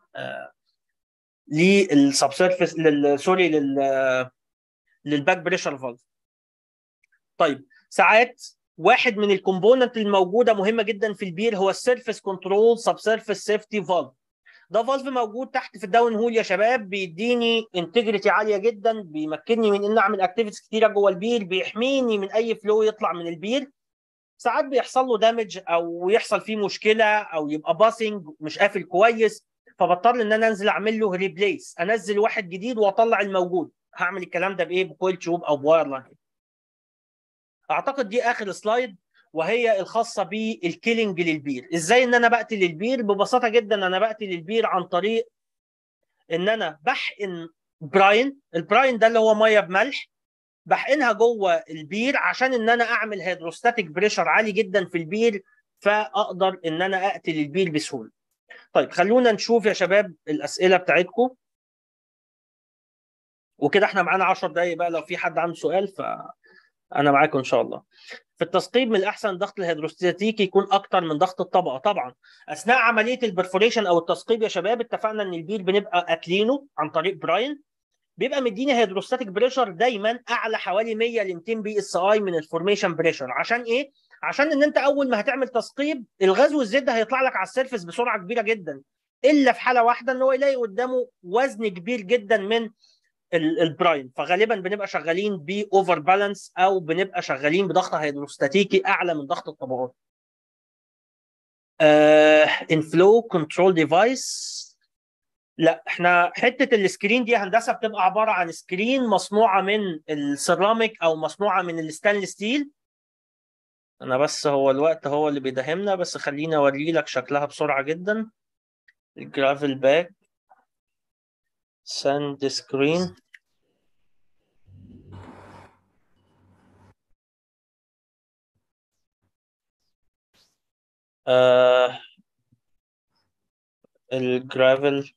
للسب سيرفيس لل سوري لل للباك بريشر فالف طيب ساعات واحد من الكومبوننت الموجوده مهمه جدا في البير هو السيرفيس كنترول سب سيرفيس سيفتي فالف ده فالف موجود تحت في الداون هول يا شباب بيديني انتجريتي عاليه جدا بيمكنني من ان اعمل اكتيفيتيز كتيره جوه البير بيحميني من اي فلو يطلع من البير ساعات بيحصل له دامج او يحصل فيه مشكله او يبقى باسنج مش قافل كويس فبضطر ان انا انزل اعمل له ريبليس انزل واحد جديد واطلع الموجود هعمل الكلام ده بايه بكويل تيوب او بواير لاين اعتقد دي اخر سلايد وهي الخاصه بالكيلينج للبير ازاي ان انا بقتل البير ببساطه جدا انا بقتل البير عن طريق ان انا بحقن براين البراين ده اللي هو ميه بملح بحقنها جوه البير عشان ان انا اعمل هيدروستاتيك بريشر عالي جدا في البير فاقدر ان انا اقتل البير بسهوله طيب خلونا نشوف يا شباب الاسئله بتاعتكم وكده احنا معانا 10 دقايق بقى لو في حد عنده سؤال فانا معاكم ان شاء الله في التثقيب من الاحسن الضغط الهيدروستاتيكي يكون اكتر من ضغط الطبقه طبعا اثناء عمليه البرفوريشن او التثقيب يا شباب اتفقنا ان البير بنبقى قاتلينه عن طريق براين بيبقى مديني هيدروستاتيك بريشر دايما اعلى حوالي 100 ل 200 بي اس اي من الفورميشن بريشر عشان ايه؟ عشان ان انت اول ما هتعمل تثقيب الغاز والزيت ده هيطلع لك على السيرفس بسرعه كبيره جدا الا في حاله واحده ان هو يلاقي قدامه وزن كبير جدا من البراين فغالبا بنبقى شغالين باوفر بالانس او بنبقى شغالين بضغط هيدروستاتيكي اعلى من ضغط الطبقات. انفلو كنترول ديفايس لا احنا حته السكرين دي هندسه بتبقى عباره عن سكرين مصنوعه من السيراميك او مصنوعه من الستانلس ستيل انا بس هو الوقت هو اللي بيداهمنا بس خليني اوري لك شكلها بسرعه جدا الجرافل باك ساند سكرين آه الجرافل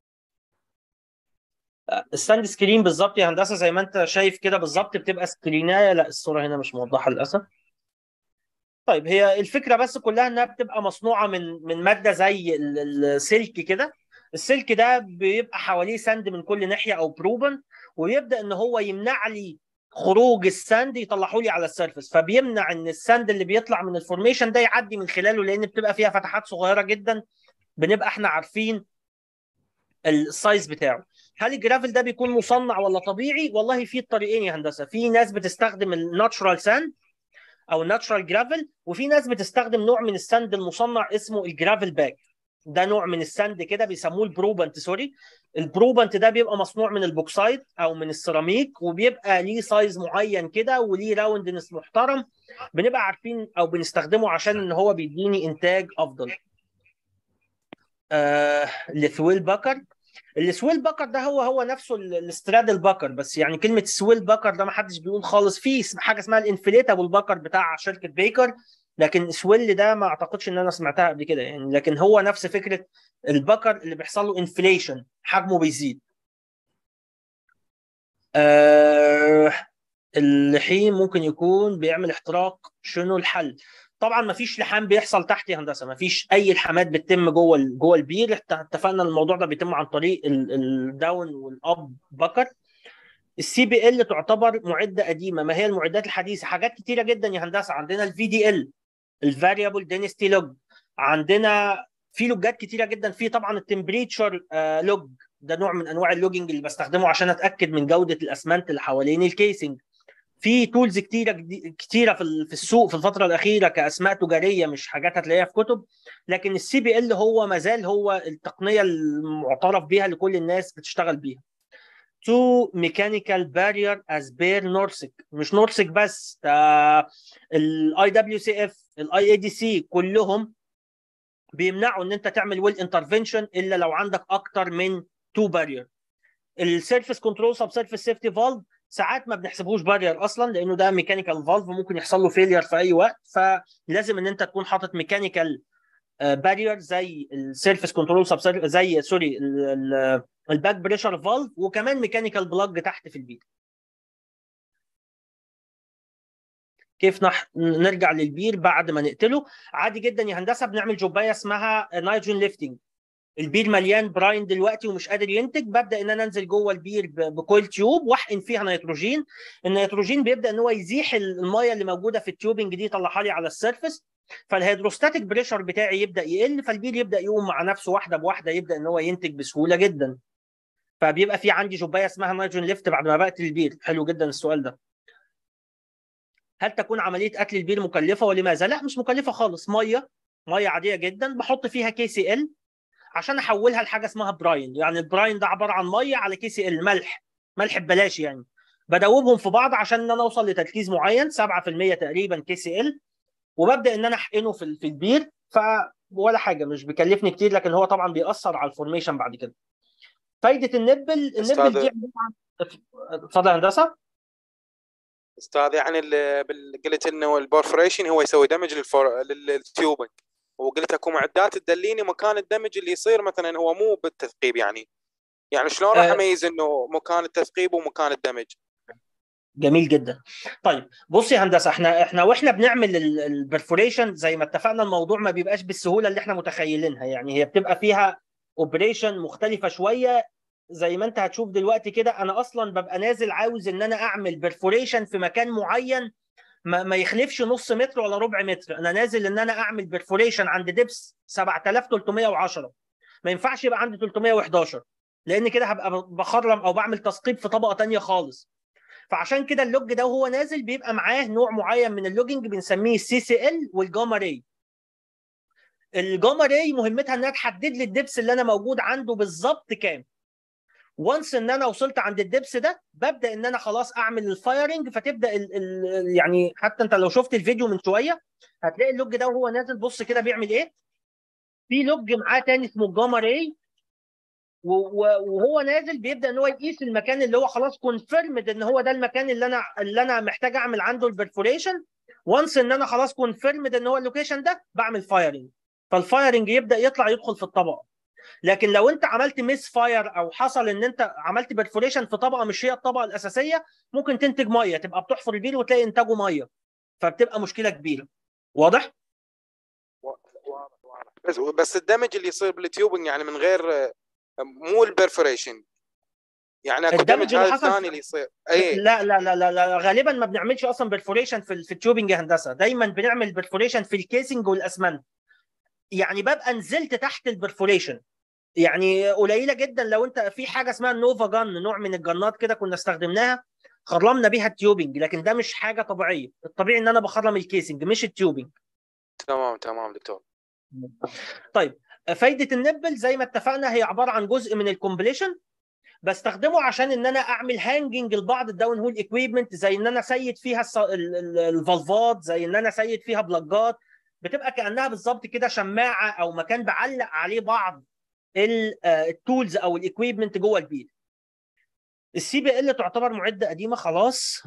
الستاند سكرين بالظبط يا هندسه زي ما انت شايف كده بالظبط بتبقى سكرينايه لا الصوره هنا مش موضحه للاسف طيب هي الفكره بس كلها انها بتبقى مصنوعه من من ماده زي السلك كده السلك ده بيبقى حواليه سند من كل ناحيه او بروبن ويبدا ان هو يمنع لي خروج الساند يطلعه لي على السيرفس فبيمنع ان الساند اللي بيطلع من الفورميشن ده يعدي من خلاله لان بتبقى فيها فتحات صغيره جدا بنبقى احنا عارفين السايز بتاعه هل الجرافل ده بيكون مصنع ولا طبيعي والله في الطريقين يا هندسه في ناس بتستخدم الناتشرال ساند او الناتشرال جرافل وفي ناس بتستخدم نوع من الساند المصنع اسمه الجرافل باك ده نوع من الساند كده بيسموه البروبنت سوري البروبنت ده بيبقى مصنوع من البوكسايت او من السيراميك وبيبقى ليه سايز معين كده وليه راوندنس محترم بنبقى عارفين او بنستخدمه عشان ان هو بيديني انتاج افضل آه الثويل باكر السويل باكر ده هو هو نفسه الاسترادل باكر بس يعني كلمه سويل باكر ده ما حدش بيقول خالص في حاجه اسمها الانفليتابل باكر بتاع شركه بيكر لكن سويل ده ما اعتقدش ان انا سمعتها قبل كده يعني لكن هو نفس فكره الباكر اللي بيحصل له انفليشن حجمه بيزيد آه اللحيم ممكن يكون بيعمل احتراق شنو الحل طبعا ما فيش لحام بيحصل تحت يا هندسه ما فيش اي لحامات بتتم جوه جوه البير اتفقنا الموضوع ده بيتم عن طريق الداون والاب بكر السي بي ال تعتبر معده قديمه ما هي المعدات الحديثه حاجات كتيره جدا يا هندسه عندنا الفي دي ال الفاريبل دينستي لوج عندنا في لوجات كتيره جدا في طبعا التمبريتشر لوج ده نوع من انواع اللوجنج اللي بستخدمه عشان اتاكد من جوده الاسمنت اللي حوالين الكيسنج في تولز كتيره كتيره في في السوق في الفتره الاخيره كاسماء تجاريه مش حاجات هتلاقيها في كتب لكن السي بي ال هو ما زال هو التقنيه المعترف بيها لكل الناس بتشتغل بيها تو ميكانيكال بارير از بير نورسك مش نورسك بس ده الاي دبليو سي اف الاي اي دي سي كلهم بيمنعوا ان انت تعمل ويل انترفنشن الا لو عندك اكتر من تو بارير السيرفيس كنترول سب سيرفيس سيفتي فالف ساعات ما بنحسبوش بارير اصلا لانه ده ميكانيكال فالف ممكن يحصل له فيلير في اي وقت فلازم ان انت تكون حاطط ميكانيكال بارير زي السيرفيس كنترول سب زي سوري الباك بريشر فالف وكمان ميكانيكال بلاج تحت في البيت كيف نح... نرجع للبير بعد ما نقتله عادي جدا يا هندسه بنعمل جوبايه اسمها نايتروجين ليفتنج البير مليان براين دلوقتي ومش قادر ينتج ببدا ان انا انزل جوه البير بكويل تيوب واحقن فيها نيتروجين النيتروجين بيبدا ان هو يزيح الميه اللي موجوده في التيوبنج دي يطلعها لي على السيرفس فالهيدروستاتيك بريشر بتاعي يبدا يقل فالبير يبدا يقوم مع نفسه واحده بواحده يبدا ان هو ينتج بسهوله جدا فبيبقى في عندي جوبايه اسمها نيتروجين ليفت بعد ما بقتل البير حلو جدا السؤال ده هل تكون عمليه قتل البير مكلفه ولماذا لا مش مكلفه خالص ميه ميه عاديه جدا بحط فيها كي سي ال عشان احولها لحاجه اسمها براين يعني البراين ده عباره عن ميه على كي سي ال ملح ملح ببلاش يعني بدوبهم في بعض عشان ان انا اوصل لتركيز معين 7% تقريبا كي سي ال وببدا ان انا احقنه في في البير ف ولا حاجه مش بيكلفني كتير لكن هو طبعا بيأثر على الفورميشن بعد كده فايده النبل النبل أستاذ- دي عبارة عن- اتفضل يا هندسه استاذ يعني ال- بال- قلت انه البورفريشن هو يسوي دمج للفور... للتيوبنج وقلت اكو معدات تدليني مكان الدمج اللي يصير مثلا هو مو بالتثقيب يعني يعني شلون راح آه. اميز انه مكان التثقيب ومكان الدمج جميل جدا طيب بص يا هندسه احنا احنا واحنا بنعمل البرفوريشن زي ما اتفقنا الموضوع ما بيبقاش بالسهوله اللي احنا متخيلينها يعني هي بتبقى فيها اوبريشن مختلفه شويه زي ما انت هتشوف دلوقتي كده انا اصلا ببقى نازل عاوز ان انا اعمل برفوريشن في مكان معين ما, ما يخلفش نص متر ولا ربع متر انا نازل ان انا اعمل برفوريشن عند دبس 7310 ما ينفعش يبقى عندي 311 لان كده هبقى بخرم او بعمل تثقيب في طبقه تانية خالص فعشان كده اللوج ده وهو نازل بيبقى معاه نوع معين من اللوجنج بنسميه السي سي ال والجاما راي الجاما راي مهمتها انها تحدد لي الدبس اللي انا موجود عنده بالظبط كام وانس ان انا وصلت عند الدبس ده ببدا ان انا خلاص اعمل الفايرنج فتبدا ال ال يعني حتى انت لو شفت الفيديو من شويه هتلاقي اللوج ده وهو نازل بص كده بيعمل ايه في لوج معاه تاني اسمه الجاما راي و- و- وهو نازل بيبدا ان هو يقيس المكان اللي هو خلاص كونفيرمد ان هو ده المكان اللي انا اللي انا محتاج اعمل عنده البرفوريشن وانس ان انا خلاص كونفيرمد ان هو اللوكيشن ده بعمل فايرنج فالفايرنج يبدا يطلع يدخل في الطبقه لكن لو انت عملت ميس فاير او حصل ان انت عملت برفوريشن في طبقه مش هي الطبقه الاساسيه ممكن تنتج ميه تبقى بتحفر البير وتلاقي انتاجه ميه فبتبقى مشكله كبيره واضح؟ بس بس الدمج اللي يصير بالتيوبنج يعني من غير مو البرفوريشن يعني اكو الدمج دمج اللي هذا حصل الثاني اللي يصير اي لا لا لا لا, لا غالبا ما بنعملش اصلا برفوريشن في ال- في التيوبنج يا هندسه دايما بنعمل برفوريشن في الكيسنج والاسمنت يعني ببقى نزلت تحت البرفوريشن يعني قليله جدا لو انت في حاجه اسمها النوفا جن نوع من الجنات كده كنا استخدمناها خرمنا بيها التيوبنج لكن ده مش حاجه طبيعيه الطبيعي ان انا بخرم الكيسنج مش التيوبنج تمام تمام دكتور طيب فايده النبل زي ما اتفقنا هي عباره عن جزء من الكومبليشن بستخدمه عشان ان انا اعمل هانجنج لبعض الداون هول اكويبمنت زي ان انا اسيد فيها الص- ال- ال- الفالفات زي ان انا اسيد فيها بلاجات بتبقى كانها بالظبط كده شماعه او مكان بعلق عليه بعض ال- آه، التولز او الاكويبمنت جوه البيت السي بي ال تعتبر معده قديمه خلاص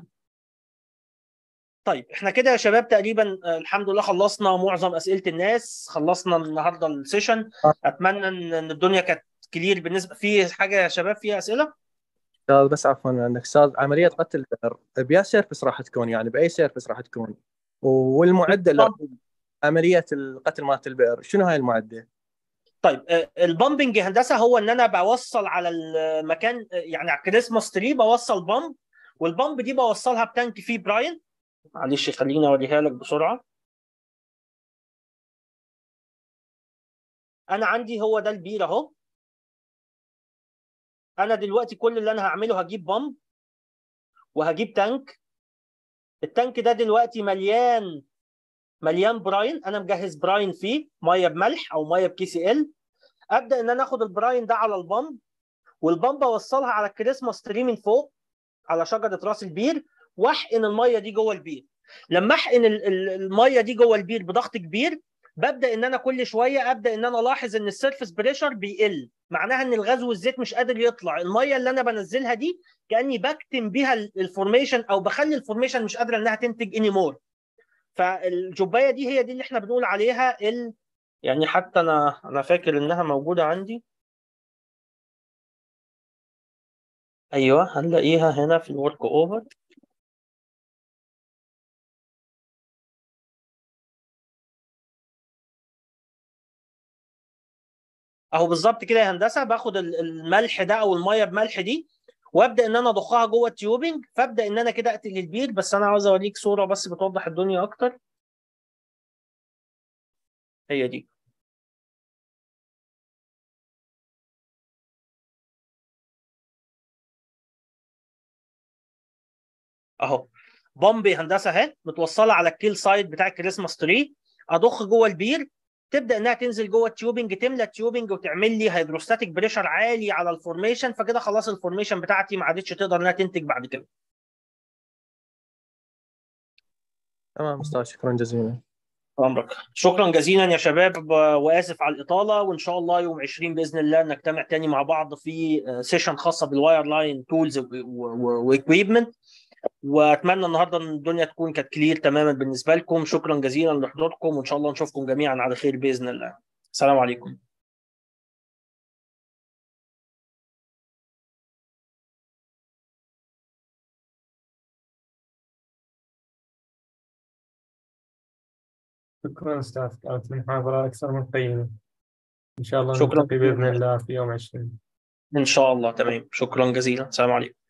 طيب احنا كده يا شباب تقريبا آه، الحمد لله خلصنا معظم اسئله الناس خلصنا النهارده السيشن اتمنى ان إن الدنيا كانت كلير بالنسبه في حاجه يا شباب فيها اسئله استاذ بس عفوا عندك استاذ عمليه قتل البئر باي سيرفس راح تكون يعني باي سيرفس راح تكون والمعده اللي عمليه القتل مالت البئر شنو هاي المعده؟ طيب آه، البامبنج يا هندسه هو ان انا بوصل على المكان آه، يعني على الكريسماس تري بوصل بامب والبامب دي بوصلها بتانك فيه براين معلش خليني اوريها لك بسرعه انا عندي هو ده البير اهو انا دلوقتي كل اللي انا هعمله هجيب بامب وهجيب تانك التانك ده دلوقتي مليان مليان براين انا مجهز براين فيه ميه بملح او ميه بكي سي ال ابدا ان انا اخد البراين ده على البامب والبامب اوصلها على الكريسماس تري من فوق على شجره راس البير واحقن الميه دي جوه البير لما احقن ال- ال- الميه دي جوه البير بضغط كبير ببدا ان انا كل شويه ابدا ان انا الاحظ ان السيرفس بريشر بيقل معناها ان الغاز والزيت مش قادر يطلع الميه اللي انا بنزلها دي كاني بكتم بيها ال- الفورميشن او بخلي الفورميشن مش قادره انها تنتج اني مور فالجوبايه دي هي دي اللي احنا بنقول عليها ال... يعني حتى انا انا فاكر انها موجوده عندي ايوه هنلاقيها هنا في الورك اوفر اهو بالظبط كده يا هندسه باخد ال- الملح ده او الميه بملح دي وابدا ان انا اضخها جوه التيوبنج فابدا ان انا كده اقتل البير بس انا عاوز اوريك صوره بس بتوضح الدنيا اكتر هي دي اهو بامبي هندسه اهي متوصله على الكيل سايد بتاع الكريسماس تري اضخ جوه البير تبدا انها تنزل جوه التيوبنج تملى التيوبنج وتعمل لي هيدروستاتيك بريشر عالي على الفورميشن فكده خلاص الفورميشن بتاعتي ما عادتش تقدر انها تنتج بعد كده تمام استاذ شكرا جزيلا امرك شكرا جزيلا يا شباب واسف على الاطاله وان شاء الله يوم 20 باذن الله نجتمع تاني مع بعض في سيشن خاصه بالواير لاين تولز واكويبمنت واتمنى النهارده ان الدنيا تكون كانت كلير تماما بالنسبه لكم شكرا جزيلا لحضوركم وان شاء الله نشوفكم جميعا على خير باذن الله السلام عليكم شكرا أستاذ كانت المحاضرة أكثر من قيمة إن شاء الله شكراً. نلتقي بإذن الله في يوم 20 ان شاء الله تمام شكرا جزيلا السلام عليكم